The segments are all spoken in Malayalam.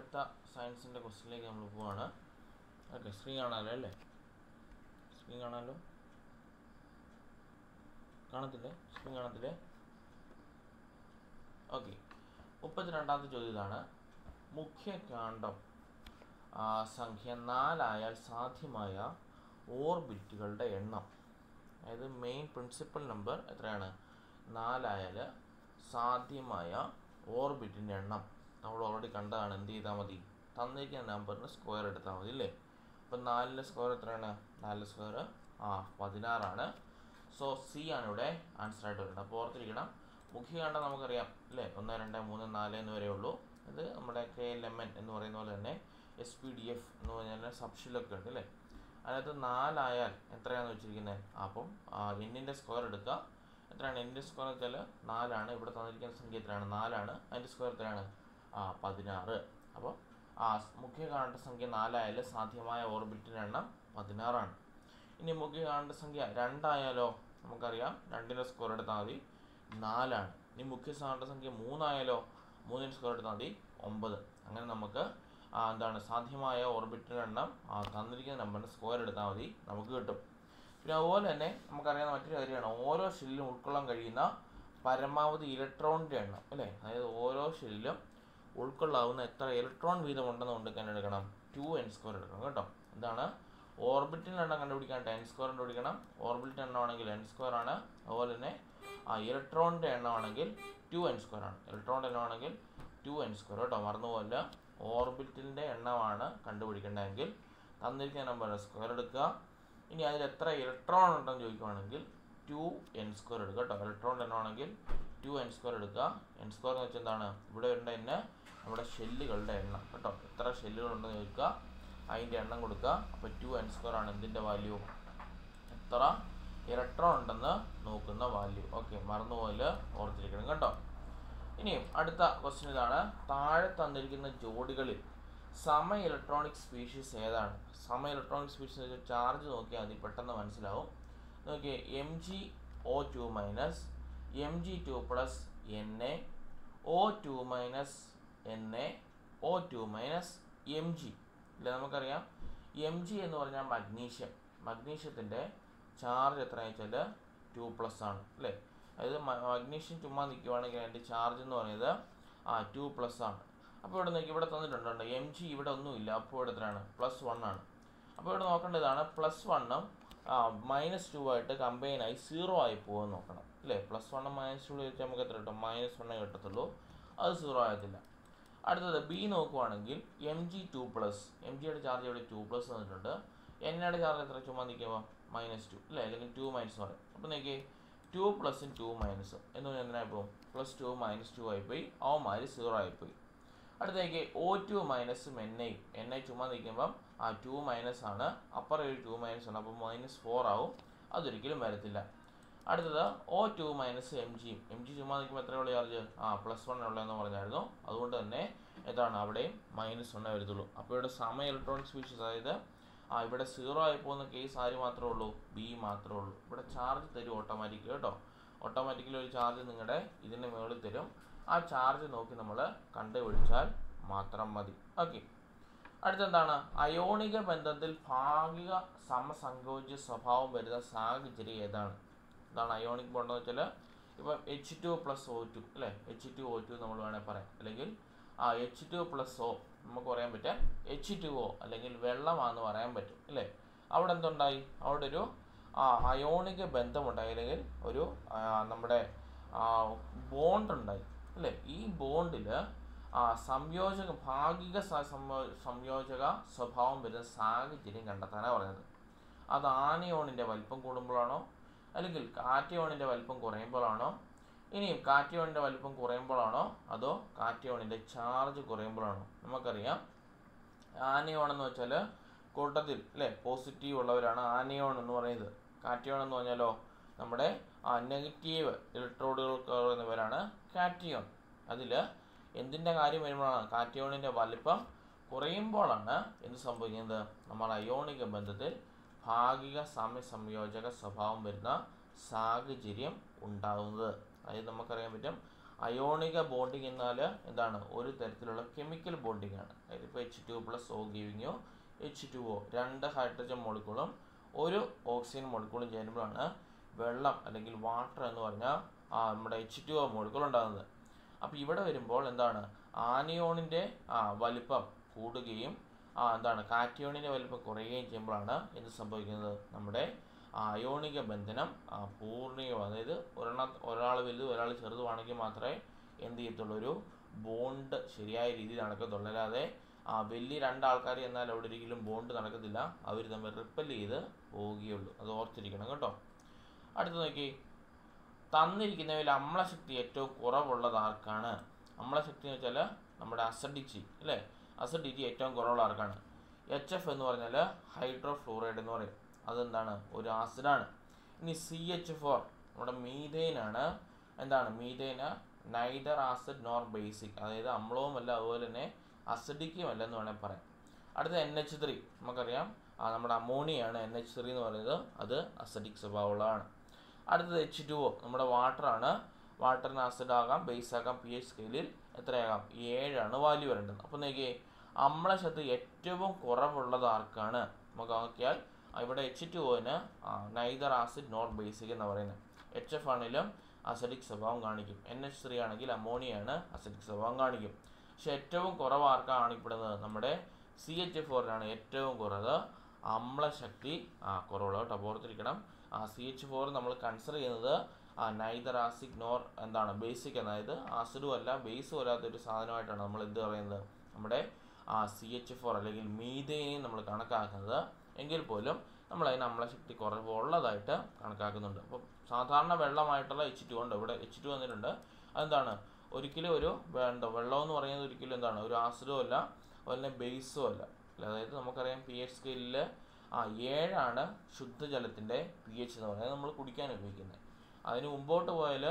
അടുത്ത സയൻസിൻ്റെ ക്വസ്റ്റിനിലേക്ക് നമ്മൾ പോവാണ് ഓക്കെ സ്ക്രീൻ കാണാമല്ലോ അല്ലേ സ്ക്രീൻ കാണാമല്ലോ കാണത്തില്ലേ സ്ക്രീൻ കാണത്തില്ലേ ഓക്കെ മുപ്പത്തിരണ്ടാമത്തെ ചോദ്യം ഇതാണ് മുഖ്യ കാണ്ഡം ആ, സംഖ്യ നാലായാൽ സാധ്യമായ ഓർബിറ്റുകളുടെ എണ്ണം അതായത് മെയിൻ പ്രിൻസിപ്പൽ നമ്പർ എത്രയാണ് നാലായാൽ സാധ്യമായ ഓർബിറ്റിൻ്റെ എണ്ണം നമ്മൾ ഓൾറെഡി കണ്ടതാണ് എന്ത് ചെയ്താൽ മതി തന്നിരിക്കുന്ന നമ്പറിന് സ്ക്വയർ എടുത്താൽ മതി അല്ലേ അപ്പം നാലിൻ്റെ സ്ക്വയർ എത്രയാണ് നാലിൻ്റെ സ്ക്വയർ ആ പതിനാറാണ് സോ സി ആണ് ഇവിടെ ആൻസർ ആയിട്ട് വരുന്നത് അപ്പോൾ ഓർത്തിരിക്കണം മുഖ്യ കണ്ടാൽ നമുക്കറിയാം അല്ലേ ഒന്ന് രണ്ട് മൂന്ന് നാല് എന്ന് വരെ ഉള്ളൂ ഇത് നമ്മുടെ കെ എൽ എം എൻ എന്ന് പറയുന്ന പോലെ തന്നെ എസ് പി ഡി എഫ് എന്ന് പറഞ്ഞാൽ സബ്ഷിലൊക്കെ ഉണ്ട് അല്ലേ അതിനകത്ത് നാലായാൽ എത്രയാണെന്ന് വെച്ചിരിക്കുന്നത് അപ്പം എന്നിൻ്റെ സ്ക്വയർ എടുക്കുക എത്രയാണ് എന്നിൻ്റെ സ്ക്വയർ വെച്ചാൽ നാലാണ് ഇവിടെ തന്നിരിക്കുന്ന സംഖ്യ എത്രയാണ് നാലാണ് അതിൻ്റെ സ്ക്വയർ എത്രയാണ് ആ പതിനാറ് അപ്പോൾ ആ മുഖ്യ കാണേണ്ട സംഖ്യ നാലായാൽ സാധ്യമായ ഓർബിറ്റിൻ്റെ എണ്ണം പതിനാറാണ് ഇനി മുഖ്യ കാണേണ്ട സംഖ്യ രണ്ടായാലോ നമുക്കറിയാം രണ്ടിൻ്റെ സ്ക്വയർ എടുത്താൽ മതി നാലാണ് ഇനി മുഖ്യ കാണേണ്ട സംഖ്യ മൂന്നായാലോ മൂന്നിൻ്റെ സ്ക്വയർ എടുത്താൽ മതി ഒമ്പത് അങ്ങനെ നമുക്ക് ആ, എന്താണ് സാധ്യമായ ഓർബിറ്റിൻ്റെ എണ്ണം ആ, തന്നിരിക്കുന്ന നമ്പറിൻ്റെ സ്ക്വയർ എടുത്താൽ മതി നമുക്ക് കിട്ടും പിന്നെ അതുപോലെ തന്നെ നമുക്കറിയാവുന്ന മറ്റൊരു കാര്യമാണ് ഓരോ ഷെല്ലിലും ഉൾക്കൊള്ളാൻ കഴിയുന്ന പരമാവധി ഇലക്ട്രോണിൻ്റെ എണ്ണം അല്ലേ അതായത് ഓരോ ഷെല്ലിലും ഉൾക്കൊള്ളാവുന്ന എത്ര ഇലക്ട്രോൺ വീതം ഉണ്ടെന്ന് കൊണ്ട് കണ്ടെടുക്കണം ടു എൻ സ്ക്വയർ എടുക്കണം കേട്ടോ എന്താണ് ഓർബിറ്റിൻ്റെ എണ്ണം കണ്ടുപിടിക്കാൻ ടെൻ സ്ക്വയർ കണ്ടുപിടിക്കണം ഓർബിറ്റിൻ്റെ എണ്ണമാണെങ്കിൽ എൻ സ്ക്വയർ ആണ് അതുപോലെ തന്നെ ആ ഇലക്ട്രോണിൻ്റെ എണ്ണമാണെങ്കിൽ ടു എൻ സ്ക്വയർ ആണ് ഇലക്ട്രോണിൻ്റെ എണ്ണമാണെങ്കിൽ ടു എൻ സ്ക്വയർ കേട്ടോ മറന്നുപോലെ ഓർബിറ്റിൻ്റെ എണ്ണമാണ് കണ്ടുപിടിക്കേണ്ടതെങ്കിൽ തന്നിരിക്കുന്ന നമ്പർ സ്ക്വയർ എടുക്കുക ഇനി അതിൽ എത്ര ഇലക്ട്രോൺ ഉണ്ടെന്ന് ചോദിക്കുവാണെങ്കിൽ ടു എൻ സ്ക്വയർ എടുക്കുക കേട്ടോ ഇലക്ട്രോണിൻ്റെ എണ്ണമാണെങ്കിൽ ടു എൻ സ്ക്വയർ എടുക്കുക എൻ സ്ക്വയർ എന്ന് വെച്ചാൽ എന്താണ് ഇവിടെ വരേണ്ട തന്നെ നമ്മുടെ ഷെല്ലുകളുടെ എണ്ണം കേട്ടോ എത്ര ഷെല്ലുകൾ ഉണ്ടെന്ന് ചോദിക്കുക അതിൻ്റെ എണ്ണം കൊടുക്കുക അപ്പോൾ ടു എൻ സ്ക്വയർ ആണ് എന്തിൻ്റെ വാല്യൂ എത്ര ഇലക്ട്രോൺ ഉണ്ടെന്ന് നോക്കുന്ന വാല്യൂ ഓക്കെ മറന്നുപോലെ ഓർത്തിരിക്കണം കേട്ടോ ഇനിയും അടുത്ത ക്വസ്റ്റ്യൻ ഇതാണ് താഴെ തന്നിരിക്കുന്ന ജോഡികളിൽ സമ ഇലക്ട്രോണിക് സ്പീഷീസ് ഏതാണ് സമ ഇലക്ട്രോണിക് സ്പീഷീസ് ചാർജ് നോക്കിയാൽ മതി പെട്ടെന്ന് മനസ്സിലാവും നോക്കിയേ M G O two minus M G two plus N A O two minus N A O two minus M G ഇല്ല നമുക്കറിയാം എം ജി എന്ന് പറഞ്ഞാൽ മഗ്നീഷ്യം മഗ്നീഷ്യത്തിൻ്റെ ചാർജ് എത്രയാണെന്ന് വെച്ചാൽ ടു പ്ലസ് ആണ് അല്ലേ അതായത് മഗ്നീഷ്യം ചുമ്മാ നിൽക്കുവാണെങ്കിൽ അതിൻ്റെ ചാർജ് എന്ന് പറയുന്നത് ആ ടു പ്ലസ് ആണ് അപ്പോൾ ഇവിടെ നോക്കി ഇവിടെ തന്നിട്ടുണ്ട് എം ജി ഇവിടെ ഒന്നുമില്ല അപ്പോൾ ഇവിടെ എത്രയാണ് പ്ലസ് വൺ ആണ് അപ്പോൾ ഇവിടെ നോക്കേണ്ടതാണ് പ്ലസ് വണ്ണും മൈനസ് ടു ആയിട്ട് കമ്പൈൻ ആയി സീറോ ആയി പോകുമെന്ന് നോക്കണം അല്ലേ പ്ലസ് വണ്ണും മൈനസ് ടു വെച്ചാൽ നമുക്ക് എത്ര കിട്ടും മൈനസ് വണ്ണേ കിട്ടത്തുള്ളൂ അത് സീറോ ആകത്തില്ല അടുത്തത് ബി നോക്കുവാണെങ്കിൽ M G two plus M ജിയുടെ ചാർജ് ഇവിടെ ടു പ്ലസ് തന്നിട്ടുണ്ട് എന്നയുടെ ചാർജ് എത്ര ചുമ്മാ നിൽക്കുമ്പോൾ മൈനസ് ടു അല്ലേ അല്ലെങ്കിൽ ടു മൈനസ് എന്ന് പറയും അപ്പോൾ നോക്കിയേ ടു പ്ലസും ടു മൈനസും എന്ന് പറഞ്ഞാൽ എന്തിനായി പോകും പ്ലസ് ടു മൈനസ് ടു ആയിപ്പോയി അവന്മാർ സീറോ ആയിപ്പോയി അടുത്തേക്ക് ഒ ടു മൈനസും എൻ ഐ എൻ ഐ ചുമ്മാ നിൽക്കുമ്പം ആ ടു മൈനസ് ആണ് അപ്പർ ഒരു ടു മൈനസ് ആണ് അപ്പോൾ മൈനസ് ഫോർ ആവും അതൊരിക്കലും വരത്തില്ല അടുത്തത് O two minus M G M G ചുമ്മാ നിൽക്കുമ്പോൾ എത്രയുള്ള ചാർജ് ആ പ്ലസ് വൺ ഉള്ളതെന്ന് പറഞ്ഞായിരുന്നു അതുകൊണ്ട് തന്നെ എത്രയാണ് അവിടെയും മൈനസ് വണ്ണേ വരത്തുള്ളൂ അപ്പോൾ ഇവിടെ സമ ഇലക്ട്രോണിക് സ്പീഷീസ് അതായത് ആ ഇവിടെ സീറോ ആയി പോകുന്ന കേസ് ആര് മാത്രമേ ഉള്ളൂ ബി മാത്രമേ ഉള്ളൂ ഇവിടെ ചാർജ് തരും ഓട്ടോമാറ്റിക് കേട്ടോ ഓട്ടോമാറ്റിക്കലി ഒരു ചാർജ് നിങ്ങളുടെ ഇതിൻ്റെ മുകളിൽ തരും ആ ചാർജ് നോക്കി നമ്മൾ കണ്ടുപിടിച്ചാൽ മാത്രം മതി ഓക്കെ അടുത്തെന്താണ് അയോണിക ബന്ധത്തിൽ ഭാഗിക സമസങ്കോച സ്വഭാവം വരുന്ന സാഹചര്യം ഏതാണ് ഇതാണ് അയോണിക് ബോണ്ട് എന്ന് വെച്ചാൽ ഇപ്പം H two plus O two അല്ലേ എച്ച് ടു ഒ ടു നമ്മൾ വേണേൽ പറയാം അല്ലെങ്കിൽ ആ എച്ച് ടു പ്ലസ് ഒ നമുക്ക് പറയാൻ പറ്റുക എച്ച് ടു ഒ അല്ലെങ്കിൽ വെള്ളമാണെന്ന് പറയാൻ പറ്റും അല്ലേ അവിടെ എന്തുണ്ടായി അവിടെ ഒരു ആ അയോണിക ബന്ധമുണ്ടായി അല്ലെങ്കിൽ ഒരു ആ, നമ്മുടെ ബോണ്ട് ഉണ്ടായി അല്ലേ ഈ ബോണ്ടിൽ ആ സംയോജക ഭാഗിക സ- സംയോ- സംയോജക സ്വഭാവം വരുന്ന സാഹചര്യം കണ്ടെത്താനാണ് പറയുന്നത് അത് ആനയോണിൻ്റെ വലിപ്പം കൂടുമ്പോഴാണോ അല്ലെങ്കിൽ കാറ്റയോണിൻ്റെ വലിപ്പം കുറയുമ്പോഴാണോ ഇനിയും കാറ്റയോണിൻ്റെ വലിപ്പം കുറയുമ്പോഴാണോ അതോ കാറ്റയോണിൻ്റെ ചാർജ് കുറയുമ്പോഴാണോ നമുക്കറിയാം ആനയോൺ എന്ന് വെച്ചാൽ കൂട്ടത്തിൽ അല്ലേ പോസിറ്റീവ് ഉള്ളവരാണ് ആനയോൺ എന്ന് പറയുന്നത് കാറ്റയോൺ എന്ന് പറഞ്ഞാലോ നമ്മുടെ ആ നെഗറ്റീവ് ഇലക്ട്രോഡുകൾ പറയുന്നവരാണ് കാറ്റിയോൺ അതിൽ എന്തിൻ്റെ കാര്യം വരുമ്പോഴാണ് കാറ്റിയോണിൻ്റെ വലിപ്പം കുറയുമ്പോഴാണ് എന്ത് സംഭവിക്കുന്നത് നമ്മൾ അയോണിക ബന്ധത്തിൽ ഭാഗിക സമസംയോജക സ്വഭാവം വരുന്ന സാഹചര്യം ഉണ്ടാകുന്നത് അതായത് നമുക്കറിയാൻ പറ്റും അയോണിക ബോണ്ടിങ് എന്നാൽ എന്താണ് ഒരു തരത്തിലുള്ള കെമിക്കൽ ബോണ്ടിങ് ആണ് അതായത് ഇപ്പോൾ H two plus O giving you H two O രണ്ട് ഹൈഡ്രജൻ മോളിക്കൂളും ഒരു ഓക്സിജൻ മോളിക്കൂളും ചേരുമ്പോഴാണ് വെള്ളം അല്ലെങ്കിൽ വാട്ടർ എന്ന് പറഞ്ഞാൽ ആ നമ്മുടെ എച്ച് ടു ഒ മോളിക്കൂൾ ഉണ്ടാകുന്നത് അപ്പോൾ ഇവിടെ വരുമ്പോൾ എന്താണ് ആനിയോണിൻ്റെ ആ വലിപ്പം കൂടുകയും ആ എന്താണ് കാറ്റിയോണിൻ്റെ വലിപ്പം കുറയുകയും ചെയ്യുമ്പോഴാണ് എന്ത് സംഭവിക്കുന്നത് നമ്മുടെ അയോണിക ബന്ധനം ആ, പൂർണ്ണികം അതായത് ഒരെണ്ണ ഒരാൾ വലുത് ഒരാൾ ചെറുതുമാണെങ്കിൽ മാത്രമേ എന്ത് ചെയ്യത്തുള്ളൂ ഒരു ബോണ്ട് ശരിയായ രീതിയിൽ നടക്കത്തുള്ളൂ അല്ലാതെ ആ വലിയ രണ്ടാൾക്കാർ എന്നാൽ അവിടെ ഒരിക്കലും ബോണ്ട് നടക്കത്തില്ല അവർ തമ്മിൽ റിപ്പൽ ചെയ്ത് പോവുകയുള്ളൂ അത് ഓർത്തിരിക്കണം കേട്ടോ അടുത്ത് നോക്കി തന്നിരിക്കുന്നവയിൽ അമ്ലശക്തി ഏറ്റവും കുറവുള്ളത് ആർക്കാണ് അമ്ലശക്തി എന്ന് വെച്ചാൽ നമ്മുടെ അസഡിറ്റി അല്ലേ അസിഡിറ്റി ഏറ്റവും കുറവുള്ള ആർക്കാണ് എച്ച് എഫ് എന്ന് പറഞ്ഞാൽ ഹൈഡ്രോഫ്ലൂറൈഡ് എന്ന് പറയും അതെന്താണ് ഒരു ആസിഡാണ് ഇനി സി എച്ച് ഫോർ നമ്മുടെ മീഥൈനാണ് എന്താണ് മീഥൈന് നൈദർ ആസിഡ് നോർ ബേസിക് അതായത് അമ്ലവുമല്ല അതുപോലെ തന്നെ അസിഡിക്കുമല്ല എന്ന് വേണമെങ്കിൽ പറയാം അടുത്ത എൻ എച്ച് ത്രീ നമുക്കറിയാം ആ നമ്മുടെ അമോണിയാണ് എൻ എച്ച് ത്രീ എന്ന് പറയുന്നത് അത് അസിഡിക് സ്വഭാവമുള്ളതാണ് അടുത്തത് എച്ച് ടു ഒ നമ്മുടെ വാട്ടറാണ് വാട്ടറിന് ആസിഡ് ആകാം ബേസ് ആകാം പി എച്ച് സ്കെയിലിൽ എത്രയാകാം ഏഴാണ് വാല്യൂ വരേണ്ടത് അപ്പോൾ നോക്കിയേ അമ്ലശക്തി ഏറ്റവും കുറവുള്ളത് ആർക്കാണ് നമുക്ക് നോക്കിയാൽ ആ, ഇവിടെ എച്ച് ടു ഒന് നൈദർ ആസിഡ് നോട്ട് ബേസിക് എന്ന് പറയുന്നത് എച്ച് എഫ് ആണെങ്കിലും അസിഡിക് സ്വഭാവം കാണിക്കും എൻ എച്ച് ത്രീ ആണെങ്കിൽ അമോണിയാണ് അസിഡിക് സ്വഭാവം കാണിക്കും പക്ഷെ ഏറ്റവും കുറവ് ആർക്കാണ് കാണിക്കപ്പെടുന്നത് നമ്മുടെ സി എച്ച് ഫോറിനാണ് ഏറ്റവും കുറവ് അമ്ലശക്തി ആ കുറവുള്ളത് കേട്ടോ ഓർത്തിരിക്കണം ആ സി എച്ച് ഫോർ നമ്മൾ കൺസിഡർ ചെയ്യുന്നത് ആ നൈദർ ആസിഡ് നോർ എന്താണ് ബേസിക് അതായത് ആസിഡും അല്ല ബേസും അല്ലാത്ത ഒരു സാധനമായിട്ടാണ് നമ്മൾ എന്ത് പറയുന്നത് നമ്മുടെ ആ സി എച്ച് ഫോർ അല്ലെങ്കിൽ മീതേനെയും നമ്മൾ കണക്കാക്കുന്നത് എങ്കിൽ പോലും നമ്മൾ അതിന് അമ്ലശക്തി കുറവ് ഉള്ളതായിട്ട് കണക്കാക്കുന്നുണ്ട് അപ്പം സാധാരണ വെള്ളമായിട്ടുള്ള എച്ച് ടു ഉണ്ട് ഇവിടെ എച്ച് ടു വന്നിട്ടുണ്ട് അതെന്താണ് ഒരിക്കലും ഒരു എന്താ വെള്ളം എന്ന് പറയുന്നത് ഒരിക്കലും എന്താണ് ഒരു ആസിഡും അല്ല അതുപോലെ തന്നെ ബേസും അല്ല അതായത് നമുക്കറിയാം പി എച്ച് സ്കെയിലിൽ ആ ഏഴാണ് ശുദ്ധജലത്തിൻ്റെ പി എച്ച് എന്ന് പറയുന്നത് നമ്മൾ കുടിക്കാൻ ഉപയോഗിക്കുന്നത് അതിന് മുമ്പോട്ട് പോയാൽ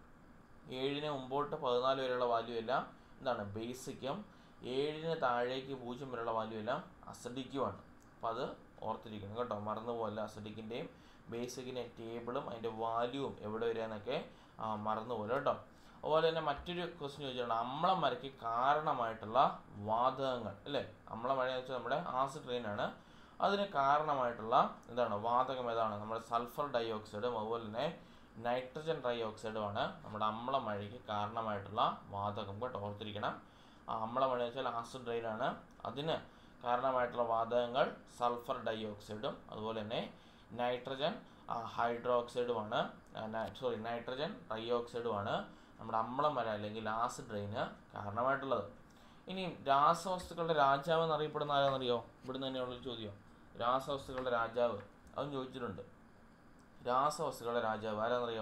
ഏഴിന് മുമ്പോട്ട് പതിനാല് വരെയുള്ള വാല്യൂ എല്ലാം എന്താണ് ബേസിക്കും ഏഴിന് താഴേക്ക് പൂജ്യം വരെയുള്ള വാല്യൂ എല്ലാം അസഡിക്കുമാണ് അപ്പോൾ അത് ഓർത്തിരിക്കണം കേട്ടോ മറന്നു പോകല്ല അസഡിക്കിൻ്റെയും ബേസിക്കിൻ്റെ ടേബിളും അതിൻ്റെ വാല്യൂവും എവിടെ വരികയെന്നൊക്കെ മറന്നു പോലെ കേട്ടോ അതുപോലെ തന്നെ മറ്റൊരു ക്വസ്റ്റ്യൻ ചോദിച്ചാണ് അമ്ലം മരയ്ക്ക് കാരണമായിട്ടുള്ള വാതകങ്ങൾ അല്ലേ അമ്ലം മഴ എന്ന് വെച്ചാൽ നമ്മുടെ ആസിഡ് ട്രെയിനാണ് അതിന് കാരണമായിട്ടുള്ള എന്താണ് വാതകം ഏതാണ് നമ്മുടെ സൾഫർ ഡൈ ഓക്സൈഡും അതുപോലെ തന്നെ നൈട്രജൻ ഡൈ ഓക്സൈഡുമാണ് നമ്മുടെ അമ്ലമഴയ്ക്ക് കാരണമായിട്ടുള്ള വാതകം കേട്ടോ ഓർത്തിരിക്കണം ആ അമ്ലമഴ വെച്ചാൽ ആസിഡ് റെയിനാണ് അതിന് കാരണമായിട്ടുള്ള വാതകങ്ങൾ സൾഫർ ഡൈ ഓക്സൈഡും അതുപോലെ തന്നെ നൈട്രജൻ ഹൈഡ്രോ ഓക്സൈഡുമാണ് സോറി നൈട്രജൻ ഡൈ ഓക്സൈഡുമാണ് നമ്മുടെ അമ്ലമഴ അല്ലെങ്കിൽ ആസിഡ് റെയിന് കാരണമായിട്ടുള്ളത് ഇനി രാസവസ്തുക്കളുടെ രാജാവ് എന്നറിയപ്പെടുന്ന ആരാന്നറിയോ ഇവിടുന്ന് തന്നെയുള്ളൊരു ചോദ്യം രാസവസ്തുക്കളുടെ രാജാവ് അതും ചോദിച്ചിട്ടുണ്ട് രാസവസ്തുക്കളുടെ രാജാവ് ആരാന്നറിയോ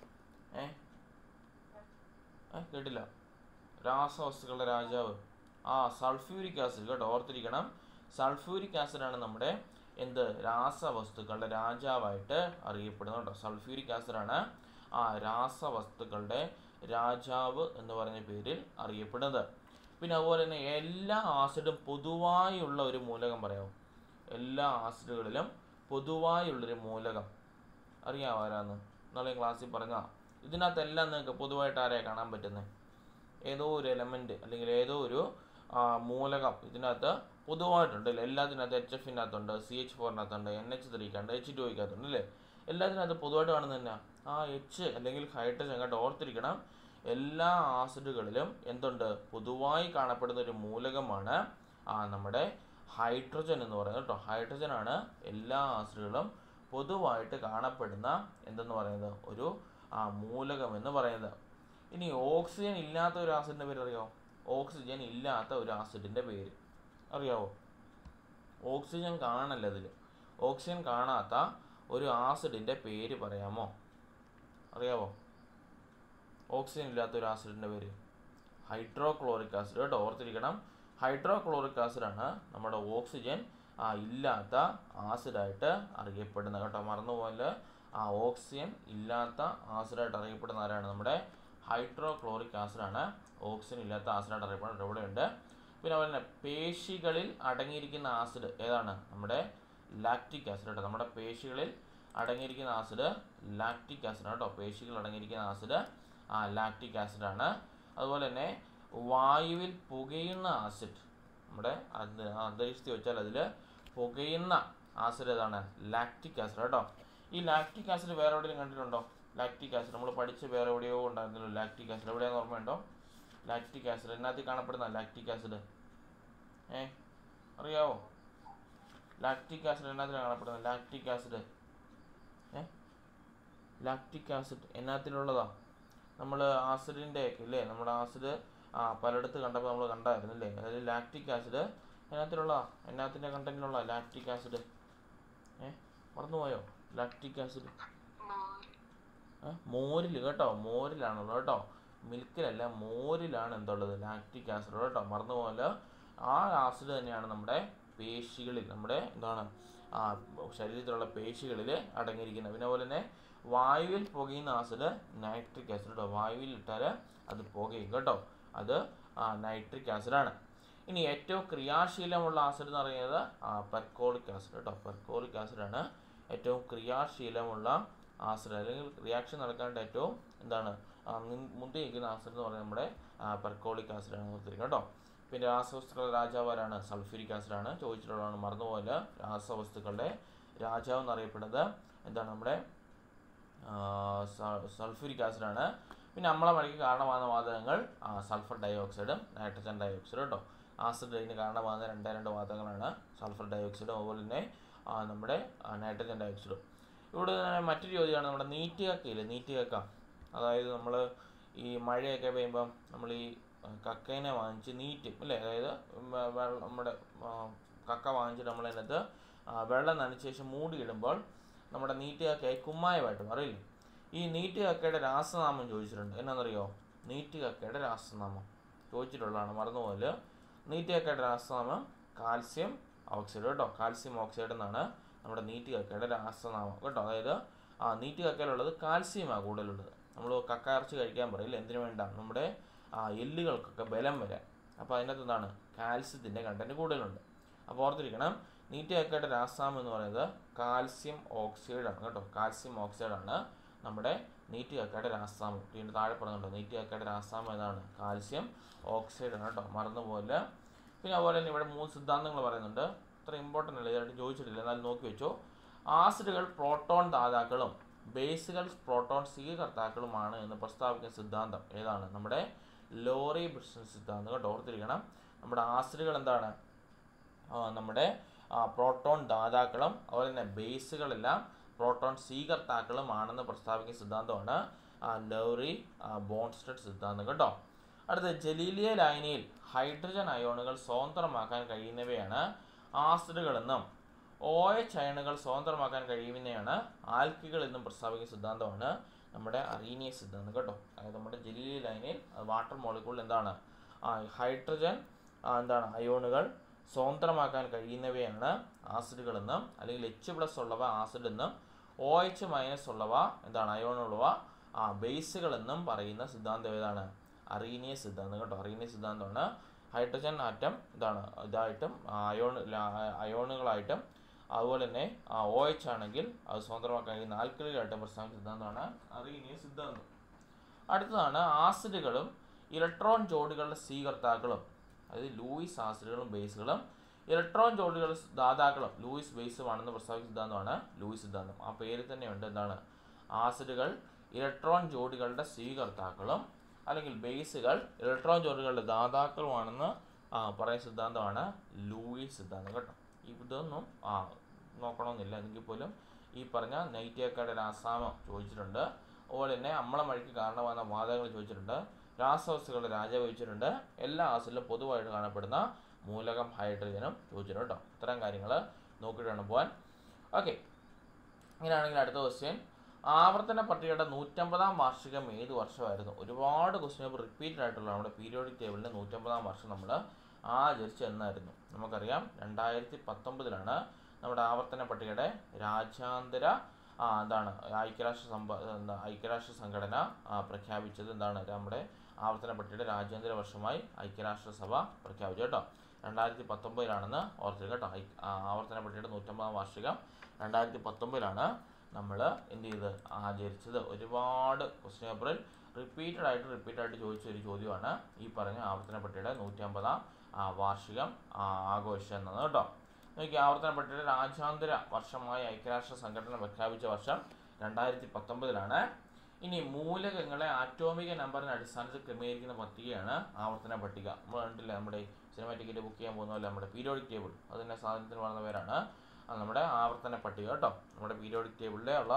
ഏ ഏ കേട്ടില്ല രാസവസ്തുക്കളുടെ രാജാവ് ആ സൾഫ്യൂരിക് ആസിഡ് കേട്ടോ ഓർത്തിരിക്കണം സൾഫ്യൂരിക് ആസിഡാണ് നമ്മുടെ എന്ത് രാസവസ്തുക്കളുടെ രാജാവായിട്ട് അറിയപ്പെടുന്നത് കേട്ടോ സൾഫ്യൂരിക് ആസിഡാണ് ആ രാസവസ്തുക്കളുടെ രാജാവ് എന്ന് പറഞ്ഞ പേരിൽ അറിയപ്പെടുന്നത് പിന്നെ അതുപോലെ തന്നെ എല്ലാ ആസിഡും പൊതുവായുള്ള ഒരു മൂലകം പറയാമോ എല്ലാ ആസിഡുകളിലും പൊതുവായുള്ളൊരു മൂലകം അറിയാമോ ആരാന്ന് നാളെ ക്ലാസ്സിൽ പറഞ്ഞാ ഇതിനകത്തെല്ലാം നിങ്ങൾക്ക് പൊതുവായിട്ട് ആരെയാ കാണാൻ പറ്റുന്നത് ഏതോ ഒരു എലമെൻറ്റ് അല്ലെങ്കിൽ ഏതോ ഒരു ആ, മൂലകം ഇതിനകത്ത് പൊതുവായിട്ടുണ്ട് അല്ലേ എല്ലാത്തിനകത്ത് എച്ച് എഫിനകത്തുണ്ട് സി എച്ച് ഫോറിനകത്തുണ്ട് എൻ എച്ച് ത്രീക്കുണ്ട് എച്ച് ടു ഒക്കകത്തുണ്ട് അല്ലേ എല്ലാത്തിനകത്ത് പൊതുവായിട്ട് കാണുന്നത് തന്നെ ആ എച്ച് അല്ലെങ്കിൽ ഹൈഡ്രജൻ കേട്ടോ ഓർത്തിരിക്കണം എല്ലാ ആസിഡുകളിലും എന്തുണ്ട് പൊതുവായി കാണപ്പെടുന്ന ഒരു മൂലകമാണ് ആ നമ്മുടെ ഹൈഡ്രജൻ എന്ന് പറയുന്നത് കേട്ടോ ഹൈഡ്രജൻ ആണ് എല്ലാ ആസിഡുകളും പൊതുവായിട്ട് കാണപ്പെടുന്ന എന്തെന്ന് പറയുന്നത് ഒരു ആ മൂലകം എന്ന് പറയുന്നത് ഇനി ഓക്സിജൻ ഇല്ലാത്ത ഒരു ആസിഡിൻ്റെ പേര് അറിയാമോ ഓക്സിജൻ ഇല്ലാത്ത ഒരു ആസിഡിൻ്റെ പേര് അറിയാവോ ഓക്സിജൻ കാണല്ല അതിൽ ഓക്സിജൻ കാണാത്ത ഒരു ആസിഡിൻ്റെ പേര് പറയാമോ അറിയാവോ ഓക്സിജൻ ഇല്ലാത്ത ഒരു ആസിഡിൻ്റെ പേര് ഹൈഡ്രോക്ലോറിക് ആസിഡ് കേട്ടോ ഓർത്തിരിക്കണം ഹൈഡ്രോക്ലോറിക് ആസിഡാണ് നമ്മുടെ ഓക്സിജൻ ആ ഇല്ലാത്ത ആസിഡായിട്ട് അറിയപ്പെടുന്നത് കേട്ടോ മറന്നുപോലെ ആ ഓക്സിജൻ ഇല്ലാത്ത ആസിഡായിട്ട് അറിയപ്പെടുന്ന ആരാണ് നമ്മുടെ ഹൈഡ്രോക്ലോറിക് ആസിഡാണ് ഓക്സിജൻ ഇല്ലാത്ത ആസിഡായിട്ട് അറിയപ്പെടുന്നത് ഇവിടെയുണ്ട് പിന്നെ അതുപോലെ തന്നെ പേശികളിൽ അടങ്ങിയിരിക്കുന്ന ആസിഡ് ഏതാണ് നമ്മുടെ ലാക്റ്റിക് ആസിഡ് കേട്ടോ നമ്മുടെ പേശികളിൽ അടങ്ങിയിരിക്കുന്ന ആസിഡ് ലാക്റ്റിക് ആസിഡ് കേട്ടോ പേശികളിൽ അടങ്ങിയിരിക്കുന്ന ആസിഡ് ആ ലാക്റ്റിക് ആസിഡ് ആണ് അതുപോലെ തന്നെ വായുവിൽ പുകയുന്ന ആസിഡ് നമ്മുടെ അത് അന്തരീക്ഷത്തിൽ വെച്ചാൽ അതിൽ പുകയുന്ന ആസിഡ് ഏതാണ് ലാക്റ്റിക് ആസിഡ് കേട്ടോ ഈ ലാക്റ്റിക് ആസിഡ് വേറെ എവിടെയും കണ്ടിട്ടുണ്ടോ ലാക്റ്റിക് ആസിഡ് നമ്മൾ പഠിച്ച് വേറെ എവിടെയോ ഉണ്ടായിരുന്നല്ലോ ലാക്റ്റിക് ആസിഡ് എവിടെയാണെന്ന് ഓർമ്മയുണ്ടോ ലാക്റ്റിക് ആസിഡ് ഇതിനകത്ത് കാണപ്പെടുന്ന ലാക്റ്റിക് ആസിഡ് ഏ അറിയാവോ ലാക്റ്റിക് ആസിഡ് എന്നതിലാണ് കാണപ്പെടുന്നത് ലാക്റ്റിക് ആസിഡ് ഏ ലാക്റ്റിക് ആസിഡ് എന്നതിലുള്ളതാ നമ്മൾ ആസിഡിൻ്റെ ഒക്കെ ഇല്ലേ നമ്മുടെ ആസിഡ് ആ പലയിടത്ത് കണ്ടപ്പോൾ നമ്മൾ കണ്ടായിരുന്നു അല്ലേ അതായത് ലാക്റ്റിക് ആസിഡ് എന്നതിലുള്ള എന്നത്തിൻ്റെ കണ്ടന്റിലുള്ള ലാക്റ്റിക് ആസിഡ് ഏ മറന്നുപോയോ ലാക്റ്റിക് ആസിഡ് മോരിൽ കേട്ടോ മോരിലാണുള്ളത് കേട്ടോ മിൽക്കിലല്ല മോരിലാണ് എന്തുള്ളത് ലാക്റ്റിക് ആസിഡ് കേട്ടോ മറന്നുപോലെ ആ ആസിഡ് തന്നെയാണ് നമ്മുടെ പേശികളിൽ നമ്മുടെ എന്താണ് ആ ശരീരത്തിലുള്ള പേശികളിൽ അടങ്ങിയിരിക്കുന്നത് പിന്നെ പോലെ തന്നെ വായുവിൽ പുകയുന്ന ആസിഡ് നൈട്രിക് ആസിഡ് കേട്ടോ വായുവിൽ ഇട്ടാൽ അത് പുകയും കേട്ടോ അത് നൈട്രിക് ആസിഡാണ് ഇനി ഏറ്റവും ക്രിയാശീലമുള്ള ആസിഡ് എന്ന് പറയുന്നത് പെർക്കോളിക് ആസിഡ് കേട്ടോ പെർക്കോളിക് ആസിഡാണ് ഏറ്റവും ക്രിയാശീലമുള്ള ആസിഡ് അല്ലെങ്കിൽ റിയാക്ഷൻ നടക്കാണ്ട് ഏറ്റവും എന്താണ് മുന്തി നിൽക്കുന്ന ആസിഡ് എന്ന് പറയുന്നത് നമ്മുടെ പെർക്കോളിക് ആസിഡാണ് ഓർത്തിരിക്കും കേട്ടോ പിന്നെ രാസവസ്തുക്കളുടെ രാജാവ് ആരാണ് സൾഫ്യൂരിക് ആസിഡാണ് ചോദിച്ചിട്ടുള്ളതാണ് മറന്നുപോലെ രാസവസ്തുക്കളുടെ രാജാവ് എന്നറിയപ്പെടുന്നത് എന്താണ് നമ്മുടെ സൾഫ്യൂരിക് ആസിഡാണ് പിന്നെ നമ്മളെ മഴയ്ക്ക് കാരണമാകുന്ന വാതകങ്ങൾ സൾഫർ ഡൈ ഓക്സൈഡും നൈട്രജൻ ഡൈ ഓക്സൈഡും കേട്ടോ ആസിഡ് ഇതിന് കാരണമാകുന്ന രണ്ടേ രണ്ട് വാതകങ്ങളാണ് സൾഫർ ഡൈ ഓക്സൈഡും അതുപോലെ തന്നെ നമ്മുടെ നൈട്രജൻ ഡൈ ഓക്സൈഡും ഇവിടെ തന്നെ മറ്റൊരു ചോദ്യമാണ് നമ്മുടെ നീറ്റ് കക്കയില്ലേ നീറ്റ് കക്ക അതായത് നമ്മൾ ഈ മഴയൊക്കെ പെയ്യുമ്പം നമ്മൾ ഈ കക്കേനെ വാങ്ങിച്ച് നീറ്റും അല്ലേ അതായത് വെള്ളം നമ്മുടെ കക്ക വാങ്ങിച്ചിട്ട് നമ്മൾ അതിനകത്ത് വെള്ളം നനച്ച ശേഷം മൂടിയിടുമ്പോൾ നമ്മുടെ നീറ്റ് കക്കയെ കുമ്മായമായിട്ട് അറിയില്ലേ ഈ നീറ്റ് കക്കയുടെ രാസനാമം ചോദിച്ചിട്ടുണ്ട് എന്നാണെന്നറിയോ നീറ്റ് കക്കയുടെ രാസനാമം ചോദിച്ചിട്ടുള്ളതാണ് മറന്നുപോലെ നീറ്റ് കക്കയുടെ രാസനാമം കാൽസ്യം ഓക്സൈഡ് കേട്ടോ കാൽസ്യം ഓക്സൈഡ് എന്നാണ് നമ്മുടെ നീറ്റ് കക്കയുടെ രാസനാമം കേട്ടോ അതായത് ആ നീറ്റ് കക്കയിലുള്ളത് കാൽസ്യമാണ് കൂടുതലുള്ളത് നമ്മൾ കക്ക ഇറച്ചി കഴിക്കാൻ പറയില്ല എന്തിനു വേണ്ട നമ്മുടെ ആ എല്ലുകൾക്കൊക്കെ ബലം വരാൻ അപ്പോൾ അതിനകത്ത് എന്താണ് കാൽസ്യത്തിൻ്റെ കണ്ടൻറ്റ് കൂടുതലുണ്ട് അപ്പോൾ ഓർത്തിരിക്കണം നീറ്റ് കക്കയുടെ രാസനാമം എന്ന് പറയുന്നത് കാൽസ്യം ഓക്സൈഡ് ആണ് കേട്ടോ കാൽസ്യം ഓക്സൈഡ് ആണ് നമ്മുടെ നീറ്റ് കക്കയുടെ രാസനാമം ഇതിൻ്റെ താഴെ പറഞ്ഞുണ്ടോ നീറ്റ് കക്കയുടെ രാസനാമം ഏതാണ് കാൽസ്യം ഓക്സൈഡ് ആണ് കേട്ടോ മറന്നുപോലെ പിന്നെ അതുപോലെ തന്നെ ഇവിടെ മൂന്ന് സിദ്ധാന്തങ്ങൾ പറയുന്നുണ്ട് അത്ര ഇമ്പോർട്ടൻ്റ് അല്ല ഇതായിട്ട് ചോദിച്ചിട്ടില്ല എന്നാലും നോക്കി വെച്ചോ ആസിഡുകൾ പ്രോട്ടോൺ ദാതാക്കളും ബേസുകൾ പ്രോട്ടോൺ സ്വീകർത്താക്കളുമാണ് എന്ന് പ്രസ്താവിക്കുന്ന സിദ്ധാന്തം ഏതാണ് നമ്മുടെ ലോറി ബ്രിസ്റ്റൻ സിദ്ധാന്തം കേട്ടോ ഓർത്തിരിക്കണം നമ്മുടെ ആസിഡുകൾ എന്താണ് നമ്മുടെ പ്രോട്ടോൺ ദാതാക്കളും അതുപോലെ തന്നെ ബേസുകളെല്ലാം പ്രോട്ടോൺ സ്വീകർത്താക്കളും ആണെന്ന് പ്രസ്താവിക്കുന്ന സിദ്ധാന്തമാണ് ലോറി ബോൺസ്റ്റഡ് സിദ്ധാന്തം കേട്ടോ അടുത്ത ജലീലിയ ലൈനിയിൽ ഹൈഡ്രജൻ അയോണുകൾ സ്വതന്ത്രമാക്കാൻ കഴിയുന്നവയാണ് ആസിഡുകളെന്നും ഒ എച്ച് അയണുകൾ സ്വതന്ത്രമാക്കാൻ കഴിയുന്നതാണ് ആൽക്കികൾ എന്നും പ്രസ്താവിക്കുന്ന സിദ്ധാന്തമാണ് നമ്മുടെ അറീനിയ സിദ്ധാന്തം കേട്ടോ അതായത് നമ്മുടെ ജലീലിയ ലൈനിൽ വാട്ടർ മോളിക്കൂൾ എന്താണ് ഹൈഡ്രജൻ എന്താണ് അയോണുകൾ സ്വതന്ത്രമാക്കാൻ കഴിയുന്നവയാണ് ആസിഡുകളെന്നും അല്ലെങ്കിൽ എച്ച് പ്ലസ് ഉള്ളവ ആസിഡ് എന്നും ഒ എച്ച് മൈനസ് ഉള്ളവ എന്താണ് അയോണുള്ളവ ആ ബേസുകളെന്നും പറയുന്ന സിദ്ധാന്തം ഏതാണ് അറീനിയ സിദ്ധാന്തം കേട്ടോ അറീനിയ സിദ്ധാന്തമാണ് ഹൈഡ്രജൻ ആറ്റം ഇതാണ് ഇതായിട്ടും അയോൺ അയോണുകളായിട്ടും അതുപോലെ തന്നെ ഒ എച്ച് ആണെങ്കിൽ അത് സ്വതന്ത്രമാക്കാൻ കഴിയുന്ന ആൽക്കലികളായിട്ടും പ്രസ്താവിച്ച സിദ്ധാന്തമാണ് അറീനിയ സിദ്ധാന്തം അടുത്തതാണ് ആസിഡുകളും ഇലക്ട്രോൺ ജോഡികളുടെ സ്വീകർത്താക്കളും അതായത് ലൂയിസ് ആസിഡുകളും ബേസുകളും ഇലക്ട്രോൺ ജോഡികൾ ദാതാക്കളും ലൂയിസ് ബേസുമാണെന്ന് പ്രസ്താവിച്ച സിദ്ധാന്തമാണ് ലൂയിസ് സിദ്ധാന്തം ആ പേര് തന്നെയുണ്ട് എന്താണ് ആസിഡുകൾ ഇലക്ട്രോൺ ജോഡികളുടെ സ്വീകർത്താക്കളും അല്ലെങ്കിൽ ബേസുകൾ ഇലക്ട്രോൺ ജോഡികളുടെ ദാതാക്കളുമാണെന്ന് പറയുന്ന സിദ്ധാന്തമാണ് ലൂയിസ് സിദ്ധാന്തം കേട്ടോ ഇതൊന്നും ആ നോക്കണമെന്നില്ല എങ്കിൽ പോലും ഈ പറഞ്ഞ നൈറ്റിയക്കയുടെ രാസാമം ചോദിച്ചിട്ടുണ്ട് അതുപോലെ തന്നെ അമ്മള മഴയ്ക്ക് കാരണമാകുന്ന വാതകങ്ങൾ ചോദിച്ചിട്ടുണ്ട് രാസവസ്തുക്കളുടെ രാജാവ് ചോദിച്ചിട്ടുണ്ട് എല്ലാ ആസിഡിലും പൊതുവായിട്ട് കാണപ്പെടുന്ന മൂലകം ഹൈഡ്രജനും ചോദിച്ചിട്ടുണ്ട് കേട്ടോ ഇത്തരം കാര്യങ്ങൾ നോക്കിയിട്ട് വേണം പോകാൻ ഓക്കെ ഇങ്ങനെയാണെങ്കിൽ അടുത്ത ക്വസ്റ്റ്യൻ ആവർത്തന പട്ടികയുടെ നൂറ്റമ്പതാം വാർഷികം ഏത് വർഷമായിരുന്നു ഒരുപാട് ക്വസ്റ്റ്യൻ പേപ്പർ റിപ്പീറ്റഡ് ആയിട്ടുള്ള നമ്മുടെ പീരിയോഡിക് ടേബിളിൻ്റെ നൂറ്റമ്പതാം വർഷം നമ്മൾ ആചരിച്ച് എന്നായിരുന്നു നമുക്കറിയാം രണ്ടായിരത്തി പത്തൊമ്പതിലാണ് നമ്മുടെ ആവർത്തന പട്ടികയുടെ രാജ്യാന്തര ആ, എന്താണ് ഐക്യരാഷ്ട്ര സംഭ എന്താ ഐക്യരാഷ്ട്ര സംഘടന ആ, പ്രഖ്യാപിച്ചത് എന്താണ് നമ്മുടെ ആവർത്തന പട്ടികയുടെ രാജ്യാന്തര വർഷമായി ഐക്യരാഷ്ട്രസഭ പ്രഖ്യാപിച്ചു കേട്ടോ രണ്ടായിരത്തി പത്തൊമ്പതിലാണെന്ന് ഓർത്തിരിക്കുക കേട്ടോ ഐ- ആ, ആവർത്തന പട്ടികയുടെ നൂറ്റമ്പതാം വാർഷികം രണ്ടായിരത്തി പത്തൊമ്പതിലാണ് നമ്മൾ എന്ത് ചെയ്ത് ആചരിച്ചത് ഒരുപാട് ക്വസ്റ്റ്യൻ പേപ്പറിൽ റിപ്പീറ്റഡ് ആയിട്ട് റിപ്പീറ്റ് ആയിട്ട് ചോദിച്ച ഒരു ചോദ്യമാണ് ഈ പറഞ്ഞ ആവർത്തന പട്ടികയുടെ നൂറ്റി അമ്പതാം വാർഷികം ആ, ആഘോഷം എന്നത് കേട്ടോ നോക്കി ആവർത്തന പട്ടികയുടെ രാജ്യാന്തര വർഷമായ ഐക്യരാഷ്ട്ര സംഘടന പ്രഖ്യാപിച്ച വർഷം രണ്ടായിരത്തി പത്തൊമ്പതിലാണ് ഇനി മൂലകങ്ങളെ ആറ്റോമിക നമ്പറിന്റെ അടിസ്ഥാനത്തിൽ ക്രമീകരിക്കുന്ന പട്ടികയാണ് ആവർത്തന പട്ടിക നമ്മൾ കണ്ടില്ല നമ്മുടെ സിനിമ ടിക്കറ്റ് ബുക്ക് ചെയ്യാൻ പോകുന്ന പോലെ നമ്മുടെ പീരിയോഡിക് ടേബിൾ അതിൻ്റെ സാധനത്തിന് പറയുന്ന പേരാണ് അത് നമ്മുടെ ആവർത്തന പട്ടിക കേട്ടോ നമ്മുടെ പീരിയോഡിക് ടേബിളിലെ ഉള്ള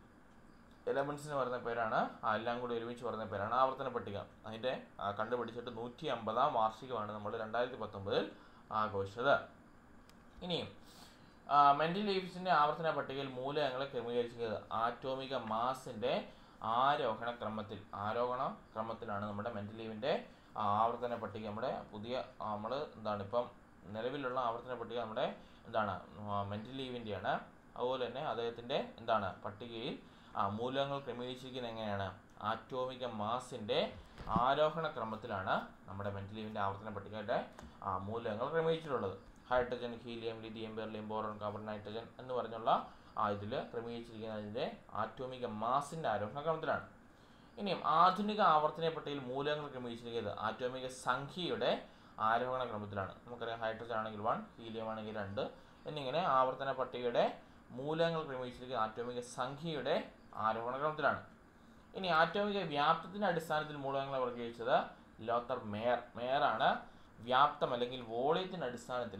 എലമെൻസിന് പറയുന്ന പേരാണ് ആ എല്ലാം കൂടി ഒരുമിച്ച് പറയുന്ന പേരാണ് ആവർത്തന പട്ടിക അതിൻ്റെ ആ, കണ്ടുപിടിച്ചിട്ട് നൂറ്റി അമ്പതാം വാർഷികമാണ് നമ്മൾ രണ്ടായിരത്തി പത്തൊമ്പതിൽ ആഘോഷിച്ചത് ഇനിയും മെൻ്റൽ ലീവ്സിൻ്റെ ആവർത്തന പട്ടികയിൽ മൂലകങ്ങളെ ക്രമീകരിച്ചത് ആറ്റോമിക മാസിൻ്റെ ആരോഹണ ക്രമത്തിൽ ആരോഹണ ക്രമത്തിലാണ് നമ്മുടെ മെൻ്റൽ ലീവിൻ്റെ ആവർത്തന പട്ടിക നമ്മുടെ പുതിയ നമ്മൾ എന്താണ് ഇപ്പം നിലവിലുള്ള ആവർത്തന പട്ടിക നമ്മുടെ എന്താണ് മെൻ്റൽ ലീവിൻ്റെയാണ് അതുപോലെ തന്നെ അദ്ദേഹത്തിൻ്റെ എന്താണ് പട്ടികയിൽ ആ മൂലകങ്ങൾ ക്രമീകരിച്ചിരിക്കുന്നത് എങ്ങനെയാണ് ആറ്റോമിക മാസിൻ്റെ ആരോഹണ ക്രമത്തിലാണ് നമ്മുടെ മെൻ്റൽ ലീവിൻ്റെ ആവർത്തന പട്ടികയുടെ ആ, മൂലകങ്ങൾ ക്രമീകരിച്ചിട്ടുള്ളത് hydrogen helium lithium beryllium boron carbon nitrogen എന്ന് പറഞ്ഞുള്ള ആ ഇതിൽ ക്രമീകരിച്ചിരിക്കുന്നതിൻ്റെ ആറ്റോമിക മാസിൻ്റെ ആരോഹണ ക്രമത്തിലാണ് ഇനിയും ആധുനിക ആവർത്തന പട്ടികയിൽ മൂലകങ്ങൾ ക്രമീകരിച്ചിരിക്കുന്നത് ആറ്റോമിക സംഖ്യയുടെ ആരോഹണ ക്രമത്തിലാണ് നമുക്കറിയാം ഹൈഡ്രജൻ ആണെങ്കിൽ വൺ ഹീലിയം ആണെങ്കിൽ രണ്ട് എന്നിങ്ങനെ ആവർത്തന പട്ടികയുടെ മൂലകങ്ങൾ ക്രമീകരിച്ചിരിക്കുന്ന ആറ്റോമിക സംഖ്യയുടെ ആരോഹണ ക്രമത്തിലാണ് ഇനി ആറ്റോമിക വ്യാപ്തത്തിന്റെ അടിസ്ഥാനത്തിൽ മൂലകങ്ങളെ വർഗീകരിച്ചത് ലോത്തർ മേയർ മേയറാണ് വ്യാപ്തം അല്ലെങ്കിൽ വോളിയത്തിന്റെ അടിസ്ഥാനത്തിൽ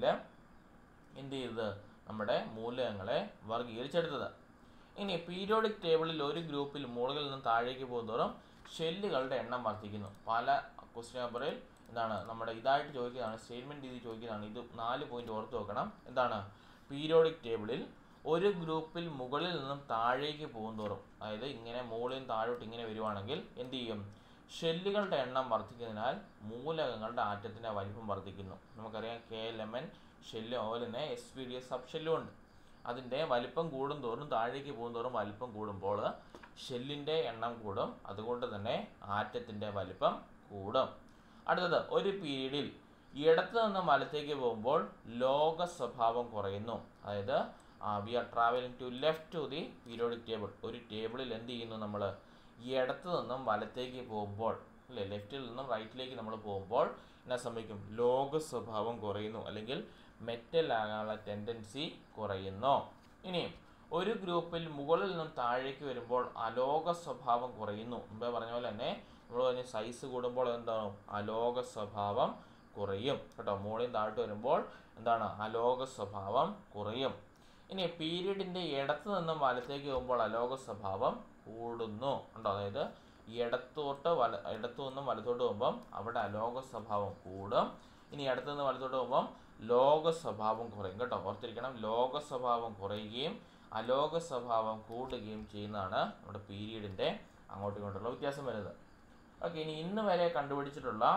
എന്ത് ചെയ്തത് നമ്മുടെ മൂലകങ്ങളെ വർഗീകരിച്ചെടുത്തത് ഇനി പീരിയോഡിക് ടേബിളിൽ ഒരു ഗ്രൂപ്പിൽ മുകളിൽ നിന്ന് താഴേക്ക് പോകുന്നതോറും ഷെല്ലുകളുടെ എണ്ണം വർദ്ധിക്കുന്നു പല ക്വസ്റ്റ്യൻ പേപ്പറിൽ എന്താണ് നമ്മുടെ ഇതായിട്ട് ചോദിക്കുന്നതാണ് സ്റ്റേറ്റ്മെന്റ് രീതി ചോദിക്കുന്നതാണ് ഇത് നാല് പോയിന്റ് ഓർത്ത് വെക്കണം എന്താണ് പീരിയോഡിക് ടേബിളിൽ ഒരു ഗ്രൂപ്പിൽ മുകളിൽ നിന്നും താഴേക്ക് പോകുന്തോറും അതായത് ഇങ്ങനെ മുകളിൽ നിന്ന് താഴോട്ട് ഇങ്ങനെ വരുവാണെങ്കിൽ എന്ത് ചെയ്യും ഷെല്ലുകളുടെ എണ്ണം വർദ്ധിക്കുന്നതിനാൽ മൂലകങ്ങളുടെ ആറ്റത്തിന്റെ വലിപ്പം വർദ്ധിക്കുന്നു നമുക്കറിയാം കെ എൽ എം എൻ ഷെല്ലും അതുപോലെ തന്നെ എസ് പി ഡി എസ് സബ് ഷെല്ലും ഉണ്ട് അതിൻ്റെ വലിപ്പം കൂടും തോറും താഴേക്ക് പോകുന്തോറും വലിപ്പം കൂടുമ്പോൾ ഷെല്ലിൻ്റെ എണ്ണം കൂടും അതുകൊണ്ട് തന്നെ ആറ്റത്തിൻ്റെ വലിപ്പം കൂടും അടുത്തത് ഒരു പീരീഡിൽ ഇടത്ത് നിന്ന് വലത്തേക്ക് പോകുമ്പോൾ ലോക സ്വഭാവം കുറയുന്നു അതായത് we are travelling to left to the periodic table ഒരു ടേബിളിൽ എന്ത് ചെയ്യുന്നു നമ്മൾ ഇടത്ത് നിന്നും വലത്തേക്ക് പോകുമ്പോൾ അല്ലേ ലെഫ്റ്റിൽ നിന്നും റൈറ്റിലേക്ക് നമ്മൾ പോകുമ്പോൾ എന്നാ സംഭവിക്കും ലോക സ്വഭാവം കുറയുന്നു അല്ലെങ്കിൽ മെറ്റൽ ആകാനുള്ള ടെൻഡൻസി കുറയുന്നു ഇനിയും ഒരു ഗ്രൂപ്പിൽ മുകളിൽ നിന്നും താഴേക്ക് വരുമ്പോൾ അലോക സ്വഭാവം കുറയുന്നു മുമ്പേ പറഞ്ഞ പോലെ തന്നെ നമ്മൾ പറഞ്ഞ സൈസ് കൂടുമ്പോൾ എന്താണ് അലോക സ്വഭാവം കുറയും കേട്ടോ മുകളിൽ നിന്ന് താഴോട്ട് വരുമ്പോൾ എന്താണ് അലോക സ്വഭാവം കുറയും ഇനി പീരീഡിന്റെ ഇടത്ത് നിന്നും വലത്തേക്ക് പോകുമ്പോൾ അലോക സ്വഭാവം കൂടുന്നു ഉണ്ടോ അതായത് ഇടത്തോട്ട് വല ഇടത്തു നിന്നും വലത്തോട്ട് പോകുമ്പം അവിടെ അലോക സ്വഭാവം കൂടും ഇനി ഇടത്തു നിന്ന് വലത്തോട്ട് പോകുമ്പം ലോക സ്വഭാവം കുറയും കേട്ടോ ഓർത്തിരിക്കണം ലോക സ്വഭാവം കുറയുകയും അലോക സ്വഭാവം കൂടുകയും ചെയ്യുന്നതാണ് നമ്മുടെ പീരീഡിന്റെ അങ്ങോട്ടും ഇങ്ങോട്ടുള്ള വ്യത്യാസം വരുന്നത് ഓക്കെ ഇനി ഇന്ന് വരെ കണ്ടുപിടിച്ചിട്ടുള്ള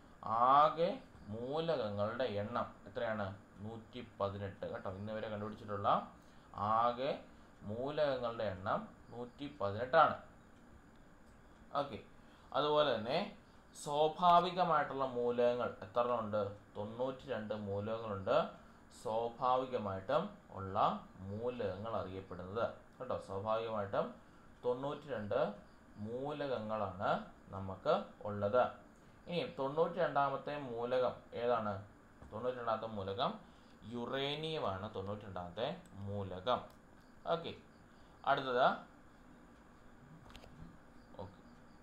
ആകെ മൂലകങ്ങളുടെ എണ്ണം എത്രയാണ് നൂറ്റി പതിനെട്ട് കേട്ടോ ഇന്ന് വരെ കണ്ടുപിടിച്ചിട്ടുള്ള ആകെ മൂലകങ്ങളുടെ എണ്ണം നൂറ്റി പതിനെട്ടാണ് ഓക്കെ അതുപോലെ തന്നെ സ്വാഭാവികമായിട്ടുള്ള മൂലകങ്ങൾ എത്ര ഉണ്ട് തൊണ്ണൂറ്റി രണ്ട് മൂലകങ്ങളുണ്ട് സ്വാഭാവികമായിട്ടും ഉള്ള മൂലകങ്ങൾ അറിയപ്പെടുന്നത് കേട്ടോ സ്വാഭാവികമായിട്ടും തൊണ്ണൂറ്റി രണ്ട് മൂലകങ്ങളാണ് നമുക്ക് ഉള്ളത് ഇനി തൊണ്ണൂറ്റി രണ്ടാമത്തെ മൂലകം ഏതാണ് തൊണ്ണൂറ്റി രണ്ടാമത്തെ മൂലകം യുറേനിയമാണ് തൊണ്ണൂറ്റി രണ്ടാമത്തെ മൂലകം ഓക്കെ അടുത്തത് ഓക്കെ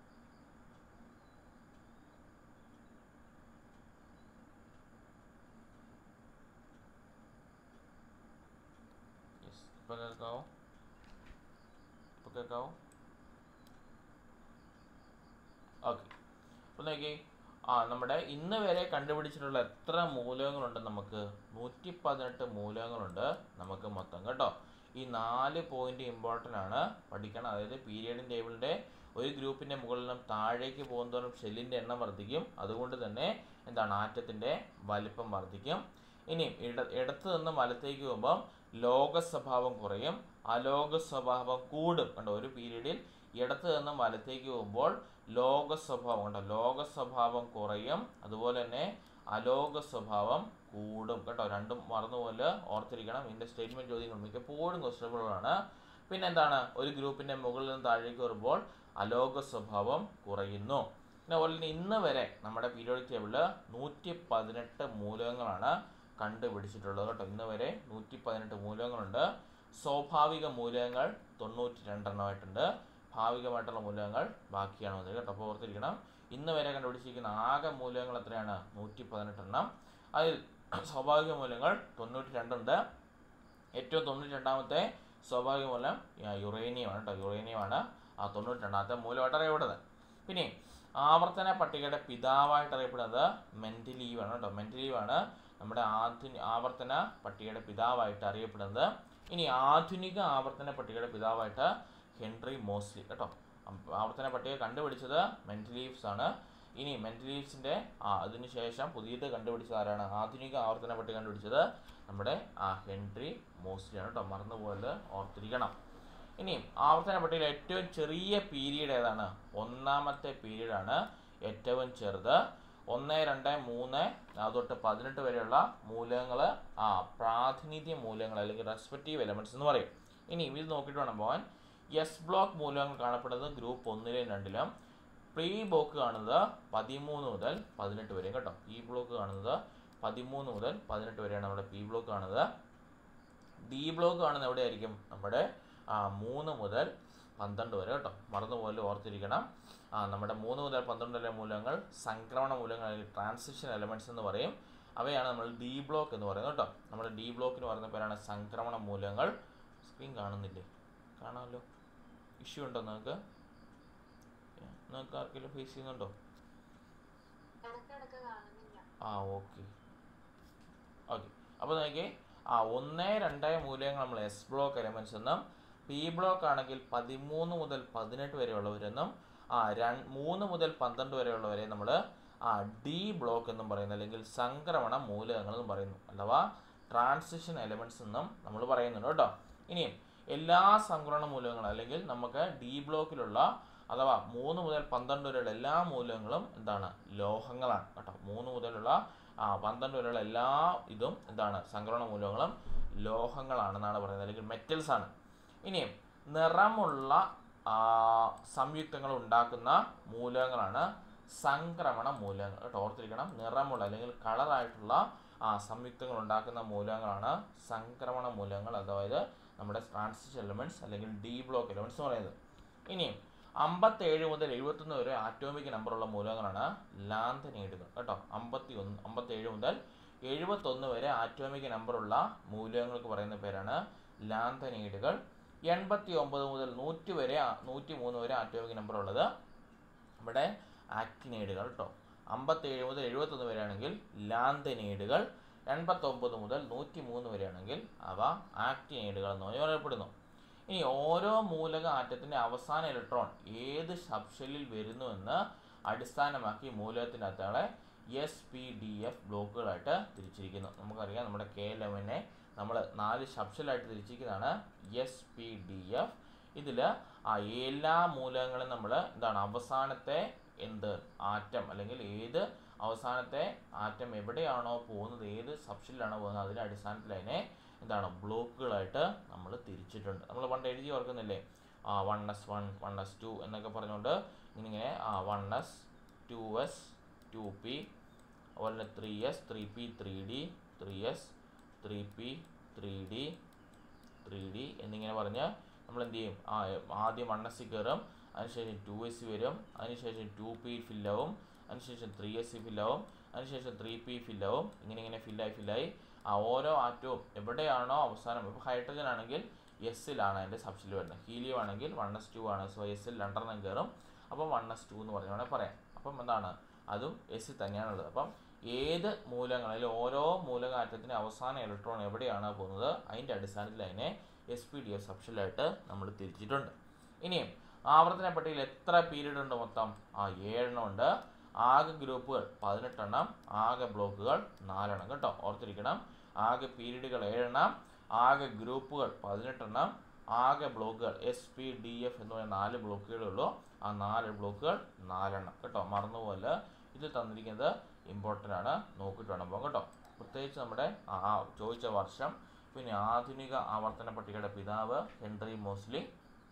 യെസ് ഇപ്പം കേൾക്കാവോ ഇപ്പം കേൾക്കാവോ ഓക്കെ അപ്പോൾ നോക്കി ആ നമ്മുടെ ഇന്ന് വരെ കണ്ടുപിടിച്ചിട്ടുള്ള എത്ര മൂലകങ്ങളുണ്ട് നമുക്ക് നൂറ്റി പതിനെട്ട് മൂലകങ്ങളുണ്ട് നമുക്ക് മൊത്തം കേട്ടോ ഈ നാല് പോയിന്റ് ഇമ്പോർട്ടൻ്റ് ആണ് പഠിക്കണം അതായത് പീരിയഡ് ടേബിളിൻ്റെ ഒരു ഗ്രൂപ്പിൻ്റെ മുകളിൽ നിന്നും താഴേക്ക് പോകുന്നതോറും ഷെല്ലിൻ്റെ എണ്ണം വർദ്ധിക്കും അതുകൊണ്ട് തന്നെ എന്താണ് ആറ്റത്തിൻ്റെ വലിപ്പം വർദ്ധിക്കും ഇനിയും ഇട ഇടത്ത് നിന്ന് വലത്തേക്ക് പോകുമ്പോൾ ലോക സ്വഭാവം കുറയും അലോക സ്വഭാവം കൂടും കണ്ടോ ഒരു പീരീഡിൽ ഇടത്ത് നിന്നും വലത്തേക്ക് പോകുമ്പോൾ ലോക സ്വഭാവം കണ്ടോ ലോക സ്വഭാവം കുറയും അതുപോലെ തന്നെ അലോക സ്വഭാവം കൂടും കേട്ടോ രണ്ടും മറന്നുപോലെ ഓർത്തിരിക്കണം ഇതിൻ്റെ സ്റ്റേറ്റ്മെൻറ്റ് ചോദ്യങ്ങൾ മിക്കപ്പോഴും ക്വസ്റ്റബിളാണ് പിന്നെ എന്താണ് ഒരു ഗ്രൂപ്പിൻ്റെ മുകളിൽ നിന്ന് താഴേക്ക് വരുമ്പോൾ അലോക സ്വഭാവം കുറയുന്നു പിന്നെ അതുപോലെ തന്നെ ഇന്ന് വരെ നമ്മുടെ പീരിയോഡിക് ടേബിളിൽ നൂറ്റി പതിനെട്ട് മൂലകങ്ങളാണ് കണ്ടുപിടിച്ചിട്ടുള്ളത് കേട്ടോ ഇന്ന് വരെ നൂറ്റി പതിനെട്ട് മൂലകങ്ങളുണ്ട് സ്വാഭാവിക മൂലകങ്ങൾ തൊണ്ണൂറ്റി രണ്ടെണ്ണമായിട്ടുണ്ട് ഭാവികമായിട്ടുള്ള മൂലകങ്ങൾ ബാക്കിയാണ് വന്നത് കേട്ടോ അപ്പോൾ ഓർത്തിരിക്കണം ഇന്ന് വരെ കണ്ടുപിടിച്ചിരിക്കുന്ന ആകെ മൂലകങ്ങൾ എത്രയാണ് നൂറ്റി പതിനെട്ടെണ്ണം അതിൽ സ്വാഭാവിക മൂലകങ്ങൾ തൊണ്ണൂറ്റി രണ്ടുണ്ട് ഏറ്റവും തൊണ്ണൂറ്റി രണ്ടാമത്തെ സ്വാഭാവിക മൂലം യുറേനിയമാണ് കേട്ടോ യുറേനിയമാണ് ആ തൊണ്ണൂറ്റി രണ്ടാമത്തെ മൂലമായിട്ട് അറിയപ്പെടുന്നത് പിന്നെ ആവർത്തന പട്ടികയുടെ പിതാവായിട്ട് അറിയപ്പെടുന്നത് മെന്റലീവാണ് കേട്ടോ മെന്റലീവാണ് നമ്മുടെ ആധുനിക ആവർത്തന പട്ടികയുടെ പിതാവായിട്ട് അറിയപ്പെടുന്നത് ഇനി ആധുനിക ആവർത്തന പട്ടികയുടെ പിതാവായിട്ട് ഹെൻറി മോസ്ലി കേട്ടോ അം- ആവർത്തന പട്ടിക കണ്ടുപിടിച്ചത് മെന്റലീവ്സ് ആണ് ഇനി മെന്റലീവ്സിന്റെ ആ അതിനുശേഷം പുതിയത് കണ്ടുപിടിച്ചത് ആരാണ് ആധുനിക ആവർത്തന പട്ടിക കണ്ടുപിടിച്ചത് നമ്മുടെ ആ ഹെൻറി മോസ്ലിയാണ് കേട്ടോ മറന്നുപോലെ ഓർത്തിരിക്കണം ഇനി ആവർത്തന പട്ടികയിൽ ഏറ്റവും ചെറിയ പീരീഡ് ഏതാണ് ഒന്നാമത്തെ പീരീഡ് ആണ് ഏറ്റവും ചെറുത് ഒന്ന് രണ്ട് മൂന്ന് തൊട്ട് പതിനെട്ട് വരെയുള്ള മൂലകങ്ങൾ ആ പ്രാതിനിധ്യ മൂലകങ്ങൾ അല്ലെങ്കിൽ റെസ്പെക്റ്റീവ് എലമെന്റ്സ് എന്ന് പറയും ഇനി ഇത് നോക്കിയിട്ട് വേണം പോകാൻ എസ് ബ്ലോക്ക് മൂലകങ്ങൾ കാണപ്പെടുന്നത് ഗ്രൂപ്പ് ഒന്നിലും രണ്ടിലും പ്രീ ബ്ലോക്ക് കാണുന്നത് പതിമൂന്ന് മുതൽ പതിനെട്ട് വരെ കേട്ടോ പി ബ്ലോക്ക് കാണുന്നത് പതിമൂന്ന് മുതൽ പതിനെട്ട് വരെയാണ് നമ്മുടെ പി ബ്ലോക്ക് കാണുന്നത് ഡി ബ്ലോക്ക് കാണുന്നത് എവിടെയായിരിക്കും നമ്മുടെ ആ, മൂന്ന് മുതൽ പന്ത്രണ്ട് വരെ കേട്ടോ മറന്നുപോലെ ഓർത്തിരിക്കണം ആ, നമ്മുടെ മൂന്ന് മുതൽ പന്ത്രണ്ട് വരെ മൂലകങ്ങൾ സംക്രമണ മൂലകങ്ങൾ അല്ലെങ്കിൽ ട്രാൻസിഷൻ എലമെന്റ്സ് എന്ന് പറയും അവയാണ് നമ്മൾ ഡി ബ്ലോക്ക് എന്ന് പറയുന്നത് കേട്ടോ നമ്മുടെ ഡി ബ്ലോക്കിന് പറയുന്ന പേരാണ് സംക്രമണ മൂലകങ്ങൾ സ്ക്രീൻ കാണുന്നില്ലേ കാണാമല്ലോ ഇഷ്യൂ ഉണ്ടോ നിങ്ങൾക്ക് നിങ്ങൾക്ക് ആർക്കെങ്കിലും ഫേസ് ചെയ്യുന്നുണ്ടോ ഇടയ്ക്കിടയ്ക്ക് കാണുന്നില്ല ആ ഓക്കെ ഓക്കെ അപ്പോൾ നോക്കിയേ ആ ഒന്ന് രണ്ട് മൂല്യങ്ങൾ നമ്മൾ എസ് ബ്ലോക്ക് എലമെൻറ്റ്സ് എന്നും പി ബ്ലോക്ക് ആണെങ്കിൽ പതിമൂന്ന് മുതൽ പതിനെട്ട് വരെയുള്ളവരെന്നും ആ രണ്ട് മൂന്ന് മുതൽ പന്ത്രണ്ട് വരെയുള്ളവരെ നമ്മൾ ആ ഡി ബ്ലോക്ക് എന്നും പറയുന്നു അല്ലെങ്കിൽ സംക്രമണ മൂലകങ്ങൾ എന്നും പറയുന്നു അഥവാ ട്രാൻസിഷൻ എലമെൻറ്റ്സ് എന്നും നമ്മൾ പറയുന്നുണ്ട് കേട്ടോ ഇനിയും എല്ലാ സംക്രമണ മൂലകങ്ങളും അല്ലെങ്കിൽ നമുക്ക് ഡി ബ്ലോക്കിലുള്ള അഥവാ മൂന്ന് മുതൽ പന്ത്രണ്ട് വരെയുള്ള എല്ലാ മൂലകങ്ങളും എന്താണ് ലോഹങ്ങളാണ് കേട്ടോ മൂന്ന് മുതലുള്ള ആ പന്ത്രണ്ട് വരെയുള്ള എല്ലാ ഇതും എന്താണ് സംക്രമണ മൂലകങ്ങളും ലോഹങ്ങളാണെന്നാണ് പറയുന്നത് അല്ലെങ്കിൽ മെറ്റൽസ് ആണ് ഇനിയും നിറമുള്ള ആ, സംയുക്തങ്ങൾ ഉണ്ടാക്കുന്ന മൂലകങ്ങളാണ് സംക്രമണ മൂലകങ്ങൾ കേട്ടോ ഓർത്തിരിക്കണം നിറമുള്ള അല്ലെങ്കിൽ കളറായിട്ടുള്ള ആ സംയുക്തങ്ങൾ ഉണ്ടാക്കുന്ന മൂലകങ്ങളാണ് സംക്രമണ മൂലകങ്ങൾ അതായത് നമ്മുടെ ട്രാൻസിഷൻ എലമെന്റ്സ് അല്ലെങ്കിൽ ഡി ബ്ലോക്ക് എലമെന്റ്സ് എന്ന് പറയുന്നത് ഇനിയും അമ്പത്തേഴ് മുതൽ എഴുപത്തൊന്ന് വരെ ആറ്റോമിക് നമ്പറുള്ള മൂലകങ്ങളാണ് ലാന്തനീഡുകൾ കേട്ടോ അമ്പത്തി ഒന്ന് അമ്പത്തേഴ് മുതൽ എഴുപത്തൊന്ന് വരെ ആറ്റോമിക് നമ്പറുള്ള മൂലകങ്ങൾക്ക് പറയുന്ന പേരാണ് ലാന്തനീഡുകൾ എൺപത്തി ഒമ്പത് മുതൽ നൂറ്റി വരെ നൂറ്റി മൂന്ന് വരെ ആറ്റോമിക് നമ്പർ ഉള്ളത് ഇവിടെ ആക്ടിനൈഡുകൾ കേട്ടോ അമ്പത്തേഴ് മുതൽ എഴുപത്തൊന്ന് വരെയാണെങ്കിൽ ലാന്തനൈഡുകൾ എൺപത്തൊമ്പത് മുതൽ നൂറ്റി മൂന്ന് വരെയാണെങ്കിൽ അവ ആക്ടിനൈഡുകൾ എന്ന് പറഞ്ഞ് പറയപ്പെടുന്നു ഇനി ഓരോ മൂലക ആറ്റത്തിൻ്റെ അവസാന ഇലക്ട്രോൺ ഏത് സബ്ഷെല്ലിൽ വരുന്നുവെന്ന് അടിസ്ഥാനമാക്കി മൂലകത്തിൻ്റെ അകത്തുകളെ എസ് പി ഡി എഫ് ബ്ലോക്കുകളായിട്ട് തിരിച്ചിരിക്കുന്നു നമുക്കറിയാം നമ്മുടെ കെ ലെവനെ നമ്മൾ നാല് സബ്ഷെല്ലായിട്ട് തിരിച്ചിരിക്കുന്നതാണ് എസ് പി ഡി എഫ് ഇതിൽ ആ എല്ലാ മൂലകങ്ങളും നമ്മൾ എന്താണ് അവസാനത്തെ എന്ത് ആറ്റം അല്ലെങ്കിൽ ഏത് അവസാനത്തെ ആറ്റം എവിടെയാണോ പോകുന്നത് ഏത് സബ്ഷെല്ലാണോ പോകുന്നത് അതിൻ്റെ അടിസ്ഥാനത്തിൽ അതിനെ എന്താണ് ബ്ലോക്കുകളായിട്ട് നമ്മൾ തിരിച്ചിട്ടുണ്ട് നമ്മൾ പണ്ട് എഴുതി ഓർക്കുന്നില്ലേ ആ one S one one S two എന്നൊക്കെ പറഞ്ഞുകൊണ്ട് ഇങ്ങനെ ആ one S two S two P അതുപോലെ തന്നെ three S three P three D three S three P three D three D എന്നിങ്ങനെ പറഞ്ഞ് നമ്മൾ എന്ത് ചെയ്യും ആ ആദ്യം വൺ എസ് കയറും അതിനുശേഷം ടു എസ് വരും അതിനുശേഷം ടു പി ഫില്ലാവും അതിനുശേഷം ത്രീ എസ് സി ഫില്ലാവും അതിനുശേഷം ത്രീ പി ഫില്ലാവും ഇങ്ങനെ ഇങ്ങനെ ഫില്ലായി ഫില്ലായി ആ ഓരോ ആറ്റവും എവിടെയാണോ അവസാനം ഇപ്പോൾ ഹൈഡ്രജൻ ആണെങ്കിൽ എസ്സിലാണ് അതിൻ്റെ സബ്സിഡി വരുന്നത് ഹീലിയം ആണെങ്കിൽ വൺ എസ് ടു ആണ് സോ എസ്സിൽ രണ്ടെണ്ണം കയറും അപ്പം വൺ എസ് ടു എന്ന് പറഞ്ഞ് വേണമെങ്കിൽ പറയാം അപ്പം എന്താണ് അതും എസ്സിൽ തന്നെയാണുള്ളത് അപ്പം ഏത് മൂലങ്ങളിൽ ഓരോ മൂലക ആറ്റത്തിൻ്റെ അവസാന ഇലക്ട്രോൺ എവിടെയാണ് പോകുന്നത് അതിൻ്റെ അടിസ്ഥാനത്തിൽ അതിനെ എസ് പി ഡി എഫ് സബ്ഷനിലായിട്ട് നമ്മൾ തിരിച്ചിട്ടുണ്ട് ഇനിയും ആവർത്തന പട്ടികയിൽ എത്ര പീരീഡ് ഉണ്ട് മൊത്തം ആ ഏഴെണ്ണം ഉണ്ട് ആകെ ഗ്രൂപ്പുകൾ പതിനെട്ടെണ്ണം ആകെ ബ്ലോക്കുകൾ നാലെണ്ണം കേട്ടോ ഓർത്തിരിക്കണം ആകെ പീരീഡുകൾ ഏഴെണ്ണം ആകെ ഗ്രൂപ്പുകൾ പതിനെട്ടെണ്ണം ആകെ ബ്ലോക്കുകൾ എസ് പി ഡി എഫ് എന്ന് പറയുന്ന നാല് ബ്ലോക്കുകളേ ഉള്ളൂ ആ നാല് ബ്ലോക്കുകൾ നാലെണ്ണം കേട്ടോ മറന്നുപോലെ ഇത് തന്നിരിക്കുന്നത് ഇമ്പോർട്ടൻ്റ് ആണ് നോക്കിയിട്ട് വേണം പോകാം കേട്ടോ പ്രത്യേകിച്ച് നമ്മുടെ ആ ആ ചോദിച്ച വർഷം പിന്നെ ആധുനിക ആവർത്തന പട്ടികയുടെ പിതാവ് ഹെൻറി മോസ്ലി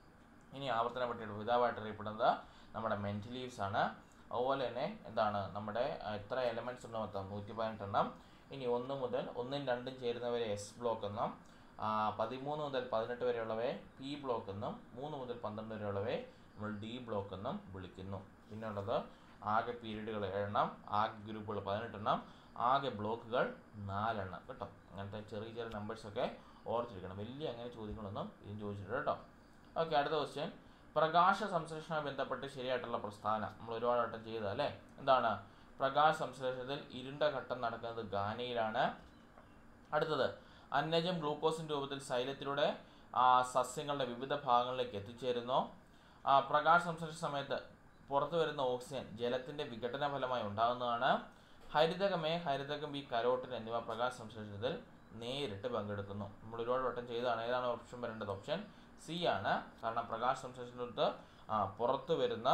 ഇനി ആവർത്തന പട്ടികയുടെ പിതാവായിട്ട് അറിയപ്പെടുന്നത് നമ്മുടെ മെൻറ്റിലീവ്സ് ആണ് അതുപോലെ തന്നെ എന്താണ് നമ്മുടെ ആ, എത്ര എലമെൻറ്റ്സ് ഉണ്ട് മൊത്തം നൂറ്റി പതിനെട്ടെണ്ണം ഇനി ഒന്ന് മുതൽ ഒന്നും രണ്ടും ചേരുന്നവരെ എസ് ബ്ലോക്ക് എന്നും ആ, പതിമൂന്ന് മുതൽ പതിനെട്ട് വരെയുള്ളവയെ പി ബ്ലോക്ക് എന്നും മൂന്ന് മുതൽ പന്ത്രണ്ട് വരെയുള്ളവയെ നമ്മൾ ഡി ബ്ലോക്ക് എന്നും വിളിക്കുന്നു പിന്നെ ഉള്ളത് ആകെ പീരീഡുകൾ ഏഴെണ്ണം ആകെ ഗ്രൂപ്പുകൾ പതിനെട്ടെണ്ണം ആകെ ബ്ലോക്കുകൾ നാലെണ്ണം കേട്ടോ അങ്ങനത്തെ ചെറിയ ചെറിയ നമ്പേഴ്സൊക്കെ ഓർത്തിരിക്കണം വലിയ അങ്ങനെ ചോദ്യങ്ങളൊന്നും ഇതും ചോദിച്ചിട്ടുണ്ട് കേട്ടോ ഓക്കെ അടുത്ത ക്വസ്റ്റ്യൻ പ്രകാശ സംശ്ലേഷണവുമായി ബന്ധപ്പെട്ട് ശരിയായിട്ടുള്ള പ്രസ്താവന നമ്മൾ ഒരുപാട് വട്ടം ചെയ്തത് അല്ലേ എന്താണ് പ്രകാശ സംശ്ലേഷണത്തിൽ ഇരുണ്ട ഘട്ടം നടക്കുന്നത് ഗാനയിലാണ് അടുത്തത് അന്നജം ഗ്ലൂക്കോസിൻ്റെ രൂപത്തിൽ ശൈലത്തിലൂടെ ആ, സസ്യങ്ങളുടെ വിവിധ ഭാഗങ്ങളിലേക്ക് എത്തിച്ചേരുന്നു ആ, പ്രകാശ സംശ്ലേഷണ സമയത്ത് പുറത്തു വരുന്ന ഓക്സിജൻ ജലത്തിൻ്റെ വിഘടന ഫലമായി ഉണ്ടാകുന്നതാണ് ഹരിതകം എ ഹരിതകം ബി കരോട്ടിൻ എന്നിവ പ്രകാശ സംശ്ലേഷണത്തിൽ നേരിട്ട് പങ്കെടുക്കുന്നു നമ്മൾ ഒരുപാട് വട്ടം ചെയ്തതാണ് ഏതാണ് ഓപ്ഷൻ വരേണ്ടത് ഓപ്ഷൻ സി ആണ് കാരണം പ്രകാശ സംശ്ലേഷണത്ത് ആ, പുറത്തു വരുന്ന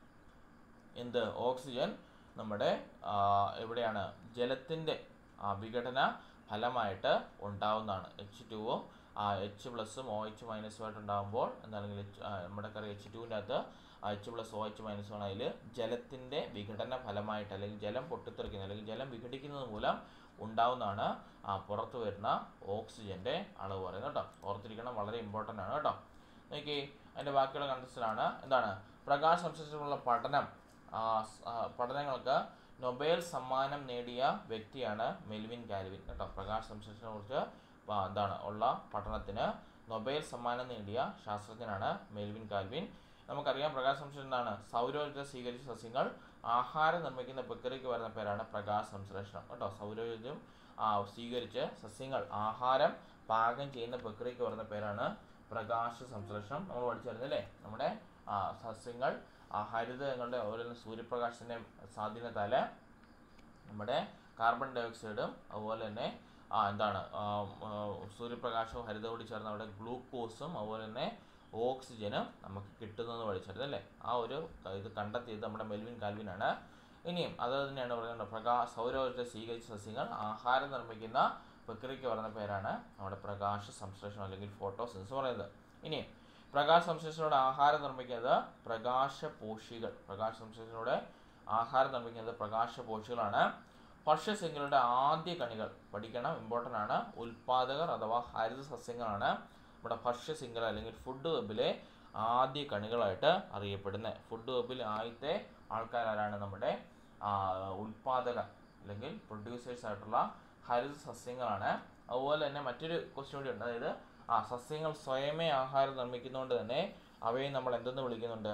എന്ത് ഓക്സിജൻ നമ്മുടെ ആ, എവിടെയാണ് ജലത്തിൻ്റെ വിഘടന ഫലമായിട്ട് ഉണ്ടാവുന്നതാണ് എച്ച് ടുവും എച്ച് പ്ലസും ഒ എച്ച് മൈനസും ആയിട്ട് ഉണ്ടാകുമ്പോൾ എന്താണെങ്കിൽ എച്ച് നമ്മുടെ കറി എച്ച് ടുവിൻ്റെ അകത്ത് H plus O H minus ആണ് അതിൽ ജലത്തിൻ്റെ വിഘടന ഫലമായിട്ട് അല്ലെങ്കിൽ ജലം പൊട്ടിത്തെറിക്കുന്നത് അല്ലെങ്കിൽ ജലം വിഘടിക്കുന്നത് മൂലം ഉണ്ടാവുന്നതാണ് ആ പുറത്ത് വരുന്ന ഓക്സിജൻ്റെ അളവ് പറയുന്നത് കേട്ടോ ഓർത്തിരിക്കണം വളരെ ഇമ്പോർട്ടൻ്റ് ആണ് കേട്ടോ നോക്കി അതിൻ്റെ ബാക്കിയുള്ള കണ്ടസ്റ്റിലാണ് എന്താണ് പ്രകാശ സംശ്ലേഷണമുള്ള പഠനം ആ, സ്- ആ, പഠനങ്ങൾക്ക് നൊബേൽ സമ്മാനം നേടിയ വ്യക്തിയാണ് മെൽവിൻ കാൽവിൻ കേട്ടോ പ്രകാശ സംശ്ലേഷണത്തെ കുറിച്ച് എന്താണ് ഉള്ള പഠനത്തിന് നൊബേൽ സമ്മാനം നേടിയ ശാസ്ത്രജ്ഞനാണ് മെൽവിൻ കാൽവിൻ നമുക്കറിയാം പ്രകാശ സംശ്ലേഷണം എന്താണ് സൗരോർജ്ജ സ്വീകരിച്ച സസ്യങ്ങൾ ആഹാരം നിർമ്മിക്കുന്ന പ്രക്രിയയ്ക്ക് വരുന്ന പേരാണ് പ്രകാശ സംശ്ലേഷണം കേട്ടോ സൗരോർജ്ജം ആ, സ്വീകരിച്ച് സസ്യങ്ങൾ ആഹാരം പാകം ചെയ്യുന്ന പ്രക്രിയയ്ക്ക് വരുന്ന പേരാണ് പ്രകാശ സംശ്ലേഷണം നമ്മൾ പഠിച്ചിരുന്നല്ലേ നമ്മുടെ ആ, സസ്യങ്ങൾ ആ ഹരിതങ്ങളുടെ ഓരോ സൂര്യപ്രകാശത്തിൻ്റെ സ്വാധീനത്താൽ നമ്മുടെ കാർബൺ ഡൈ ഓക്സൈഡും അതുപോലെ തന്നെ ആ എന്താണ് ആ, ആ, സൂര്യപ്രകാശവും ഹരിതവും കൂടി ചേർന്ന് അവിടെ ഗ്ലൂക്കോസും അതുപോലെ തന്നെ ഓക്സിജനും നമുക്ക് കിട്ടുന്നതെന്ന് പഠിച്ചിരുന്നു അല്ലേ ആ ഒരു ഇത് കണ്ടെത്തിയത് നമ്മുടെ മെൽവിൻ കാൽവിനാണ് ഇനിയും അത് തന്നെയാണ് പറയുന്നത് പ്രകാശ സൗരോർജ്ജ സ്വീകരിച്ച സസ്യങ്ങൾ ആഹാരം നിർമ്മിക്കുന്ന പ്രക്രിയയ്ക്ക് പറയുന്ന പേരാണ് നമ്മുടെ പ്രകാശ സംശ്ലേഷണം അല്ലെങ്കിൽ ഫോട്ടോസിൻസ് പറയുന്നത് ഇനിയും പ്രകാശ സംശ്ലേഷണോടെ ആഹാരം നിർമ്മിക്കുന്നത് പ്രകാശപോഷികൾ പ്രകാശ സംശ്ലേഷണോടെ ആഹാരം നിർമ്മിക്കുന്നത് പ്രകാശപോഷികളാണ് ഭക്ഷ്യസസ്യങ്ങളുടെ ആദ്യ കണികൾ പഠിക്കണം ഇമ്പോർട്ടൻ്റ് ആണ് ഉൽപാദകർ അഥവാ ഹരിത സസ്യങ്ങളാണ് നമ്മുടെ ഭക്ഷ്യശൃംഖല അല്ലെങ്കിൽ ഫുഡ് വെബിലെ ആദ്യ കണികളായിട്ട് അറിയപ്പെടുന്നത് ഫുഡ് വെബിൽ ആദ്യത്തെ ആൾക്കാരാണ് നമ്മുടെ ആ, ഉൽപാദകർ അല്ലെങ്കിൽ പ്രൊഡ്യൂസേഴ്സ് ആയിട്ടുള്ള ഹരിത സസ്യങ്ങളാണ് അതുപോലെ തന്നെ മറ്റൊരു ക്വസ്റ്റ്യൻ കൂടി ഉണ്ട് അതായത് ആ സസ്യങ്ങൾ സ്വയമേ ആഹാരം നിർമ്മിക്കുന്നതുകൊണ്ട് തന്നെ അവയെ നമ്മൾ എന്തെന്ന് വിളിക്കുന്നുണ്ട്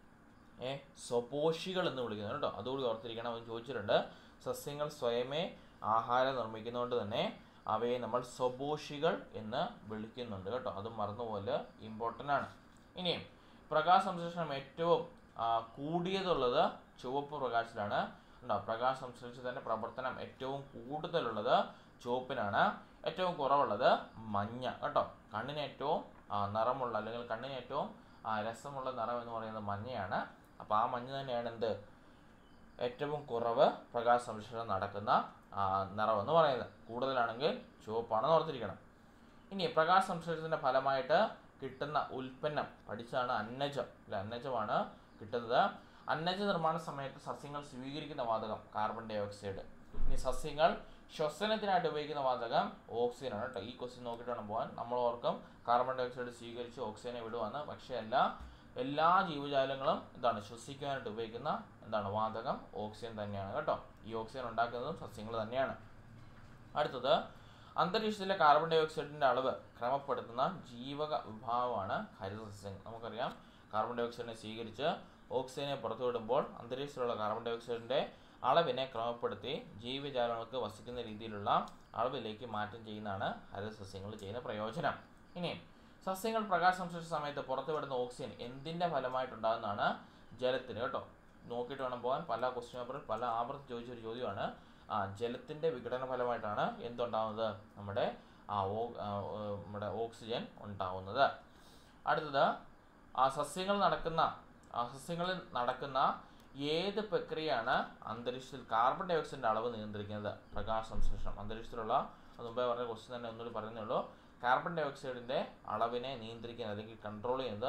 ഏ സ്വപോഷികൾ എന്ന് വിളിക്കുന്നു കേട്ടോ അതുകൂടി ഓർത്തിരിക്കണം അവൻ ചോദിച്ചിട്ടുണ്ട് സസ്യങ്ങൾ സ്വയമേ ആഹാരം നിർമ്മിക്കുന്നതുകൊണ്ട് തന്നെ അവയെ നമ്മൾ സ്വപോഷികൾ എന്ന് വിളിക്കുന്നുണ്ട് കേട്ടോ അതും മറന്നുപോലെ ഇമ്പോർട്ടൻ്റ് ആണ് ഇനിയും പ്രകാശ സംശ്ലേഷണം ഏറ്റവും ആ, കൂടിയതുള്ളത് ചുവപ്പ് പ്രകാശത്തിലാണ് ഉണ്ടോ പ്രകാശ സംശ്ലേഷണത്തിൻ്റെ പ്രവർത്തനം ഏറ്റവും കൂടുതലുള്ളത് ചുവപ്പിനാണ് ഏറ്റവും കുറവുള്ളത് മഞ്ഞ കേട്ടോ കണ്ണിന് ഏറ്റവും ആ, നിറമുള്ള അല്ലെങ്കിൽ കണ്ണിന് ഏറ്റവും ആ, രസമുള്ള നിറം എന്ന് പറയുന്നത് മഞ്ഞയാണ് അപ്പോൾ ആ മഞ്ഞ തന്നെയാണ് എന്ത് ഏറ്റവും കുറവ് പ്രകാശ സംശ്ലേഷണം നടക്കുന്ന ആ, നിറം എന്ന് പറയുന്നത് കൂടുതലാണെങ്കിൽ ചുവപ്പാണെന്ന് ഓർത്തിരിക്കണം ഇനി പ്രകാശ സംശ്ലേഷണത്തിൻ്റെ ഫലമായിട്ട് കിട്ടുന്ന ഉൽപ്പന്നം പഠിച്ചാണ് അന്നജം അല്ലെ അന്നജമാണ് കിട്ടുന്നത് അന്നജ നിർമ്മാണ സമയത്ത് സസ്യങ്ങൾ സ്വീകരിക്കുന്ന വാതകം കാർബൺ ഡൈ ഓക്സൈഡ് ഇനി സസ്യങ്ങൾ ശ്വസനത്തിനായിട്ട് ഉപയോഗിക്കുന്ന വാതകം ഓക്സിജൻ ആണ് കേട്ടോ ഈ ക്വസ്റ്റ്യൻ നോക്കിയിട്ട് വേണം പോകാൻ നമ്മൾ ഓർക്കും കാർബൺ ഡൈ ഓക്സൈഡ് സ്വീകരിച്ച് ഓക്സിജനെ വിടുവാന്ന് പക്ഷേ അല്ല എല്ലാ ജീവജാലങ്ങളും എന്താണ് ശ്വസിക്കാനായിട്ട് ഉപയോഗിക്കുന്ന എന്താണ് വാതകം ഓക്സിജൻ തന്നെയാണ് കേട്ടോ ഈ ഓക്സിജൻ ഉണ്ടാക്കുന്നതും സസ്യങ്ങൾ തന്നെയാണ് അടുത്തത് അന്തരീക്ഷത്തിലെ കാർബൺ ഡൈ ഓക്സൈഡിൻ്റെ അളവ് ക്രമപ്പെടുത്തുന്ന ജീവക വിഭാഗമാണ് ഹരിതസസ്യങ്ങൾ നമുക്കറിയാം കാർബൺ ഡൈ ഓക്സൈഡിനെ സ്വീകരിച്ച് ഓക്സിജനെ പുറത്തുവിടുമ്പോൾ അന്തരീക്ഷത്തിലുള്ള കാർബൺ ഡൈ ഓക്സൈഡിൻ്റെ അളവിനെ ക്രമപ്പെടുത്തി ജീവജാലങ്ങൾക്ക് വസിക്കുന്ന രീതിയിലുള്ള അളവിലേക്ക് മാറ്റം ചെയ്യുന്നതാണ് ഹരിതസസ്യങ്ങൾ ചെയ്യുന്ന പ്രയോജനം ഇനി സസ്യങ്ങൾ പ്രകാശ സംശ്ലേഷണ സമയത്ത് പുറത്തുവിടുന്ന ഓക്സിജൻ എന്തിൻ്റെ ഫലമായിട്ടുണ്ടാകുന്നതാണ് ജലത്തിന് കേട്ടോ നോക്കിയിട്ട് വേണം പോകാൻ പല ക്വസ്റ്റ്യൻ പേപ്പറിൽ പല ആവർത്തി ചോദിച്ചൊരു ചോദ്യമാണ് ആ ജലത്തിൻ്റെ വിഘടന ഫലമായിട്ടാണ് എന്തുണ്ടാകുന്നത് നമ്മുടെ ആ ഓ ആ, ഏ, നമ്മുടെ ഓക്സിജൻ ഉണ്ടാകുന്നത് അടുത്തത് ആ സസ്യങ്ങൾ നടക്കുന്ന ആ സസ്യങ്ങളിൽ നടക്കുന്ന ഏത് പ്രക്രിയയാണ് അന്തരീക്ഷത്തിൽ കാർബൺ ഡൈ ഓക്സൈഡിൻ്റെ അളവ് നിയന്ത്രിക്കുന്നത് പ്രകാശ സംശ്ലേഷണം അന്തരീക്ഷത്തിലുള്ള അത് മുമ്പേ പറഞ്ഞ ക്വസ്റ്റ്യൻ തന്നെ ഒന്നുകൂടി പറയുന്നേ ഉള്ളൂ കാർബൺ ഡൈ ഓക്സൈഡിൻ്റെ അളവിനെ നിയന്ത്രിക്കുന്നത് അല്ലെങ്കിൽ കൺട്രോൾ ചെയ്യുന്നത്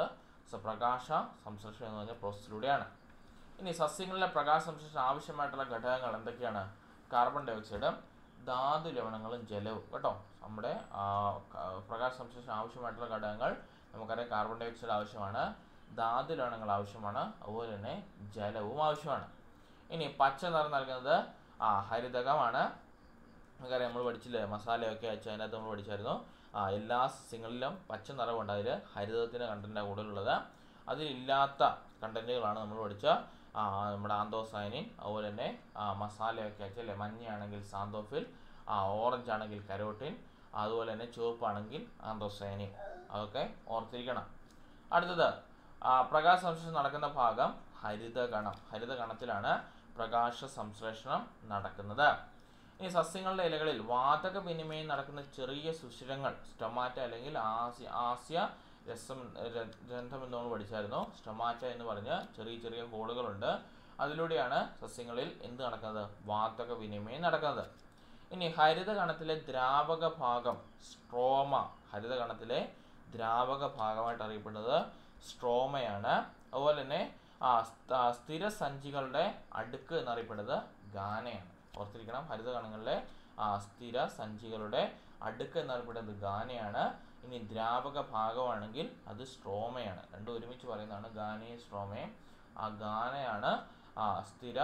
സ പ്രകാശ സംശ്ലേഷണം എന്ന് പറഞ്ഞ പ്രോസസ്സിലൂടെയാണ് ഇനി സസ്യങ്ങളിലെ പ്രകാശ സംശ്ലേഷണം ആവശ്യമായിട്ടുള്ള ഘടകങ്ങൾ എന്തൊക്കെയാണ് കാർബൺ ഡൈ ഓക്സൈഡും ധാതു ലവണങ്ങളും ജലവും കേട്ടോ നമ്മുടെ ആ, ക- പ്രകാശ സംശ്ലേഷണം ആവശ്യമായിട്ടുള്ള ഘടകങ്ങൾ നമുക്കറിയാം കാർബൺ ഡൈ ഓക്സൈഡ് ആവശ്യമാണ് ധാതു ലവണങ്ങൾ ആവശ്യമാണ് അതുപോലെ തന്നെ ജലവും ആവശ്യമാണ് ഇനി പച്ച നിറം നൽകുന്നത് ആ ഹരിതകമാണ് നമുക്കറിയാം നമ്മൾ പഠിച്ചില്ലേ മസാലയൊക്കെ അയച്ച് അതിനകത്ത് നമ്മൾ പഠിച്ചായിരുന്നു ആ എല്ലാ സസ്യങ്ങളിലും പച്ച നിറമുണ്ട് അതിൽ ഹരിതത്തിൻ്റെ കണ്ടൻറ്റാണ് കൂടുതലുള്ളത് അതിലില്ലാത്ത കണ്ടൻറ്റുകളാണ് നമ്മൾ പഠിച്ച ആ, നമ്മുടെ ആന്തോസൈനിൻ അതുപോലെ തന്നെ ആ, മസാലയൊക്കെ അയച്ച് അല്ലേ മഞ്ഞയാണെങ്കിൽ സാന്തോഫിൽ ആ ഓറഞ്ച് ആണെങ്കിൽ കരോട്ടിൻ അതുപോലെ തന്നെ ചുവപ്പാണെങ്കിൽ ആന്തോസൈനിൻ അതൊക്കെ ഓർത്തിരിക്കണം അടുത്തത് ആ, പ്രകാശ സംശ്ലേഷണം നടക്കുന്ന ഭാഗം ഹരിതകണം ഹരിതകണത്തിലാണ് പ്രകാശ സംശ്ലേഷണം നടക്കുന്നത് ഇനി സസ്യങ്ങളുടെ ഇലകളിൽ വാതക വിനിമയം നടക്കുന്ന ചെറിയ സുഷിരങ്ങൾ സ്റ്റൊമാറ്റ അല്ലെങ്കിൽ ആസ്യ ആസ്യ രസം ര- രന്ധം എന്ന് നമ്മൾ പഠിച്ചായിരുന്നു സ്റ്റൊമാറ്റ എന്ന് പറഞ്ഞ് ചെറിയ ചെറിയ ഹോളുകളുണ്ട് അതിലൂടെയാണ് സസ്യങ്ങളിൽ എന്ത് നടക്കുന്നത് വാതക വിനിമയം നടക്കുന്നത് ഇനി ഹരിതകണത്തിലെ ദ്രാവക ഭാഗം സ്ട്രോമ ഹരിതകണത്തിലെ ദ്രാവക ഭാഗമായിട്ട് അറിയപ്പെടുന്നത് സ്ട്രോമയാണ് അതുപോലെ തന്നെ ആ സ്ഥ- സ്ഥിരസഞ്ചികളുടെ അടുക്ക് എന്നറിയപ്പെടുന്നത് ഗാനയാണ് ഓർത്തിരിക്കണം ഹരിതകണങ്ങളിലെ ആ സ്ഥിര സഞ്ചികളുടെ അടുക്ക് എന്നറിയപ്പെടുന്നത് ഗാനയാണ് ഇനി ദ്രാവക ഭാഗമാണെങ്കിൽ അത് സ്ട്രോമയാണ് രണ്ടും ഒരുമിച്ച് പറയുന്നതാണ് ഗാനയും സ്ട്രോമയും ആ ഗാനയാണ് ആ സ്ഥിര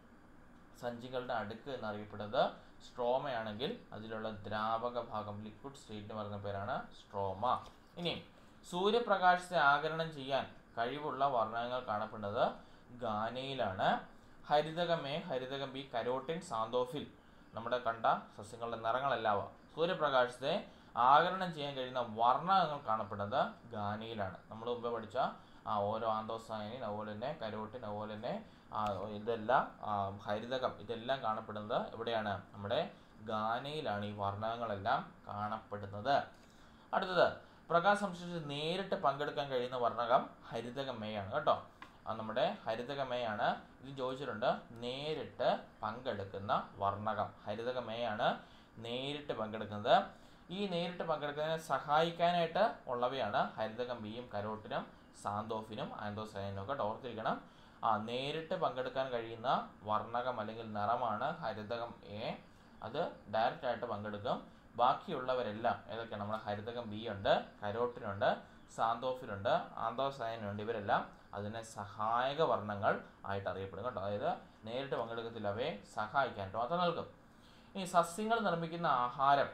സഞ്ചികളുടെ അടുക്ക് എന്നറിയപ്പെടുന്നത് സ്ട്രോമയാണെങ്കിൽ അതിലുള്ള ദ്രാവക ഭാഗം ലിക്വിഡ് സ്റ്റേറ്റ് എന്ന് പറയുന്ന പേരാണ് സ്ട്രോമ ഇനി സൂര്യപ്രകാശത്തെ ആഗിരണം ചെയ്യാൻ കഴിവുള്ള വർണ്ണങ്ങൾ കാണപ്പെടുന്നത് ഗാനയിലാണ് ഹരിതകം എ ഹരിതകം ബി കരോട്ടിൻ സാന്തോഫിൽ നമ്മുടെ കണ്ട സസ്യങ്ങളുടെ നിറങ്ങളെല്ലാവ സൂര്യപ്രകാശത്തെ ആഗിരണം ചെയ്യാൻ കഴിയുന്ന വർണ്ണകങ്ങൾ കാണപ്പെടുന്നത് ഗാനയിലാണ് നമ്മൾ മുമ്പ് പഠിച്ച ആ ഓരോ ആന്തോസായനിൻ അതുപോലെ തന്നെ കരോട്ടിൻ അതുപോലെ തന്നെ ആ, ഇതെല്ലാം ആ, ഹരിതകം ഇതെല്ലാം കാണപ്പെടുന്നത് എവിടെയാണ് നമ്മുടെ ഗാനയിലാണ് ഈ വർണ്ണകങ്ങളെല്ലാം കാണപ്പെടുന്നത് അടുത്തത് പ്രകാശ സംശ്ലേഷത്തിൽ നേരിട്ട് പങ്കെടുക്കാൻ കഴിയുന്ന വർണ്ണകം ഹരിതകമയാണ് കേട്ടോ ആ നമ്മുടെ ഹരിതകമയാണ് ഇത് ചോദിച്ചിട്ടുണ്ട് നേരിട്ട് പങ്കെടുക്കുന്ന വർണ്ണകം ഹരിതകമയാണ് നേരിട്ട് പങ്കെടുക്കുന്നത് ഈ നേരിട്ട് പങ്കെടുക്കുന്നതിനെ സഹായിക്കാനായിട്ട് ഉള്ളവയാണ് ഹരിതകം ബിയും കരോട്ടിനും സാന്തോഫിനും ആന്തോസൈനും ഒക്കെ ഓർത്തിരിക്കണം ആ നേരിട്ട് പങ്കെടുക്കാൻ കഴിയുന്ന വർണ്ണകം അല്ലെങ്കിൽ നിറമാണ് ഹരിതകം എ അത് ഡയറക്റ്റ് ആയിട്ട് പങ്കെടുക്കും ബാക്കിയുള്ളവരെല്ലാം ഏതൊക്കെയാണ് നമ്മുടെ ഹരിതകം ബി ഉണ്ട് കരോട്ടിനുണ്ട് സാന്തോഫിനുണ്ട് ആന്തോസൈനുണ്ട് ഇവരെല്ലാം അതിനെ സഹായക വർണ്ണങ്ങൾ ആയിട്ട് അറിയപ്പെടും കേട്ടോ അതായത് നേരിട്ട് പങ്കെടുക്കത്തില്ല അവയെ സഹായിക്കാനായിട്ട് മാത്രം നൽകും ഇനി സസ്യങ്ങൾ നിർമ്മിക്കുന്ന ആഹാരം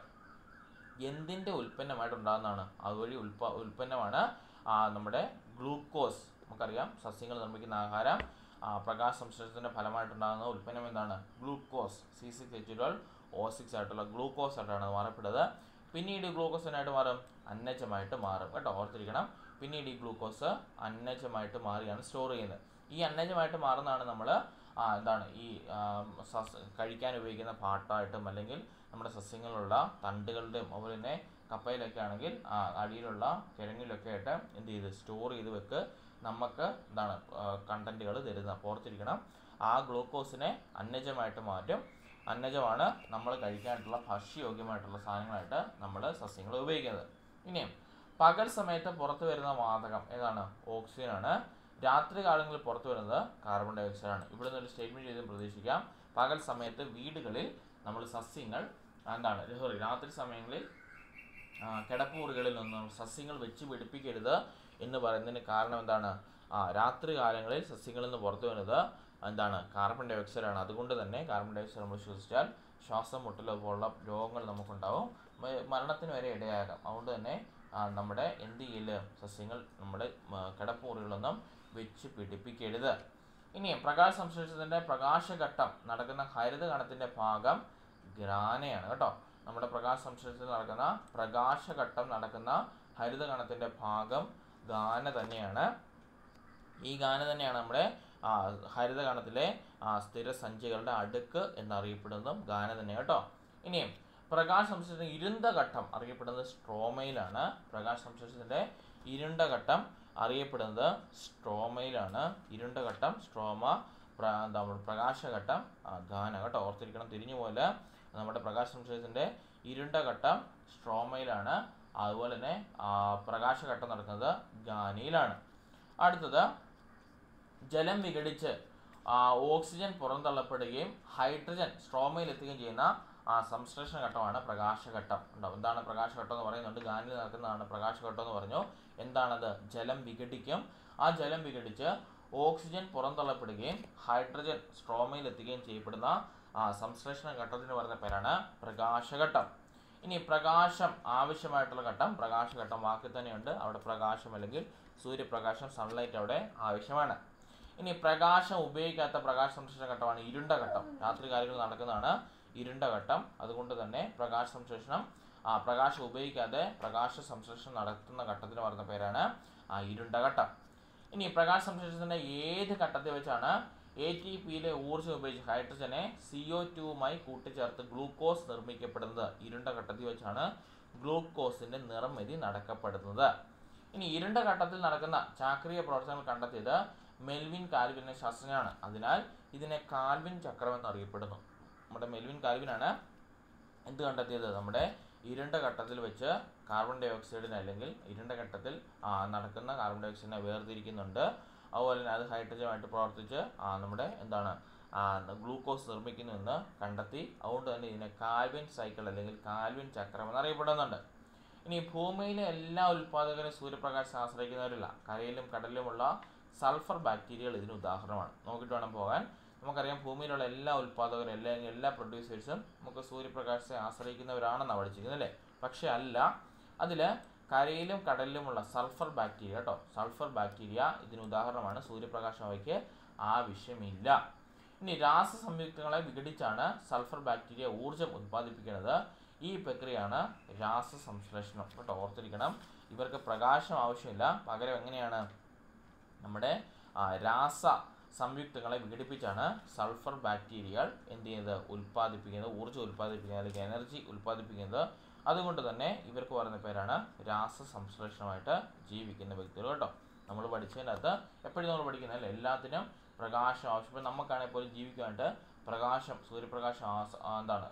എന്തിൻ്റെ ഉൽപ്പന്നമായിട്ട് ഉണ്ടാകുന്നതാണ് അതുവഴി ഉൽപ്പ ഉൽപ്പന്നമാണ് ആ, നമ്മുടെ ഗ്ലൂക്കോസ് നമുക്കറിയാം സസ്യങ്ങൾ നിർമ്മിക്കുന്ന ആഹാരം ആ, പ്രകാശ സംശ്ലേഷണത്തിൻ്റെ ഫലമായിട്ടുണ്ടാകുന്ന ഉൽപ്പന്നം എന്താണ് glucose C six H twelve O six ആയിട്ടുള്ള ഗ്ലൂക്കോസ് ആയിട്ടാണ് അത് മാറപ്പെടുന്നത് പിന്നീട് ഈ ഗ്ലൂക്കോസ് എന്നായിട്ട് മാറും അന്നജമായിട്ട് മാറും കേട്ടോ ഓർത്തിരിക്കണം പിന്നീട് ഈ ഗ്ലൂക്കോസ് അന്നജമായിട്ട് മാറിയാണ് സ്റ്റോർ ചെയ്യുന്നത് ഈ അന്നജമായിട്ട് മാറുന്നതാണ് നമ്മൾ എന്താണ് ഈ ആ, സസ് കഴിക്കാൻ ഉപയോഗിക്കുന്ന പാട്ടായിട്ടും അല്ലെങ്കിൽ നമ്മുടെ സസ്യങ്ങളിലുള്ള തണ്ടുകളുടെയും അതുപോലെ തന്നെ കപ്പയിലൊക്കെ ആണെങ്കിൽ ആ, അടിയിലുള്ള കിഴങ്ങിലൊക്കെ ആയിട്ട് എന്ത് ചെയ്ത് സ്റ്റോർ ചെയ്ത് വെക്ക് നമുക്ക് എന്താണ് കണ്ടന്റുകൾ തരുന്നത് അപ്പോൾ ഓർത്തിരിക്കണം ആ ഗ്ലൂക്കോസിനെ അന്നജമായിട്ട് മാറ്റും അന്നജമാണ് നമ്മൾ കഴിക്കാനായിട്ടുള്ള ഭക്ഷ്യയോഗ്യമായിട്ടുള്ള സാധനങ്ങളായിട്ട് നമ്മൾ സസ്യങ്ങൾ ഉപയോഗിക്കുന്നത് ഇനിയും പകൽ സമയത്ത് പുറത്തു വരുന്ന വാതകം ഏതാണ് ഓക്സിജൻ ആണ് രാത്രി കാലങ്ങളിൽ പുറത്തു വരുന്നത് കാർബൺ ഡൈ ഓക്സൈഡ് ആണ് ഇവിടെ നിന്ന് ഒരു സ്റ്റേറ്റ്മെന്റ് ചെയ്തും പ്രതീക്ഷിക്കാം പകൽ സമയത്ത് വീടുകളിൽ നമ്മൾ സസ്യങ്ങൾ എന്താണ് സോറി രാത്രി സമയങ്ങളിൽ ആ, കിടപ്പുമുറികളിൽ നിന്നും സസ്യങ്ങൾ വെച്ച് പിടിപ്പിക്കരുത് എന്ന് പറയുന്നതിന് കാരണം എന്താണ് ആ രാത്രി കാലങ്ങളിൽ സസ്യങ്ങളിൽ നിന്ന് പുറത്തു വരുന്നത് എന്താണ് കാർബൺ ഡൈ ഓക്സൈഡ് ആണ് അതുകൊണ്ട് തന്നെ കാർബൺ ഡൈ ഓക്സൈഡ് നമ്മൾ ശ്വസിച്ചാൽ ശ്വാസം മുട്ടലോ പോലുള്ള രോഗങ്ങൾ നമുക്കുണ്ടാവും മ- മരണത്തിന് വരെ ഇടയാകാം അതുകൊണ്ട് തന്നെ ആ, നമ്മുടെ എന്ത് ചെയ്യല് സസ്യങ്ങൾ നമ്മുടെ മ, കിടപ്പുമുറികളൊന്നും വെച്ച് പിടിപ്പിക്കരുത് ഇനി പ്രകാശ സംശ്ലേഷണത്തിൻ്റെ പ്രകാശഘട്ടം നടക്കുന്ന ഹരിതകണത്തിൻ്റെ ഭാഗം ഗ്രാനയാണ് കേട്ടോ നമ്മുടെ പ്രകാശ സംശ്ലേഷണത്തിൽ നടക്കുന്ന പ്രകാശഘട്ടം നടക്കുന്ന ഹരിതകണത്തിൻ്റെ ഭാഗം ഗാന തന്നെയാണ് ഈ ഗാന തന്നെയാണ് നമ്മുടെ ആ, ഹരിതകണത്തിലെ ആ, സ്ഥിരസഞ്ചികളുടെ അടുക്ക് എന്നറിയപ്പെടുന്നതും ഗാന തന്നെ കേട്ടോ ഇനിയും പ്രകാശ സംശ്ലേഷണ ഇരുണ്ട ഘട്ടം അറിയപ്പെടുന്നത് സ്ട്രോമയിലാണ് പ്രകാശ സംശ്ലേഷണത്തിൻ്റെ ഇരുണ്ട ഘട്ടം അറിയപ്പെടുന്നത് സ്ട്രോമയിലാണ് ഇരുണ്ട ഘട്ടം സ്ട്രോമ പ്ര എന്താ പറയുക പ്രകാശഘട്ടം ആ, ഗാന കേട്ടോ ഓർത്തിരിക്കണം തിരിഞ്ഞു പോലെ നമ്മുടെ പ്രകാശ സംശ്ലേഷത്തിൻ്റെ ഇരുണ്ട ഘട്ടം സ്ട്രോമയിലാണ് അതുപോലെ തന്നെ ആ, പ്രകാശഘട്ടം നടക്കുന്നത് ഗാനിയിലാണ് അടുത്തത് ജലം വിഘടിച്ച് ആ, ഓക്സിജൻ പുറന്തള്ളപ്പെടുകയും ഹൈഡ്രജൻ സ്ട്രോമയിൽ എത്തുകയും ചെയ്യുന്ന ആ, സംശ്ലേഷണ ഘട്ടമാണ് പ്രകാശഘട്ടം ഉണ്ടാവും എന്താണ് പ്രകാശഘട്ടം എന്ന് പറയുന്നുണ്ട് ഗാനിൽ നടക്കുന്നതാണ് പ്രകാശഘട്ടം എന്ന് പറഞ്ഞു എന്താണത് ജലം വിഘടിക്കും ആ ജലം വിഘടിച്ച് ഓക്സിജൻ പുറന്തള്ളപ്പെടുകയും ഹൈഡ്രജൻ സ്ട്രോമയിൽ എത്തുകയും ചെയ്യപ്പെടുന്ന ആ, സംശ്ലേഷണ ഘട്ടത്തിന് പറയുന്ന പേരാണ് പ്രകാശഘട്ടം ഇനി പ്രകാശം ആവശ്യമായിട്ടുള്ള ഘട്ടം പ്രകാശഘട്ടം വാക്കിൽ തന്നെയുണ്ട് അവിടെ പ്രകാശം അല്ലെങ്കിൽ സൂര്യപ്രകാശം സൺലൈറ്റ് അവിടെ ആവശ്യമാണ് ഇനി പ്രകാശം ഉപയോഗിക്കാത്ത പ്രകാശ സംശ്ലേഷണ ഘട്ടമാണ് ഇരുണ്ട ഘട്ടം രാത്രി കാര്യങ്ങൾ നടക്കുന്നതാണ് ഇരുണ്ട ഘട്ടം അതുകൊണ്ട് തന്നെ പ്രകാശ സംശ്ലേഷണം ആ പ്രകാശം ഉപയോഗിക്കാതെ പ്രകാശ സംശ്ലേഷണം നടത്തുന്ന ഘട്ടത്തിന് പറയുന്ന പേരാണ് ആ ഇരുണ്ട ഘട്ടം ഇനി പ്രകാശ സംശ്ലേഷണത്തിന്റെ ഏത് ഘട്ടത്തിൽ വെച്ചാണ് എ ടി പിയിലെ ഊർജ്ജം ഉപയോഗിച്ച് ഹൈഡ്രജനെ സി ഒ ടുവുമായി കൂട്ടിച്ചേർത്ത് ഗ്ലൂക്കോസ് നിർമ്മിക്കപ്പെടുന്നത് ഇരുണ്ട ഘട്ടത്തിൽ വെച്ചാണ് ഗ്ലൂക്കോസിന്റെ നിർമ്മിതി നടക്കപ്പെടുന്നത് ഇനി ഇരുണ്ട ഘട്ടത്തിൽ നടക്കുന്ന ചാക്രിക പ്രവർത്തനങ്ങൾ കണ്ടെത്തിയത് മെൽവിൻ കാൽവിൻ എന്ന ശാസ്ത്രജ്ഞനാണ് അതിനാൽ ഇതിനെ കാൽവിൻ ചക്രം എന്നറിയപ്പെടുന്നു നമ്മുടെ മെൽവിൻ കാൽവിനാണ് എന്ത് കണ്ടെത്തിയത് നമ്മുടെ ഇരുണ്ട ഘട്ടത്തിൽ വെച്ച് കാർബൺ ഡൈ ഓക്സൈഡിനെ അല്ലെങ്കിൽ ഇരുണ്ട ഘട്ടത്തിൽ ആ, നടക്കുന്ന കാർബൺ ഡൈ ഓക്സൈഡിനെ വേർതിരിക്കുന്നുണ്ട് അതുപോലെ തന്നെ അത് ഹൈഡ്രജനുമായിട്ട് പ്രവർത്തിച്ച് ആ, നമ്മുടെ എന്താണ് ആ, ഗ്ലൂക്കോസ് നിർമ്മിക്കുന്നു എന്ന് കണ്ടെത്തി അതുകൊണ്ട് തന്നെ ഇതിനെ കാൽവിൻ സൈക്കിൾ അല്ലെങ്കിൽ കാൽവിൻ ചക്രം എന്നറിയപ്പെടുന്നുണ്ട് ഇനി ഭൂമിയിലെ എല്ലാ ഉൽപ്പാദകരും സൂര്യപ്രകാശം ആശ്രയിക്കുന്നവരില്ല കരയിലും കടലിലുമുള്ള സൾഫർ ബാക്ടീരിയകൾ ഇതിന് ഉദാഹരണമാണ് നോക്കിയിട്ട് വേണം പോകാൻ നമുക്കറിയാം ഭൂമിയിലുള്ള എല്ലാ ഉൽപ്പാദകരും എല്ലാ എല്ലാ പ്രൊഡ്യൂസേഴ്സും നമുക്ക് സൂര്യപ്രകാശത്തെ ആശ്രയിക്കുന്നവരാണെന്നാണ് പഠിച്ചിരിക്കുന്നത് അല്ലേ പക്ഷെ അല്ല അതിൽ കരയിലും കടലിലുമുള്ള സൾഫർ ബാക്ടീരിയ കേട്ടോ സൾഫർ ബാക്ടീരിയ ഇതിന് ഉദാഹരണമാണ് സൂര്യപ്രകാശം അവയ്ക്ക് ആവശ്യമില്ല ഇനി രാസസംയുക്തങ്ങളെ വിഘടിച്ചാണ് സൾഫർ ബാക്ടീരിയ ഊർജം ഉത്പാദിപ്പിക്കുന്നത് ഈ പ്രക്രിയയാണ് രാസസംശ്ലേഷണം കേട്ടോ ഓർത്തിരിക്കണം ഇവർക്ക് പ്രകാശം ആവശ്യമില്ല പകരം എങ്ങനെയാണ് നമ്മുടെ ആ, രാസ സംയുക്തങ്ങളെ വിഘടിപ്പിച്ചാണ് സൾഫർ ബാക്ടീരിയകൾ എന്ത് ചെയ്യുന്നത് ഉൽപ്പാദിപ്പിക്കുന്നത് ഊർജ്ജം ഉൽപ്പാദിപ്പിക്കുന്നത് അല്ലെങ്കിൽ എനർജി ഉൽപ്പാദിപ്പിക്കുന്നത് അതുകൊണ്ട് തന്നെ ഇവർക്ക് പറയുന്ന പേരാണ് രാസസംശ്ലേഷണമായിട്ട് ജീവിക്കുന്ന വ്യക്തികൾ കേട്ടോ നമ്മൾ പഠിച്ചതിനകത്ത് എപ്പോഴും നമ്മൾ പഠിക്കുന്നതല്ല എല്ലാത്തിനും പ്രകാശം ആവശ്യം ഇപ്പം നമുക്കാണെങ്കിൽ പോലും ജീവിക്കാനായിട്ട് പ്രകാശം സൂര്യപ്രകാശം ആസ് ആ, എന്താണ്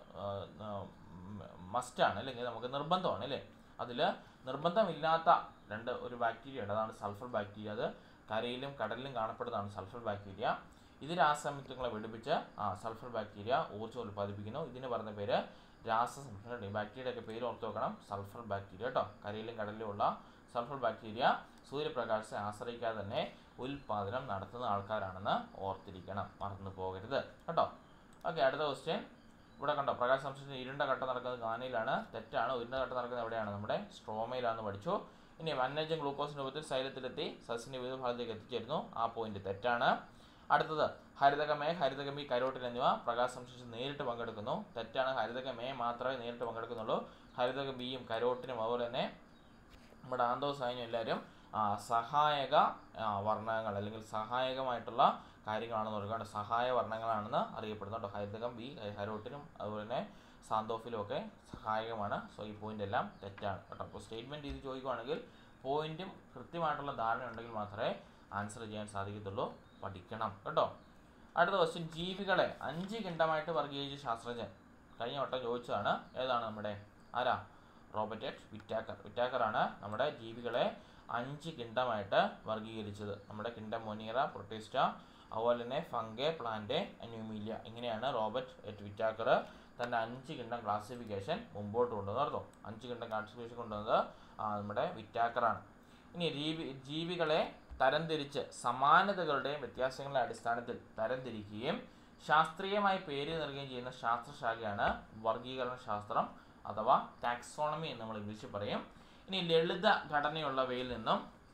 മസ്റ്റാണ് അല്ലെങ്കിൽ നമുക്ക് നിർബന്ധമാണ് അല്ലേ അതിൽ നിർബന്ധമില്ലാത്ത രണ്ട് ഒരു ബാക്ടീരിയ ഉണ്ട് അതാണ് സൾഫർ ബാക്ടീരിയ അത് കരയിലും കടലിലും കാണപ്പെടുന്നതാണ് സൾഫർ ബാക്ടീരിയ ഇത് രാസസംയുക്തങ്ങളെ വെടിപ്പിച്ച് ആ സൾഫർ ബാക്ടീരിയ ഊർജ്ജം ഉൽപ്പാദിപ്പിക്കുന്നു ഇതിന് പറഞ്ഞ പേര് രാസസംയുക്തങ്ങൾ ഈ ബാക്ടീരിയയുടെ പേര് ഓർത്ത് വെക്കണം സൾഫർ ബാക്ടീരിയ കേട്ടോ കരയിലും കടലിലും ഉള്ള സൾഫർ ബാക്ടീരിയ സൂര്യപ്രകാശത്തെ ആശ്രയിക്കാതെ തന്നെ ഉൽപാദനം നടത്തുന്ന ആൾക്കാരാണെന്ന് ഓർത്തിരിക്കണം മറന്നു പോകരുത് കേട്ടോ ഓക്കെ അടുത്ത ക്വസ്റ്റ്യൻ ഇവിടെ കണ്ടോ പ്രകാശ സംശ്ലേഷണം ഇരുണ്ട ഘട്ടം നടക്കുന്നത് ഗാനയിലാണ് തെറ്റാണ് ഉരുണ്ട ഘട്ടം നടക്കുന്നത് എവിടെയാണ് നമ്മുടെ സ്ട്രോമയിലാണെന്ന് പഠിച്ചു ഇനി വന്നജം ഗ്ലൂക്കോസ് രൂപത്തിൽ ശരീരത്തിലെത്തി സസ്യന്റെ വിവിധ ഭാഗത്തേക്ക് എത്തിച്ചേരുന്നു ആ പോയിന്റ് തെറ്റാണ് അടുത്തത് ഹരിതകമേ ഹരിതകമി കരോട്ടിൻ എന്നിവ പ്രകാശ സംശ്ലേഷണം നേരിട്ട് പങ്കെടുക്കുന്നു തെറ്റാണ് ഹരിതകമേ മാത്രമേ നേരിട്ട് പങ്കെടുക്കുന്നുള്ളൂ ഹരിതക ബിയും കരോട്ടിനും അതുപോലെ തന്നെ നമ്മുടെ ആന്തോസായനും എല്ലാവരും ആ, സഹായക ആ, വർണ്ണങ്ങൾ അല്ലെങ്കിൽ സഹായകമായിട്ടുള്ള കാര്യങ്ങളാണെന്ന് പറയുക സഹായ വർണ്ണങ്ങളാണെന്ന് അറിയപ്പെടുന്നു കേട്ടോ ഹരിതകം ബി ഹരോട്ടിനും അതുപോലെ തന്നെ സാന്തോഫിലും ഒക്കെ സഹായകമാണ് സോ ഈ പോയിന്റ് എല്ലാം തെറ്റാണ് കേട്ടോ അപ്പോൾ സ്റ്റേറ്റ്മെന്റ് ഇത് ചോദിക്കുവാണെങ്കിൽ പോയിന്റും കൃത്യമായിട്ടുള്ള ധാരണ ഉണ്ടെങ്കിൽ മാത്രമേ ആൻസർ ചെയ്യാൻ സാധിക്കത്തുള്ളൂ പഠിക്കണം കേട്ടോ അടുത്ത ക്വസ്റ്റ്യൻ ജീവികളെ അഞ്ച് ഖണ്ഡമായിട്ട് വർഗീകരിച്ച ശാസ്ത്രജ്ഞൻ കഴിഞ്ഞ വട്ടം ചോദിച്ചതാണ് ഏതാണ് നമ്മുടെ ആരാ റോബർട്ട് എച്ച് വിറ്റാക്കർ വിറ്റാക്കറാണ് നമ്മുടെ ജീവികളെ അഞ്ച് കിണ്ടമായിട്ട് വർഗീകരിച്ചത് നമ്മുടെ കിണ്ടം മൊനീറ പ്രൊട്ടിസ്റ്റ അതുപോലെ തന്നെ ഫംഗെ പ്ലാന്റ് അന്യൂമീലിയ ഇങ്ങനെയാണ് റോബർട്ട് എച്ച് വിറ്റാക്കർ തൻ്റെ അഞ്ച് കിണ്ടം ക്ലാസിഫിക്കേഷൻ മുമ്പോട്ട് കൊണ്ടുവന്നു അഞ്ച് കിണ്ടം ക്ലാസിഫിക്കേഷൻ കൊണ്ടുവന്നത് ആ, നമ്മുടെ വിറ്റാക്കറാണ് ഇനി ജീവി ജീവികളെ തരംതിരിച്ച് സമാനതകളുടെയും വ്യത്യാസങ്ങളുടെ അടിസ്ഥാനത്തിൽ തരംതിരിക്കുകയും ശാസ്ത്രീയമായി പേര് നൽകുകയും ചെയ്യുന്ന ശാസ്ത്രശാഖയാണ് വർഗീകരണ ശാസ്ത്രം അഥവാ ടാക്സോണമി എന്ന് നമ്മൾ ഇംഗ്ലീഷിൽ പറയും ഇനി ലളിത ഘടനയുള്ളവയിൽ നിന്നും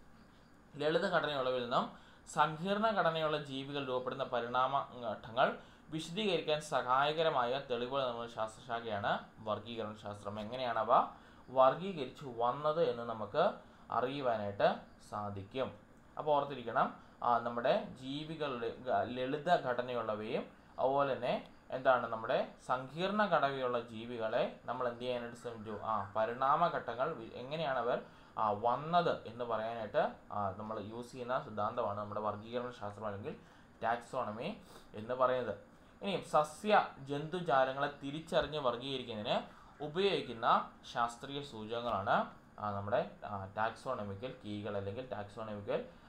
ലളിത ഘടനയുള്ളവയിൽ നിന്നും സങ്കീർണ ഘടനയുള്ള ജീവികൾ രൂപപ്പെടുന്ന പരിണാമ ഘട്ടങ്ങൾ വിശദീകരിക്കാൻ സഹായകരമായ തെളിവുകൾ നമ്മുടെ ശാസ്ത്രശാഖയാണ് വർഗീകരണ ശാസ്ത്രം എങ്ങനെയാണ് അവ വർഗീകരിച്ചു വന്നത് എന്ന് നമുക്ക് അറിയുവാനായിട്ട് സാധിക്കും അപ്പോൾ ഓർത്തിരിക്കണം ആ, നമ്മുടെ ജീവികളുടെ ഗ- ലളിത ഘടനയുള്ളവയും അതുപോലെ തന്നെ എന്താണ് നമ്മുടെ സങ്കീർണ ഘടനയുള്ള ജീവികളെ നമ്മൾ എന്ത് ചെയ്യാനായിട്ട് ശ്രമിച്ചു ആ പരിണാമഘട്ടങ്ങൾ വി- എങ്ങനെയാണ് അവർ ആ, വന്നത് എന്ന് പറയാനായിട്ട് നമ്മൾ യൂസ് ചെയ്യുന്ന സിദ്ധാന്തമാണ് നമ്മുടെ വർഗീകരണ ശാസ്ത്രം അല്ലെങ്കിൽ ടാക്സോണമി എന്ന് പറയുന്നത് ഇനി സസ്യ ജന്തുജാലങ്ങളെ തിരിച്ചറിഞ്ഞ് വർഗീകരിക്കുന്നതിന് ഉപയോഗിക്കുന്ന ശാസ്ത്രീയ സൂചകങ്ങളാണ് ആ, നമ്മുടെ ടാക്സോണമിക്കൽ കീകൾ അല്ലെങ്കിൽ ടാക്സോണമിക്കൽ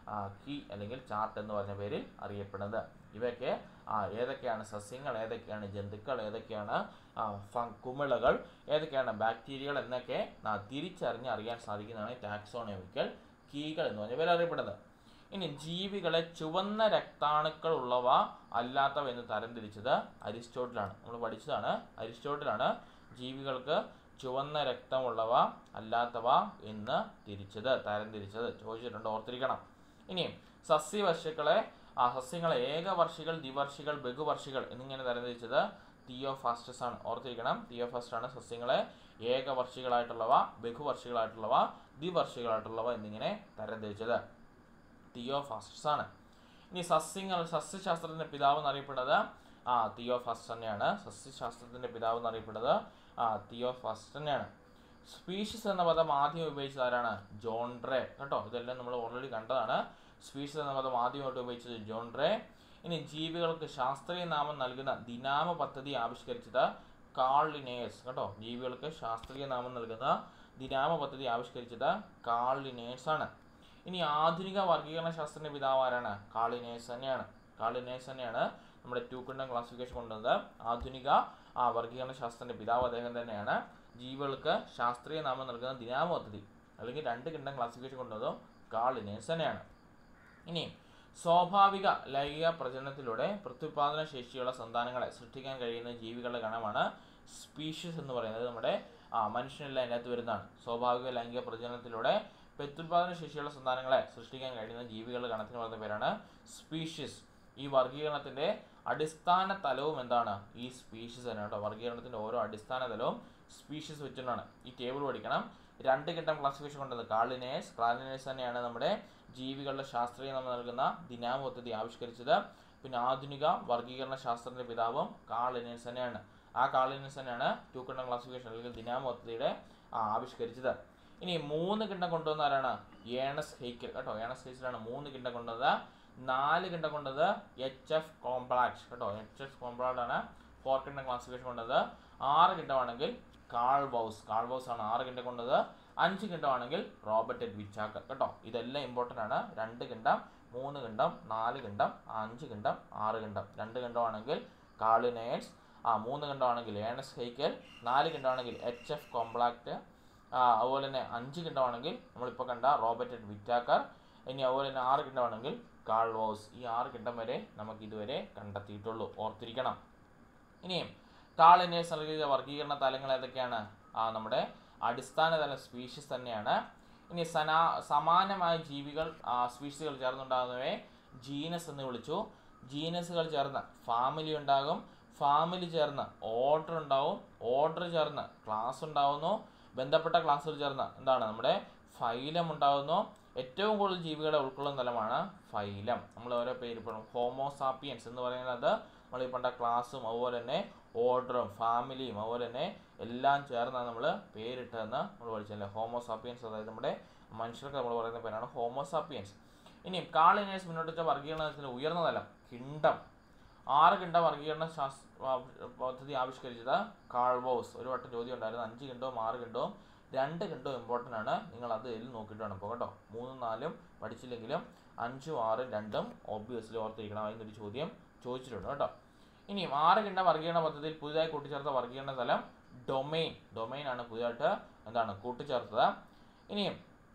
കീ അല്ലെങ്കിൽ ചാർട്ട് എന്ന് പറഞ്ഞ പേരിൽ അറിയപ്പെടുന്നത് ഇവയൊക്കെ ആ ഏതൊക്കെയാണ് സസ്യങ്ങൾ ഏതൊക്കെയാണ് ജന്തുക്കൾ ഏതൊക്കെയാണ് ആ, ഫ- കുമിളകൾ ഏതൊക്കെയാണ് ബാക്ടീരിയകൾ എന്നൊക്കെ ആ, തിരിച്ചറിഞ്ഞ് അറിയാൻ സാധിക്കുന്നതാണ് ടാക്സോണമിക്കൽ കീകൾ എന്ന് പറഞ്ഞ പേര് അറിയപ്പെടുന്നത് ഇനി ജീവികളെ ചുവന്ന രക്താണുക്കൾ ഉള്ളവ അല്ലാത്തവ എന്ന് തരംതിരിച്ചത് അരിസ്റ്റോട്ടിലാണ് നമ്മൾ പഠിച്ചതാണ് അരിസ്റ്റോട്ടിലാണ് ജീവികൾക്ക് ചുവന്ന രക്തമുള്ളവ അല്ലാത്തവ എന്ന് തിരിച്ചത് തരംതിരിച്ചത് ചോദിച്ചിട്ടുണ്ട് ഓർത്തിരിക്കണം ഇനിയും സസ്യവർഷികളെ ആ സസ്യങ്ങളെ ഏകവർഷികൾ ദ്വിവർഷികൾ ബഹുവർഷികൾ എന്നിങ്ങനെ തരംതിരിച്ചത് തിയോഫാസ്റ്റസ് ആണ് ഓർത്തിരിക്കണം തിയോഫാസ്റ്റ് ആണ് സസ്യങ്ങളെ ഏകവർഷികളായിട്ടുള്ളവ ബഹുവർഷികളായിട്ടുള്ളവ ദ്വിവർഷികളായിട്ടുള്ളവ എന്നിങ്ങനെ തരംതിരിച്ചത് തിയോഫാസ്റ്റസ് ആണ് ഇനി സസ്യങ്ങൾ സസ്യശാസ്ത്രത്തിന്റെ പിതാവ് എന്നറിയപ്പെടുന്നത് ആ തിയോഫാസ്റ്റ് തന്നെയാണ് സസ്യശാസ്ത്രത്തിന്റെ പിതാവ് എന്നറിയപ്പെടുന്നത് ആ തിയോഫാസ്റ്റ് തന്നെയാണ് സ്പീഷീസ് എന്ന പദം ആദ്യം ഉപയോഗിച്ചത് ആരാണ് ജോൺ ഡ്രേ കേട്ടോ ഇതെല്ലാം നമ്മൾ ഓൾറെഡി കണ്ടതാണ് സ്പീഷീസ് എന്ന പദം ആദ്യമായിട്ട് ഉപയോഗിച്ചത് ജോൺ ഡ്രേ ഇനി ജീവികൾക്ക് ശാസ്ത്രീയ നാമം നൽകുന്ന ദിനാമ പദ്ധതി ആവിഷ്കരിച്ചത് കാൾ ലിനേഴ്സ് കേട്ടോ ജീവികൾക്ക് ശാസ്ത്രീയ നാമം നൽകുന്ന ദിനാമ പദ്ധതി ആവിഷ്കരിച്ചത് കാൾ ലിനേഴ്സ് ആണ് ഇനി ആധുനിക വർഗീകരണ ശാസ്ത്രത്തിന്റെ പിതാവ് ആരാണ് കാളിനേഴ്സ് തന്നെയാണ് കാളിനേഴ്സ് തന്നെയാണ് നമ്മുടെ ടു കിണ്ടം ക്ലാസിഫിക്കേഷൻ കൊണ്ടുവന്നത് ആധുനിക ആ വർഗീകരണ ശാസ്ത്രത്തിന്റെ പിതാവ് അദ്ദേഹം തന്നെയാണ് ജീവികൾക്ക് ശാസ്ത്രീയ നാമം നൽകുന്ന ദിനാമ പദ്ധതി അല്ലെങ്കിൽ രണ്ട് കിണ്ടം ക്ലാസിഫിക്കേഷൻ കൊണ്ടുവന്നതും കാളിനേഴ്സ് തന്നെയാണ് ഇനി സ്വാഭാവിക ലൈംഗിക പ്രജനനത്തിലൂടെ പ്രത്യുത്പാദന ശേഷിയുള്ള സന്താനങ്ങളെ സൃഷ്ടിക്കാൻ കഴിയുന്ന ജീവികളുടെ ഗണമാണ് സ്പീഷീസ് എന്ന് പറയുന്നത് നമ്മുടെ ആ മനുഷ്യനെല്ലാം അതിനകത്ത് വരുന്നതാണ് സ്വാഭാവിക ലൈംഗിക പ്രജനനത്തിലൂടെ പ്രത്യുത്പാദന ശേഷിയുള്ള സന്താനങ്ങളെ സൃഷ്ടിക്കാൻ കഴിയുന്ന ജീവികളുടെ ഗണത്തിന് പറയുന്ന പേരാണ് സ്പീഷീസ് ഈ വർഗീകരണത്തിന്റെ അടിസ്ഥാന തലവും എന്താണ് ഈ സ്പീഷീസ് തന്നെ കേട്ടോ വർഗീകരണത്തിന്റെ ഓരോ അടിസ്ഥാന തലവും സ്പീഷീസ് വെച്ചിട്ടാണ് ഈ ടേബിൾ പഠിക്കണം രണ്ട് ഘട്ടം ക്ലാസിഫിക്കേഷൻ കൊണ്ടത് കാളിനേഴ്സ് കാളിനേഴ്സ് തന്നെയാണ് നമ്മുടെ ജീവികളുടെ ശാസ്ത്രീയ നാമം നൽകുന്ന ദിനാമ പദ്ധതി ആവിഷ്കരിച്ചത് പിന്നെ ആധുനിക വർഗീകരണ ശാസ്ത്രത്തിന്റെ പിതാവും കാളിനേഴ്സ് തന്നെയാണ് ആ കാളിനേഴ്സ് തന്നെയാണ് ടു കിണ്ണം ക്ലാസിഫിക്കേഷൻ അല്ലെങ്കിൽ ദിനാമ പദ്ധതിയുടെ ആ, ആവിഷ്കരിച്ചത് ഇനി മൂന്ന് കിണ്ണം കൊണ്ടുവന്ന ആരാണ് ഏണസ് ഹെയ്ക്കൽ കേട്ടോ ഏണസ് ഹെയ്ക്കലാണ് മൂന്ന് കിണ്ണം കൊണ്ടുവന്നത് നാല് കിണ്ണം കൊണ്ടത് എച്ച് എഫ് കോംപ്ലാക്ട് കേട്ടോ എച്ച് എഫ് കോംപ്ലാക്ട് ആണ് ഫോർ കിണ്ണം ക്ലാസിഫിക്കേഷൻ കൊണ്ടത് ആറ് കിണ്ഡമാണെങ്കിൽ കാൾ ബൗസ് കാൾ ബൗസ് ആണ് ആറ് കിണ്ഡം കൊണ്ടത് അഞ്ച് കിണ്ഡമാണെങ്കിൽ റോബർട്ട് എഡ് വിച്ചാക്കർ കേട്ടോ ഇതെല്ലാം ഇമ്പോർട്ടൻ്റ് ആണ് രണ്ട് കിണ്ഡം മൂന്ന് കിണ്ഡം നാല് കിണ്ഡം അഞ്ച് കിണ്ഡം ആറ് കിണ്ഡം രണ്ട് കിണ്ഡമാണെങ്കിൽ കാളിനേഴ്സ് ആ മൂന്ന് കിണ്ഡമാണെങ്കിൽ ഏണസ് ഹെയ്ക്കൽ നാല് കിണ്ഡമാണെങ്കിൽ എച്ച് എഫ് കോംപ്ലാക്ട് ആ, അതുപോലെ തന്നെ അഞ്ച് കിണ്ഡമാണെങ്കിൽ നമ്മളിപ്പോൾ കണ്ട റോബർട്ട് എഡ് വിറ്റാക്കർ ഇനി അതുപോലെ തന്നെ ആറ് കിണ്ഡമാണെങ്കിൽ കാൾ വോസ് ഈ ആറ് കിണ്ഡം വരെ നമുക്ക് ഇതുവരെ കണ്ടെത്തിയിട്ടുള്ളൂ ഓർത്തിരിക്കണം ഇനിയും കാളിനേഴ്സ് നൽകിയ വർഗീകരണ തലങ്ങൾ ഏതൊക്കെയാണ് ആ നമ്മുടെ അടിസ്ഥാന തലം സ്പീഷീസ് തന്നെയാണ് ഇനി സനാ സമാനമായ ജീവികൾ സ്പീഷീസുകൾ ചേർന്നുണ്ടാകുന്നവയെ ജീനസ് എന്ന് വിളിച്ചു ജീനസുകൾ ചേർന്ന് ഫാമിലി ഉണ്ടാകും ഫാമിലി ചേർന്ന് ഓർഡർ ഉണ്ടാവും ഓർഡർ ചേർന്ന് ക്ലാസ് ഉണ്ടാവുന്നു ബന്ധപ്പെട്ട ക്ലാസ്സുകൾ ചേർന്ന് എന്താണ് നമ്മുടെ ഫൈലം ഉണ്ടാകുന്നു ഏറ്റവും കൂടുതൽ ജീവികളെ ഉൾക്കൊള്ളുന്ന തലമാണ് ഫൈലം നമ്മൾ ഓരോ പേര് ഇപ്പോൾ ഹോമോസാപ്പിയൻസ് എന്ന് പറയുന്നത് നമ്മൾ ഈ പണ്ട ക്ലാസ്സും അതുപോലെ തന്നെ ഓർഡറും ഫാമിലിയും അതുപോലെ തന്നെ എല്ലാം ചേർന്നാണ് നമ്മൾ പേരിട്ടതെന്ന് നമ്മൾ പഠിച്ചല്ലേ ഹോമോസാപ്പിയൻസ് അതായത് നമ്മുടെ മനുഷ്യർക്ക് നമ്മൾ പറയുന്ന പേരാണ് ഹോമോസാപ്പിയൻസ് ഇനി കാളിനേഴ്സ് മുന്നോട്ട് വെച്ച വർഗീകരണത്തിന് ഉയർന്ന തലം കിണ്ടം ആറ് കിണ്ട വർഗീകരണ ശാസ് ആ, പദ്ധതി ആവിഷ്കരിച്ചത് കാൾബോസ് ഒരു വട്ടം ചോദ്യം ഉണ്ടായിരുന്നു അഞ്ച് കിണ്ടവും ആറ് കിണ്ടവും രണ്ട് കിണ്ടവും ഇമ്പോർട്ടൻ്റ് ആണ് നിങ്ങൾ അത് എല്ലാം നോക്കിയിട്ട് വേണം ഇപ്പോൾ കേട്ടോ മൂന്നും നാലും പഠിച്ചില്ലെങ്കിലും അഞ്ചും ആറും രണ്ടും ഒബ്വിയസ്ലി ഓർത്തിരിക്കണം അതിനൊരു ചോദ്യം ചോദിച്ചിട്ടുണ്ട് കേട്ടോ ഇനിയും ആറ് കിണ്ട വർഗീകരണ പദ്ധതിയിൽ പുതിയതായി കൂട്ടിച്ചേർത്ത വർഗീകരണ തലം ഡൊമൈൻ ഡൊമൈൻ ആണ് പുതിയതായിട്ട് എന്താണ് കൂട്ടിച്ചേർത്തത് ഇനിയും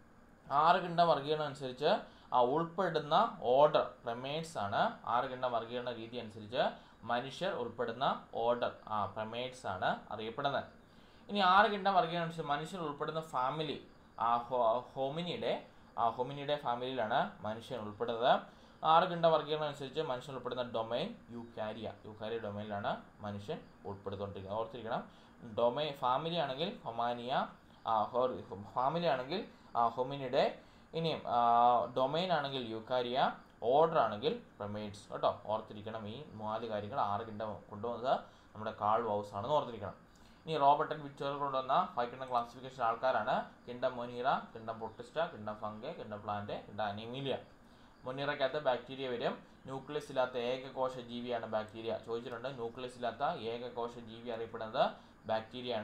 ആറ് കിണ്ട വർഗീകരണം അനുസരിച്ച് ആ ഉൾപ്പെടുന്ന ഓർഡർ പ്രമേറ്റ്സ് ആണ് ആറ് കിണ്ട വർഗീകരണ രീതി അനുസരിച്ച് മനുഷ്യർ ഉൾപ്പെടുന്ന ഓർഡർ ആ പ്രമേറ്റ്സ് ആണ് അറിയപ്പെടുന്നത് ഇനി ആറ് കിണ്ട വർഗീകരണം അനുസരിച്ച് മനുഷ്യർ ഉൾപ്പെടുന്ന ഫാമിലി ആ ഹോമിനിയുടെ ആ ഹോമിനിയുടെ ഫാമിലിയിലാണ് മനുഷ്യൻ ഉൾപ്പെടുന്നത് ആറ് കിണ്ട വർഗീകരണം അനുസരിച്ച് മനുഷ്യൻ ഉൾപ്പെടുന്ന ഡൊമൈൻ യുക്കാരിയ യുക്കാരിയ ഡൊമൈനിലാണ് മനുഷ്യൻ ഉൾപ്പെടുത്തുകൊണ്ടിരിക്കുന്നത് ഓർത്തിരിക്കണം ഡൊമൈൻ ഫാമിലി ആണെങ്കിൽ ഹൊമാനിയ ഫാമിലി ആണെങ്കിൽ ഹൊമിനിയുടെ ഇനിയും ഡൊമൈൻ ആണെങ്കിൽ യൂക്കാരിയ ഓർഡർ ആണെങ്കിൽ പ്രമേറ്റ്സ് കേട്ടോ ഓർത്തിരിക്കണം ഈ നാല് കാര്യങ്ങൾ ആറ് കിണ്ട കൊണ്ടുവന്നത് നമ്മുടെ കാൾ വൗസ് ആണെന്ന് ഓർത്തിരിക്കണം ഇനി റോബർട്ട് ആൻഡ് വിക്ടോറിയ കൊണ്ടുവന്ന ഫൈവ് കിണ്ടം ക്ലാസിഫിക്കേഷൻ ആൾക്കാരാണ് kingdom Monera kingdom Protista kingdom Fungi kingdom plant kingdom Animalia മൊനീറയ്ക്കകത്ത് ബാക്ടീരിയ വരും ന്യൂക്ലിയസ് ഇല്ലാത്ത ഏകകോശ ജീവിയാണ് ബാക്ടീരിയ ചോദിച്ചിട്ടുണ്ട് ന്യൂക്ലിയസ് ഇല്ലാത്ത ഏകകോശ ജീവി അറിയപ്പെടുന്നത് ബാക്ടീരിയ ആണ്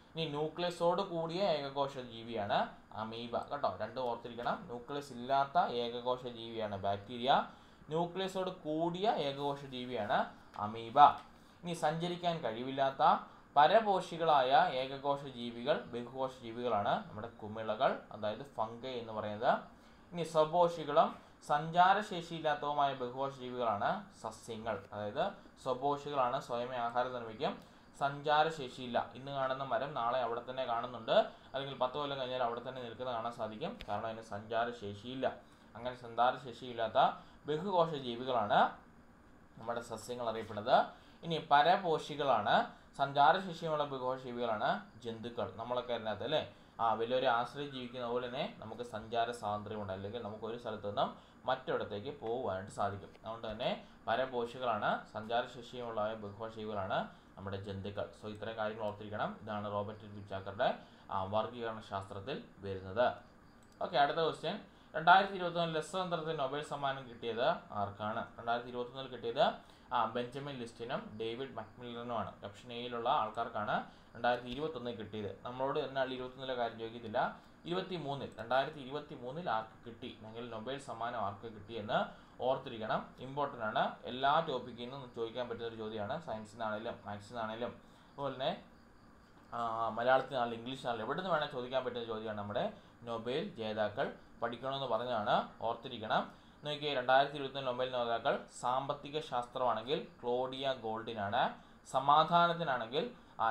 ഇനി ന്യൂക്ലിയസോട് കൂടിയ ഏകകോശ ജീവിയാണ് അമീബ കേട്ടോ രണ്ടും ഓർത്തിരിക്കണം ന്യൂക്ലിയസ് ഇല്ലാത്ത ഏകകോശ ജീവിയാണ് ബാക്ടീരിയ ന്യൂക്ലിയസോട് കൂടിയ ഏകകോശ ജീവിയാണ് അമീബ ഇനി സഞ്ചരിക്കാൻ കഴിവില്ലാത്ത പരപോഷികളായ ഏകകോശ ജീവികൾ ബഹുകോശ ജീവികളാണ് നമ്മുടെ കുമിളകൾ അതായത് ഫംഗൈ എന്ന് പറയുന്നത് ഇനി സ്വപോഷികളും സഞ്ചാരശേഷിയില്ലാത്തതുമായ ബഹുകോശ ജീവികളാണ് സസ്യങ്ങൾ അതായത് സ്വപോഷികളാണ് സ്വയമേ ആഹാരം നിർമ്മിക്കും സഞ്ചാരശേഷിയില്ല ഇന്ന് കാണുന്ന മരം നാളെ അവിടെ തന്നെ കാണുന്നുണ്ട് അല്ലെങ്കിൽ പത്ത് കൊല്ലം കഴിഞ്ഞാൽ അവിടെ തന്നെ നിൽക്കുന്നത് കാണാൻ സാധിക്കും കാരണം അതിന് സഞ്ചാരശേഷിയില്ല അങ്ങനെ സഞ്ചാരശേഷിയില്ലാത്ത ബഹുകോശ ജീവികളാണ് നമ്മുടെ സസ്യങ്ങൾ അറിയപ്പെടുന്നത് ഇനി പരപോഷികളാണ് സഞ്ചാരശേഷിയുള്ള ബഹുകോശ ജീവികളാണ് ജന്തുക്കൾ നമ്മളൊക്കെ അതിനകത്ത് അല്ലേ ആ വലിയൊരു ആശ്രയം ജീവിക്കുന്ന പോലെ തന്നെ നമുക്ക് സഞ്ചാര സ്വാതന്ത്ര്യമുണ്ട് അല്ലെങ്കിൽ നമുക്ക് ഒരു സ്ഥലത്ത് നിന്നും മറ്റൊരിടത്തേക്ക് പോകുവാനായിട്ട് സാധിക്കും അതുകൊണ്ട് തന്നെ പരപോഷികളാണ് സഞ്ചാരശേഷിയുമുള്ള ബഹുകോശ ജീവികളാണ് നമ്മുടെ ജന്തുക്കൾ സോ ഇത്രയും കാര്യങ്ങൾ ഓർത്തിരിക്കണം ഇതാണ് റോബർട്ട് വിച്ചാക്കറുടെ വർഗീകരണ ശാസ്ത്രത്തിൽ വരുന്നത് ഓക്കെ അടുത്ത ക്വസ്റ്റ്യൻ രണ്ടായിരത്തി ഇരുപത്തൊന്നിൽ രസതന്ത്രത്തിന് നൊബേൽ സമ്മാനം കിട്ടിയത് ആർക്കാണ് രണ്ടായിരത്തി ഇരുപത്തൊന്നിൽ കിട്ടിയത് ആ ബെഞ്ചമിൻ ലിസ്റ്റിനും ഡേവിഡ് മക്മില്ലറിനുമാണ് ഓപ്ഷൻ എയിലുള്ള ആൾക്കാർക്കാണ് രണ്ടായിരത്തി ഇരുപത്തൊന്നിൽ കിട്ടിയത് നമ്മളോട് എന്നാൽ ഇരുപത്തൊന്നിലെ കാര്യം ചോദിക്കത്തില്ല ഇരുപത്തി മൂന്നിൽ രണ്ടായിരത്തി ഇരുപത്തി മൂന്നിൽ ആർക്ക് കിട്ടി അല്ലെങ്കിൽ നൊബേൽ സമ്മാനം ആർക്ക് കിട്ടി എന്ന് ഓർത്തിരിക്കണം ഇമ്പോർട്ടൻ്റ് ആണ് എല്ലാ ടോപ്പിക്കിൽ നിന്നും ചോദിക്കാൻ പറ്റുന്ന ഒരു ചോദ്യമാണ് സയൻസിൽ നിന്നാണേലും മാത്സിൽ നിന്നാണേലും അതുപോലെ തന്നെ മലയാളത്തിൽ നിന്നാണെങ്കിലും ഇംഗ്ലീഷ് നിന്നാണെങ്കിലും എവിടെ നിന്ന് വേണേൽ ചോദിക്കാൻ പറ്റുന്ന ചോദ്യമാണ് നമ്മുടെ നൊബേൽ ജേതാക്കൾ പഠിക്കണമെന്ന് പറഞ്ഞതാണ് ഓർത്തിരിക്കണം നോക്കിയേ രണ്ടായിരത്തി ഇരുപത്തി നൊബേൽ നേതാക്കൾ സാമ്പത്തിക ശാസ്ത്രമാണെങ്കിൽ ക്ലോഡിയ ഗോൾഡിനാണ് സമാധാനത്തിനാണെങ്കിൽ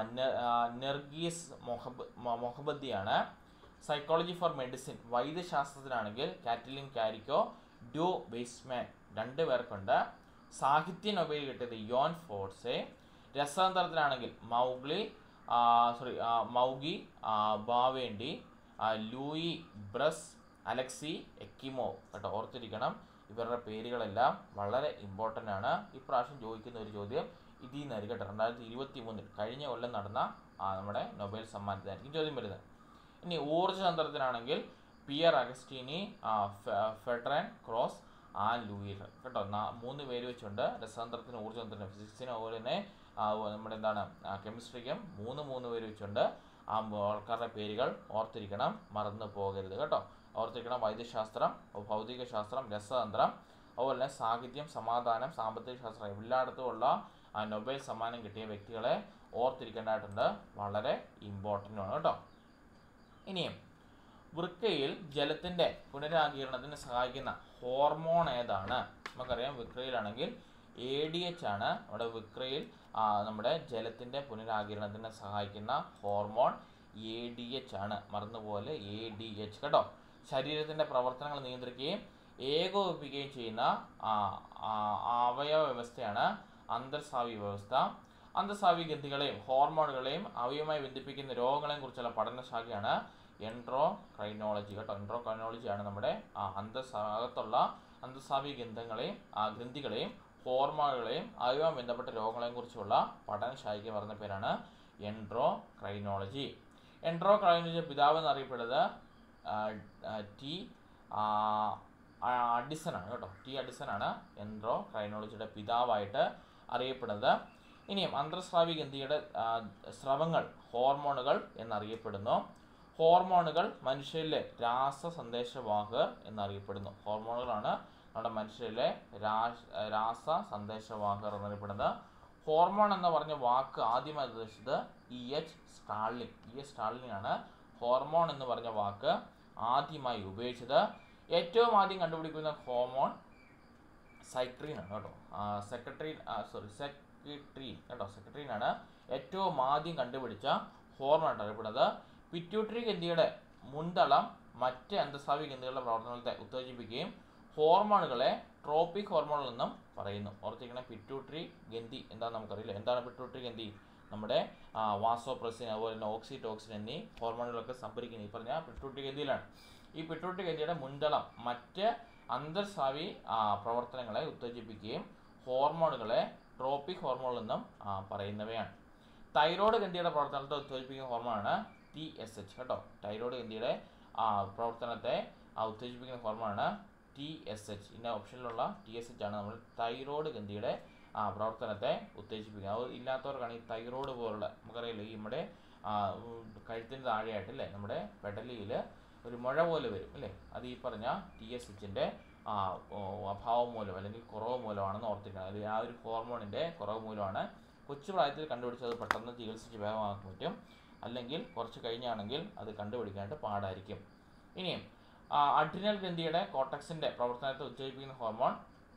നെർഗീസ് മൊഹബ് മൊഹബദ്ദിയാണ് സൈക്കോളജി ഫോർ മെഡിസിൻ വൈദ്യശാസ്ത്രത്തിനാണെങ്കിൽ കാറ്റലിൻ കാരിക്കോ ഡു ബേസ്മാൻ രണ്ട് പേർക്കുണ്ട് സാഹിത്യ നൊബേൽ കിട്ടിയത് യോൻ ഫോർസെ രസതന്ത്രത്തിനാണെങ്കിൽ Mowgli sorry Moungi Bawendi Louis Brus Alexei Ekimov കേട്ടോ ഓർത്തിരിക്കണം ഇവരുടെ പേരുകളെല്ലാം വളരെ ഇമ്പോർട്ടൻ്റ് ആണ് ഇപ്രാവശ്യം ചോദിക്കുന്ന ഒരു ചോദ്യം ഇതിൽ നിന്നായിരിക്കും കേട്ടോ രണ്ടായിരത്തി ഇരുപത്തി മൂന്നിൽ കഴിഞ്ഞ കൊല്ലം നടന്ന നമ്മുടെ നൊബേൽ സമ്മാനത്തിനായിരിക്കും ചോദ്യം വരുന്നത് ഇനി ഊർജ്ജതന്ത്രത്തിനാണെങ്കിൽ പിയർ അഗസ്റ്റീനി ഫെഡറൻ ക്രോസ് ആ ലൂയിർ കേട്ടോ മൂന്ന് പേര് വെച്ചുണ്ട് രസതന്ത്രത്തിന് ഊർജ്ജതന്ത്രത്തിന് ഫിസിക്സിനും അതുപോലെ തന്നെ നമ്മുടെ എന്താണ് കെമിസ്ട്രിക്കും മൂന്ന് മൂന്ന് പേര് വെച്ചുണ്ട് ആ ആൾക്കാരുടെ പേരുകൾ ഓർത്തിരിക്കണം മറന്നു പോകരുത് കേട്ടോ ഓർത്തിരിക്കണം വൈദ്യശാസ്ത്രം ഭൗതിക ശാസ്ത്രം രസതന്ത്രം അതുപോലെ തന്നെ സാഹിത്യം സമാധാനം സാമ്പത്തിക ശാസ്ത്രം എല്ലായിടത്തുമുള്ള ആ നൊബേൽ സമ്മാനം കിട്ടിയ വ്യക്തികളെ ഓർത്തിരിക്കേണ്ടതായിട്ടുണ്ട് വളരെ ഇമ്പോർട്ടൻ്റ് ആണ് കേട്ടോ ഇനിയും വൃക്കയിൽ ജലത്തിൻ്റെ പുനരാഗീരണത്തിന് സഹായിക്കുന്ന ഹോർമോൺ ഏതാണ് നമുക്കറിയാം വൃക്കയിലാണെങ്കിൽ എ ഡി എച്ച് ആണ് നമ്മുടെ വൃക്കയിൽ നമ്മുടെ ജലത്തിൻ്റെ പുനരാഗീരണത്തിന് സഹായിക്കുന്ന ഹോർമോൺ എ ഡി എച്ച് ആണ് മറന്നുപോലെ എ ഡി എച്ച് കേട്ടോ ശരീരത്തിൻ്റെ പ്രവർത്തനങ്ങൾ നിയന്ത്രിക്കുകയും ഏകോപിപ്പിക്കുകയും ചെയ്യുന്ന അവയവ വ്യവസ്ഥയാണ് അന്തർസാവി വ്യവസ്ഥ അന്തർസാവി ഗന്ധികളെയും ഹോർമോണുകളെയും അവയുമായി ബന്ധിപ്പിക്കുന്ന രോഗങ്ങളെയും കുറിച്ചുള്ള പഠനശാഖയാണ് എൻട്രോ ക്രൈനോളജി കേട്ടോ എൻട്രോ ക്രൈനോളജിയാണ് നമ്മുടെ അന്തർസാകത്തുള്ള അന്തർസാവി ഗന്ധങ്ങളെയും ഗ്രന്ഥികളെയും ഹോർമോണുകളെയും അവയുമായി ബന്ധപ്പെട്ട രോഗങ്ങളെയും കുറിച്ചുള്ള പഠനശാഖയ്ക്ക് പറഞ്ഞ പേരാണ് എൻട്രോ ക്രൈനോളജി എൻട്രോ ക്രൈനോളജി പിതാവ് എന്നറിയപ്പെടുന്നത് ടി അഡിസൺ ആണ് കേട്ടോ ടി അഡിസൺ ആണ് എൻട്രോ ക്രൈനോളജിയുടെ പിതാവായിട്ട് അറിയപ്പെടുന്നത് ഇനിയും അന്തർസ്രാവി ഗന്ധിയുടെ സ്രവങ്ങൾ ഹോർമോണുകൾ എന്നറിയപ്പെടുന്നു ഹോർമോണുകൾ മനുഷ്യരിലെ രാസ സന്ദേശവാഹകർ എന്നറിയപ്പെടുന്നു ഹോർമോണുകളാണ് നമ്മുടെ മനുഷ്യരിലെ രാസ സന്ദേശവാഹകർ എന്നറിയപ്പെടുന്നത് ഹോർമോൺ എന്ന് പറഞ്ഞ വാക്ക് ആദ്യമായി ഉദ്ദേശിച്ചത് E H Starling E H Starling ആണ് ഹോർമോൺ എന്ന് പറഞ്ഞ വാക്ക് ആദ്യമായി ഉപയോഗിച്ചത് ഏറ്റവും ആദ്യം കണ്ടുപിടിക്കുന്ന ഹോർമോൺ സൈക്രീൻ ആണ് കേട്ടോ സെക്രട്ടറി സോറി സെക്രട്ടറി കേട്ടോ സെക്രട്ടറീൻ ആണ് ഏറ്റവും ആദ്യം കണ്ടുപിടിച്ച ഹോർമോൺ അറിയപ്പെടുന്നത് പിറ്റ്യൂട്ടറി ഗ്രന്ഥിയുടെ മുൻതളം മറ്റ് അന്തസ്രാവി ഗ്രന്ഥികളുടെ പ്രവർത്തനത്തെ ഉത്തേജിപ്പിക്കുകയും ഹോർമോണുകളെ ട്രോപ്പിക് ഹോർമോണിൽ നിന്നും പറയുന്നു ഓർത്തിരിക്കണം പിറ്റ്യൂട്ടറി ഗ്രന്ഥി എന്താണെന്ന് നമുക്കറിയില്ല എന്താണ് പിറ്റ്യൂട്ടറി ഗ്രന്ഥി നമ്മുടെ വാസോപ്രസിൻ അതുപോലെ തന്നെ ഓക്സിറ്റോക്സിൻ എന്നീ ഹോർമോണുകളൊക്കെ സംഭരിക്കുന്നത് ഈ പറഞ്ഞ പിറ്റ്യൂട്ടറി ഗ്രന്ഥിയിലാണ് ഈ പിറ്റ്യൂട്ടറി ഗ്രന്ഥിയുടെ മുൻതളം മറ്റ് അന്തർസ്രാവി പ്രവർത്തനങ്ങളെ ഉത്തേജിപ്പിക്കുകയും ഹോർമോണുകളെ ട്രോപ്പിക് ഹോർമോണിൽ നിന്നും പറയുന്നവയാണ് തൈറോയ്ഡ് ഗ്രന്ഥിയുടെ പ്രവർത്തനത്തെ ഉത്തേജിപ്പിക്കുന്ന ഹോർമോണാണ് ടി എസ് എച്ച് കേട്ടോ തൈറോയ്ഡ് ഗ്രന്ഥിയുടെ പ്രവർത്തനത്തെ ഉത്തേജിപ്പിക്കുന്ന ഹോർമോണാണ് ടി എസ് എച്ച് ഇതിൻ്റെ ഓപ്ഷനിലുള്ള ടി എസ് എച്ച് ആണ് നമ്മൾ തൈറോയ്ഡ് ഗ്രന്ഥിയുടെ പ്രവർത്തനത്തെ ഉത്തേജിപ്പിക്കുക അത് ഇല്ലാത്തവർക്കാണ് ഈ തൈറോയ്ഡ് പോലുള്ള നമുക്കറിയില്ല ഈ നമ്മുടെ ആ, ഉം, കഴുത്തിന് താഴെയായിട്ട് അല്ലേ നമ്മുടെ പെടലിയിൽ ഒരു മുഴ പോലെ വരും അല്ലേ അത് ഈ പറഞ്ഞ ടി എസ് സ്വിച്ചിൻ്റെ അഭാവം മൂലം അല്ലെങ്കിൽ കുറവ് മൂലമാണെന്ന് ഓർത്തിരിക്കണം അത് ആ ഒരു ഹോർമോണിൻ്റെ കുറവ് മൂലമാണ് കൊച്ചു പ്രായത്തിൽ കണ്ടുപിടിച്ചത് പെട്ടെന്ന് ചികിത്സിച്ച് വേഗമാക്കാൻ പറ്റും അല്ലെങ്കിൽ കുറച്ച് കഴിഞ്ഞാണെങ്കിൽ അത് കണ്ടുപിടിക്കാനായിട്ട് പാടായിരിക്കും ഇനിയും അഡ്രിനൽ ഗ്രന്ഥിയുടെ കോട്ടക്സിൻ്റെ പ്രവർത്തനത്തെ ഉത്തേജിപ്പിക്കുന്ന hormone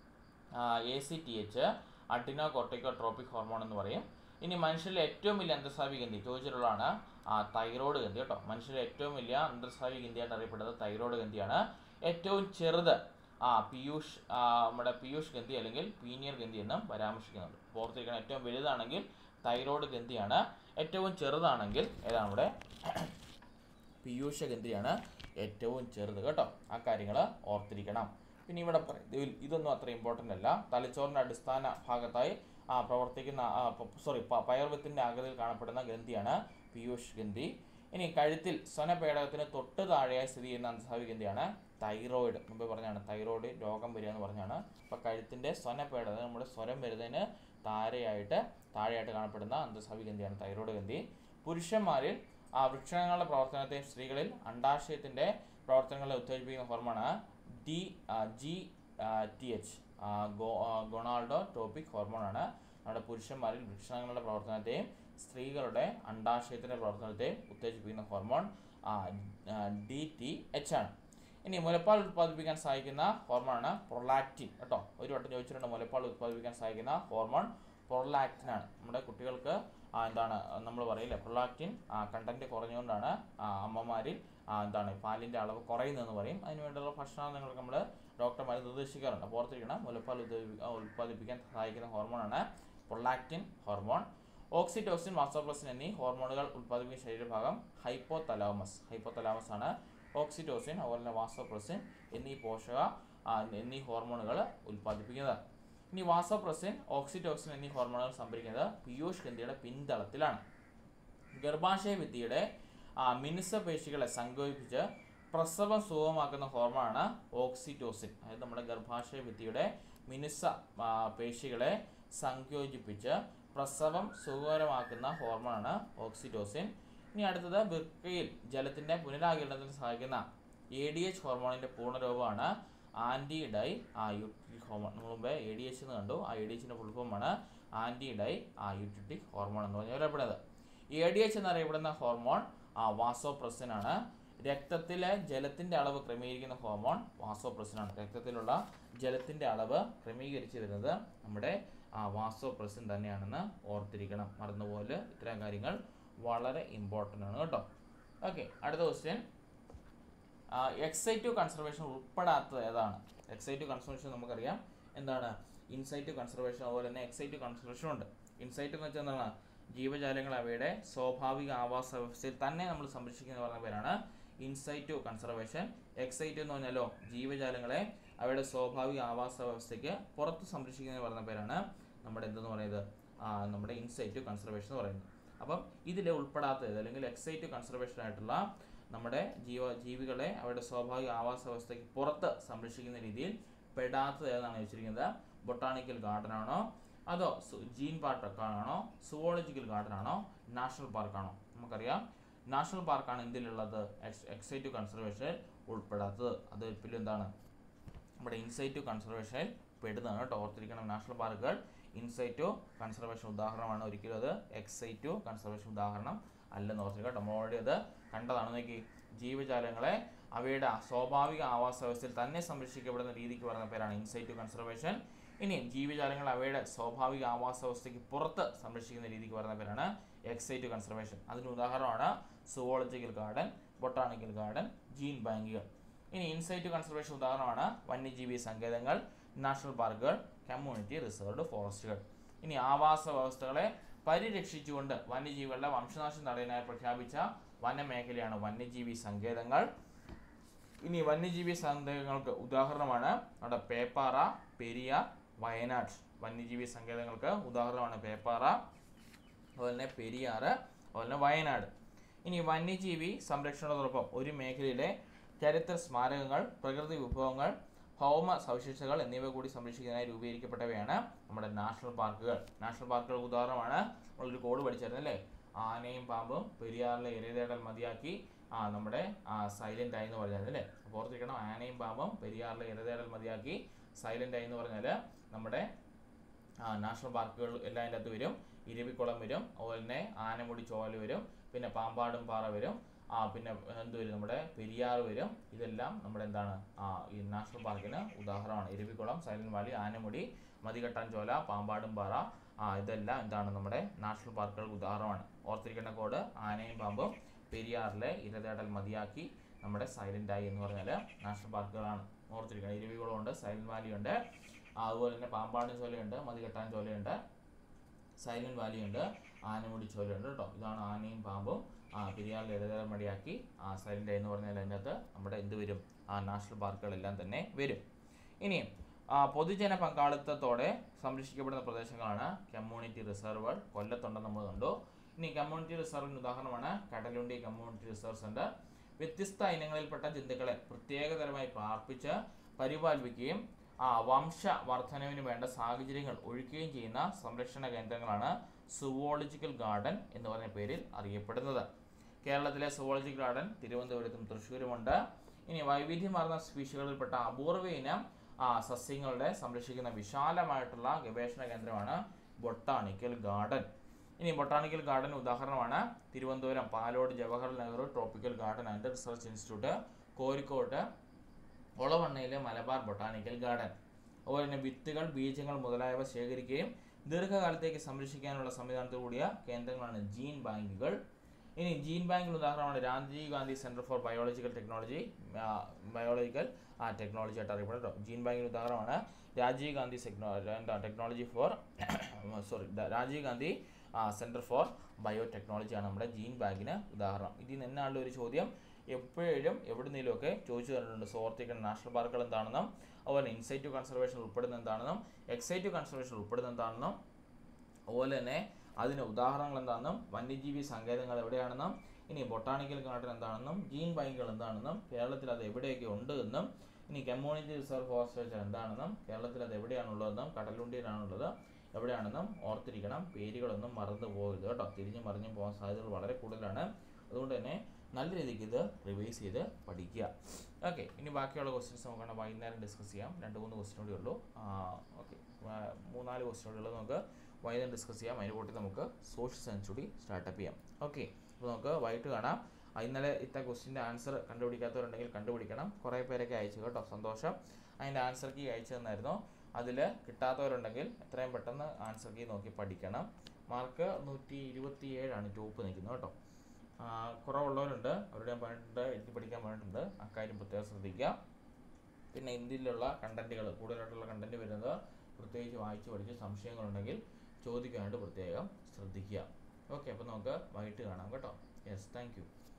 A C T H adrenocorticotropic hormone എന്ന് പറയും ഇനി മനുഷ്യരിലെ ഏറ്റവും വലിയ അന്തസ്രാവി ഗ്രന്ഥി ചോദിച്ചിട്ടുള്ളതാണ് ആ തൈറോയ്ഡ് ഗ്രന്ഥി കേട്ടോ മനുഷ്യരിലെ ഏറ്റവും വലിയ അന്തസ്രാവി ഗ്രന്ഥിയായിട്ട് അറിയപ്പെടുന്നത് തൈറോയ്ഡ് ഗ്രന്ഥിയാണ് ഏറ്റവും ചെറുത് ആ പീയൂഷ് ആ, നമ്മുടെ പീയൂഷ് ഗ്രന്ഥി അല്ലെങ്കിൽ പീനിയർ ഗ്രന്ഥി എന്നും പരാമർശിക്കുന്നുണ്ട് ഓർത്തിരിക്കണം ഏറ്റവും വലുതാണെങ്കിൽ തൈറോയ്ഡ് ഗ്രന്ഥിയാണ് ഏറ്റവും ചെറുതാണെങ്കിൽ ഏതാണ് നമ്മുടെ പീയൂഷ ഗ്രന്ഥിയാണ് ഏറ്റവും ചെറുത് കേട്ടോ ആ കാര്യങ്ങൾ ഓർത്തിരിക്കണം പിന്നെ ഇവിടെ പറ- ഇതിൽ ഇതൊന്നും അത്ര ഇമ്പോർട്ടൻ്റ് അല്ല തലച്ചോറിൻ്റെ അടിസ്ഥാന ഭാഗത്തായി ആ, പ്രവർത്തിക്കുന്ന സോറി പയർവത്തിൻ്റെ ആകൃതിയിൽ കാണപ്പെടുന്ന ഗ്രന്ഥിയാണ് പീയൂഷ് ഗ്രന്ഥി ഇനി കഴുത്തിൽ സ്വനപേടകത്തിന് തൊട്ട് താഴെയായി സ്ഥിതി ചെയ്യുന്ന അന്തസ്രാവി ഗ്രന്ഥിയാണ് തൈറോയിഡ് മുമ്പ് പറഞ്ഞാണ് തൈറോയിഡ് രോഗം വരിക എന്ന് പറഞ്ഞാണ് അപ്പോൾ കഴുത്തിൻ്റെ സ്വനപേടകം നമ്മുടെ സ്വരം വരുന്നതിന് താഴെയായിട്ട് താഴെയായിട്ട് കാണപ്പെടുന്ന അന്തസ്രാവി ഗ്രന്ഥിയാണ് തൈറോയ്ഡ് ഗ്രന്ഥി പുരുഷന്മാരിൽ ആ വൃക്ഷണങ്ങളുടെ പ്രവർത്തനത്തെ സ്ത്രീകളിൽ അണ്ടാശയത്തിൻ്റെ പ്രവർത്തനങ്ങളെ ഉത്തേജിപ്പിക്കുന്ന ഹോർമോണാണ് D G T H gonadotropic ഹോർമോണാണ് നമ്മുടെ പുരുഷന്മാരിൽ വൃക്ഷണങ്ങളുടെ പ്രവർത്തനത്തെയും സ്ത്രീകളുടെ അണ്ടാശയത്തിൻ്റെ പ്രവർത്തനത്തെയും ഉത്തേജിപ്പിക്കുന്ന ഹോർമോൺ ഡി ടി എച്ച് ആണ് ഇനി മുലപ്പാൽ ഉത്പാദിപ്പിക്കാൻ സഹായിക്കുന്ന ഹോർമോണാണ് പ്രൊലാക്റ്റിൻ കേട്ടോ ഒരു വട്ടം ചോദിച്ചിട്ടുണ്ട് മുലപ്പാൽ ഉത്പാദിപ്പിക്കാൻ സഹായിക്കുന്ന ഹോർമോൺ പ്രൊലാക്റ്റിൻ ആണ് നമ്മുടെ കുട്ടികൾക്ക് ആ, എന്താണ് നമ്മൾ പറയില്ലേ പ്രൊലാക്റ്റിൻ കണ്ടന്റ് കുറഞ്ഞുകൊണ്ടാണ് ആ, അമ്മമാരിൽ ആ, എന്താണ് പാലിൻ്റെ അളവ് കുറയുന്നതെന്ന് പറയും അതിന് വേണ്ടിയുള്ള ഭക്ഷണങ്ങൾക്ക് നമ്മൾ ഡോക്ടർമാർ നിർദ്ദേശിക്കാറുണ്ട് അപ്പോൾ ഓർത്തിരിക്കണം മുലപ്പാൽ ഉത്പാദിപ്പി- ആ, ഉത്പാദിപ്പിക്കാൻ സഹായിക്കുന്ന ഹോർമോണാണ് പ്രൊലാക്റ്റിൻ ഹോർമോൺ ഓക്സിറ്റോസിൻ വാസോപ്രസിൻ എന്നീ ഹോർമോണുകൾ ഉത്പാദിപ്പിക്കുന്ന ശരീരഭാഗം ഹൈപ്പോ തലാമസ് ഹൈപ്പോ തലാമസ് ആണ് ഓക്സിറ്റോസിൻ അതുപോലെ തന്നെ വാസോപ്രസിൻ എന്നീ പോഷക ആ, എന്നീ ഹോർമോണുകൾ ഉൽപ്പാദിപ്പിക്കുന്നത് ഇനി വാസോപ്രസിൻ ഓക്സിറ്റോക്സിൻ എന്നീ ഹോർമോണുകൾ സംഭരിക്കുന്നത് പീയൂഷ് ഗ്രന്ഥിയുടെ പിൻതളത്തിലാണ് ഗർഭാശയ ഭിത്തിയുടെ ആ, മിനുസപേശികളെ സങ്കോചിപ്പിച്ച് പ്രസവം സുഗമമാക്കുന്ന ഹോർമോണാണ് ഓക്സിറ്റോസിൻ അതായത് നമ്മുടെ ഗർഭാശയ ഭിത്തിയുടെ മിനുസ ആ, പേശികളെ സങ്കോചിപ്പിച്ച് പ്രസവം സുഖകരമാക്കുന്ന ഹോർമോണാണ് ഓക്സിറ്റോസിൻ ഇനി അടുത്തത് വൃക്കയിൽ ജലത്തിൻ്റെ പുനരാകിരണത്തിന് സഹായിക്കുന്ന എ ഡി എച്ച് ഹോർമോണിൻ്റെ പൂർണ്ണരൂപമാണ് ആൻറ്റി ഡൈ ആ യൂട്രിക് ഹോർമോൺ നമ്മൾ മുമ്പേ എ ഡി എച്ച് എന്ന് കണ്ടു ആ എ ഡി എച്ചിൻ്റെ ഫുൾഫോമാണ് ആൻറ്റി ഡൈ ആ യൂട്രിക് ഹോർമോൺ എന്ന് പറഞ്ഞാൽ അറിയപ്പെടുന്നത് എ ഡി എച്ച് എന്നറിയപ്പെടുന്ന ഹോർമോൺ ആ വാസോപ്രസിൻ ആണ് രക്തത്തിലെ ജലത്തിൻ്റെ അളവ് ക്രമീകരിക്കുന്ന ഹോർമോൺ വാസോപ്രസിൻ ആണ് രക്തത്തിലുള്ള ജലത്തിൻ്റെ അളവ് ക്രമീകരിച്ച് വരുന്നത് നമ്മുടെ ആ വാസോപ്രസിൻ തന്നെയാണെന്ന് ഓർത്തിരിക്കണം മറന്നുപോലെ ഇത്തരം കാര്യങ്ങൾ വളരെ ഇമ്പോർട്ടൻ്റ് ആണ് കേട്ടോ ഓക്കെ അടുത്ത ക്വസ്റ്റ്യൻ എക്സൈറ്റീവ് കൺസർവേഷൻ ഉൾപ്പെടാത്തത് ഏതാണ് എക്സൈറ്റീവ് കൺസർവേഷൻ നമുക്കറിയാം എന്താണ് ഇൻസൈറ്റീവ് കൺസർവേഷൻ അതുപോലെ തന്നെ എക്സൈറ്റീവ് കൺസർവേഷൻ ഉണ്ട് ഇൻസൈറ്റ് എന്ന് വെച്ചാൽ എന്താണ് ജീവജാലങ്ങൾ അവയുടെ സ്വാഭാവിക ആവാസ വ്യവസ്ഥയിൽ തന്നെ നമ്മൾ സംരക്ഷിക്കുന്ന പറഞ്ഞ പേരാണ് ഇൻസൈറ്റീവ് കൺസർവേഷൻ എക്സൈറ്റീവ് എന്ന് പറഞ്ഞാലോ ജീവജാലങ്ങളെ അവയുടെ സ്വാഭാവിക ആവാസ വ്യവസ്ഥയ്ക്ക് പുറത്ത് സംരക്ഷിക്കുന്ന പറഞ്ഞ പേരാണ് നമ്മുടെ എന്തെന്ന് പറയുന്നത് ആ, നമ്മുടെ ഇൻസൈറ്റീവ് കൺസർവേഷൻ എന്ന് പറയുന്നത് അപ്പം ഇതിൽ ഉൾപ്പെടാത്തത് അല്ലെങ്കിൽ എക്സൈറ്റീവ് കൺസർവേഷൻ ആയിട്ടുള്ള നമ്മുടെ ജീവ ജീവികളെ അവരുടെ സ്വാഭാവിക ആവാസ വ്യവസ്ഥയ്ക്ക് പുറത്ത് സംരക്ഷിക്കുന്ന രീതിയിൽ പെടാത്തത് ഏതാണ് വെച്ചിരിക്കുന്നത് ബൊട്ടാണിക്കൽ ഗാർഡൻ ആണോ അതോ സു- ജീൻ പാർക്ക് ആണോ സുവോളജിക്കൽ ഗാർഡൻ ആണോ നാഷണൽ പാർക്കാണോ നമുക്കറിയാം നാഷണൽ പാർക്കാണ് എന്തിലുള്ളത് എക്സ് എക്സൈറ്റീവ് കൺസർവേഷൻ ഉൾപ്പെടാത്തത് അത് പിന്നെ എന്താണ് നമ്മുടെ ഇൻസൈറ്റീവ് കൺസർവേഷനിൽ പെടുന്നതാണ് കേട്ടോ ഓർത്തിരിക്കണം നാഷണൽ പാർക്കുകൾ ഇൻസൈറ്റീവ് കൺസർവേഷൻ ഉദാഹരണമാണ് ഒരിക്കലും അത് എക്സൈറ്റീവ് കൺസർവേഷൻ ഉദാഹരണം അല്ലെന്ന് ഓർത്തിരിക്കുക കേട്ടോ നമ്മൾ already അത് കണ്ടതാണ് നോക്കി ജീവജാലങ്ങളെ അവയുടെ സ്വാഭാവിക ആവാസ വ്യവസ്ഥയിൽ തന്നെ സംരക്ഷിക്കപ്പെടുന്ന രീതിക്ക് പറയുന്ന പേരാണ് ഇൻസൈറ്റീവ് കൺസർവേഷൻ ഇനി ജീവജാലങ്ങൾ അവയുടെ സ്വാഭാവിക ആവാസ വ്യവസ്ഥയ്ക്ക് പുറത്ത് സംരക്ഷിക്കുന്ന രീതിക്ക് പറയുന്ന പേരാണ് എക്സൈറ്റീവ് കൺസർവേഷൻ അതിന് ഉദാഹരണമാണ് zoological garden botanical garden gene ബാങ്കുകൾ ഇനി ഇൻസൈറ്റീവ് കൺസർവേഷൻ ഉദാഹരണമാണ് വന്യജീവി സങ്കേതങ്ങൾ നാഷണൽ പാർക്കുകൾ കമ്മ്യൂണിറ്റി റിസർവ്ഡ് ഫോറസ്റ്റുകൾ ഇനി ആവാസ വ്യവസ്ഥകളെ പരിരക്ഷിച്ചുകൊണ്ട് വന്യജീവികളുടെ വംശനാശം തടയാനായി പ്രഖ്യാപിച്ച വനമേഖലയാണ് വന്യജീവി സങ്കേതങ്ങൾ ഇനി വന്യജീവി സങ്കേതങ്ങൾക്ക് ഉദാഹരണമാണ് നമ്മുടെ പേപ്പാറ പെരിയാർ വയനാട് വന്യജീവി സങ്കേതങ്ങൾക്ക് ഉദാഹരണമാണ് പേപ്പാറ അതുപോലെ തന്നെ പെരിയാർ അതുപോലെ തന്നെ വയനാട് ഇനി വന്യജീവി സംരക്ഷണത്തോടൊപ്പം ഒരു മേഖലയിലെ ചരിത്ര സ്മാരകങ്ങൾ പ്രകൃതി വിഭവങ്ങൾ ഭൗമ സവിശേഷതകൾ എന്നിവ കൂടി സംരക്ഷിക്കുന്നതിനായി രൂപീകരിക്കപ്പെട്ടവയാണ് നമ്മുടെ നാഷണൽ പാർക്കുകൾ നാഷണൽ പാർക്കുകൾ ഉദാഹരണമാണ് നമ്മളൊരു കോഡ് പഠിച്ചായിരുന്നു അല്ലേ ആനയും പാമ്പും പെരിയാറിലെ ഇരതേടൽ മതിയാക്കി ആ നമ്മുടെ സൈലന്റ് ആയി എന്ന് പറഞ്ഞാൽ അല്ലേ അപ്പോൾ ഓർത്തിരിക്കണം ആനയും പാമ്പും പെരിയാറിലെ ഇരതേടൽ മതിയാക്കി സൈലന്റ് ആയി എന്ന് പറഞ്ഞാൽ നമ്മുടെ ആ നാഷണൽ പാർക്കുകൾ എല്ലാം അതിൻ്റെ അകത്ത് വരും ഇരവിക്കുളം വരും അതുപോലെ തന്നെ ആനമുടി ചോല വരും പിന്നെ പാമ്പാടും പാറ വരും ആ പിന്നെ എന്ത് വരും നമ്മുടെ പെരിയാർ വരും ഇതെല്ലാം നമ്മുടെ എന്താണ് ആ ഈ നാഷണൽ പാർക്കിന് ഉദാഹരണമാണ് ഇരവിക്കുളം സൈലന്റ് വാലി ആനമുടി മതികെട്ടാൻ ചോല പാമ്പാടും പാറ ആ ഇതെല്ലാം എന്താണ് നമ്മുടെ നാഷണൽ പാർക്കുകൾക്ക് ഉദാഹരണമാണ് ഓർത്തിരിക്കേണ്ട കോഡ് ആനയും പാമ്പും പെരിയാറിലെ ഇരതേടൽ മതിയാക്കി നമ്മുടെ സൈലന്റ് ആയി എന്ന് പറഞ്ഞാൽ നാഷണൽ പാർക്കുകളാണ് ഓർത്തിരിക്കണം ഇരവികുളമുണ്ട് സൈലന്റ് വാലി ഉണ്ട് ആ, അതുപോലെ തന്നെ പാമ്പാടും ചോലയുണ്ട് മതികെട്ടാൻ ചോലയുണ്ട് സൈലന്റ് വാലി ഉണ്ട് ആനമുടി ചോലയുണ്ട് കേട്ടോ ഇതാണ് ആനയും പാമ്പും ആ പെരിയാറിൽ ഇടതരം മടിയാക്കി ആ സൈലന്റ് എന്ന് പറഞ്ഞാൽ അതിനകത്ത് നമ്മുടെ എന്ത് വരും ആ നാഷണൽ പാർക്കുകളെല്ലാം തന്നെ വരും ഇനിയും ആ, പൊതുജന പങ്കാളിത്തത്തോടെ സംരക്ഷിക്കപ്പെടുന്ന പ്രദേശങ്ങളാണ് കമ്മ്യൂണിറ്റി റിസർവുകൾ കൊല്ലത്തുണ്ടെന്ന് നമ്മൾ കണ്ടു ഇനി കമ്മ്യൂണിറ്റി റിസർവിന് ഉദാഹരണമാണ് കടലുണ്ടി കമ്മ്യൂണിറ്റി റിസർവ് സെന്റർ വ്യത്യസ്ത ഇനങ്ങളിൽപ്പെട്ട ജന്തുക്കളെ പ്രത്യേകതരമായി പാർപ്പിച്ച് പരിപാലിക്കുകയും ആ വംശ വർധനവിന് വേണ്ട സാഹചര്യങ്ങൾ ഒഴുക്കുകയും ചെയ്യുന്ന സംരക്ഷണ കേന്ദ്രങ്ങളാണ് സുവോളജിക്കൽ ഗാർഡൻ എന്ന് പറഞ്ഞ പേരിൽ അറിയപ്പെടുന്നത് കേരളത്തിലെ സുവോളജിക്കൽ ഗാർഡൻ തിരുവനന്തപുരത്തും തൃശ്ശൂരുമുണ്ട് ഇനി വൈവിധ്യമാർന്ന സ്പീഷികളിൽപ്പെട്ട അപൂർവ ഇനം ആ, സസ്യങ്ങളുടെ സംരക്ഷിക്കുന്ന വിശാലമായിട്ടുള്ള ഗവേഷണ കേന്ദ്രമാണ് ബൊട്ടാണിക്കൽ ഗാർഡൻ ഇനി ബൊട്ടാണിക്കൽ ഗാർഡൻ ഉദാഹരണമാണ് Thiruvananthapuram Palode Jawaharlal Nehru tropical garden and research institute Kozhikode ഒളവണ്ണയിലെ മലബാർ ബൊട്ടാണിക്കൽ ഗാർഡൻ അതുപോലെ തന്നെ വിത്തുകൾ ബീജങ്ങൾ മുതലായവ ശേഖരിക്കുകയും ദീർഘകാലത്തേക്ക് സംരക്ഷിക്കാനുള്ള സംവിധാനത്തോടു കൂടിയ കേന്ദ്രങ്ങളാണ് ജീൻ ബാങ്കുകൾ ഇനി ജീൻ ബാങ്കിന് ഉദാഹരണമാണ് Rajiv Gandhi centre for biological technology biological ആ ടെക്നോളജി ആയിട്ട് അറിയപ്പെടും കേട്ടോ ജീൻ ബാങ്കിന് ഉദാഹരണമാണ് Rajiv Gandhi technology for sorry Rajiv Gandhi centre for bio ടെക്നോളജിയാണ് നമ്മുടെ ജീൻ ബാങ്കിന് ഉദാഹരണം ഇതിൽ നിന്നാണുള്ള ഒരു ചോദ്യം എപ്പോഴും എവിടുന്നേലും ഒക്കെ ചോദിച്ചു തന്നിട്ടുണ്ട് സുഹൃത്തിക്കുന്ന നാഷണൽ പാർക്കുകൾ എന്താണെന്നും അതുപോലെ ഇൻസൈറ്റീവ് കൺസർവേഷൻ ഉൾപ്പെടുന്ന എന്താണെന്നും എക്സൈറ്റീവ് കൺസർവേഷൻ ഉൾപ്പെടുന്ന എന്താണെന്നും അതുപോലെ തന്നെ അതിന് ഉദാഹരണങ്ങൾ എന്താണെന്നും വന്യജീവി സങ്കേതങ്ങൾ എവിടെയാണെന്നും ഇനി ബൊട്ടാണിക്കൽ ഗാർഡൻ എന്താണെന്നും ജീൻ ബാങ്കുകൾ എന്താണെന്നും കേരളത്തിൽ അത് എവിടെയൊക്കെ ഉണ്ട് എന്നും ഇനി കമ്മ്യൂണിറ്റി റിസർവ് ഫോറസ്റ്റ് എന്താണെന്നും കേരളത്തിൽ അത് എവിടെയാണുള്ളതെന്നും കടലുണ്ടിയിലാണുള്ളത് എവിടെയാണെന്നും ഓർത്തിരിക്കണം പേരുകളൊന്നും മറന്നു പോകരുത് കേട്ടോ തിരിഞ്ഞു മറിഞ്ഞു പോകാൻ സാധ്യതകൾ വളരെ കൂടുതലാണ് അതുകൊണ്ട് തന്നെ നല്ല രീതിക്ക് ഇത് റിവൈസ് ചെയ്ത് പഠിക്കുക ഓക്കെ ഇനി ബാക്കിയുള്ള ക്വസ്റ്റ്യൻസ് നമുക്ക് വൈകുന്നേരം ഡിസ്കസ് ചെയ്യാം രണ്ട് മൂന്ന് ക്വസ്റ്റ്യൻ കൂടി ഉള്ളൂ ഓക്കെ മൂന്നാല് ക്വസ്റ്റ്യൻ കൂടി ഉള്ളത് നമുക്ക് വൈകുന്നേരം ഡിസ്കസ് ചെയ്യാം അതിന് കൂട്ടി നമുക്ക് സോഷ്യൽ സയൻസ് കൂടി സ്റ്റാർട്ടപ്പ് ചെയ്യാം ഓക്കെ അപ്പോൾ നമുക്ക് വൈകിട്ട് കാണാം ആ, ഇന്നലെ ഇത്ത ക്വസ്റ്റിൻ്റെ ആൻസർ കണ്ടുപിടിക്കാത്തവരുണ്ടെങ്കിൽ കണ്ടുപിടിക്കണം കുറേ പേരൊക്കെ അയച്ചു കേട്ടോ സന്തോഷം അതിൻ്റെ ആൻസർ കീ അയച്ചു തന്നായിരുന്നു അതിൽ കിട്ടാത്തവരുണ്ടെങ്കിൽ എത്രയും പെട്ടെന്ന് ആൻസർ കീ നോക്കി പഠിക്കണം മാർക്ക് നൂറ്റി ഇരുപത്തി ഏഴാണ് ടോപ്പ് നിൽക്കുന്നത് കേട്ടോ ആ, കുറവുള്ളവരുണ്ട് അവരുടെ ഞാൻ പറഞ്ഞിട്ടുണ്ട് എഴുതി പഠിക്കാൻ പറഞ്ഞിട്ടുണ്ട് അക്കാര്യം പ്രത്യേകം ശ്രദ്ധിക്കുക പിന്നെ ഇന്ത്യയിലുള്ള കണ്ടന്റുകൾ കൂടുതലായിട്ടുള്ള കണ്ടന്റ് വരുന്നത് പ്രത്യേകിച്ച് വായിച്ച് പഠിച്ച് സംശയങ്ങളുണ്ടെങ്കിൽ ചോദിക്കാനായിട്ട് പ്രത്യേകം ശ്രദ്ധിക്കുക ഓക്കെ അപ്പോൾ നമുക്ക് വൈകിട്ട് കാണാം കേട്ടോ യെസ് താങ്ക് യു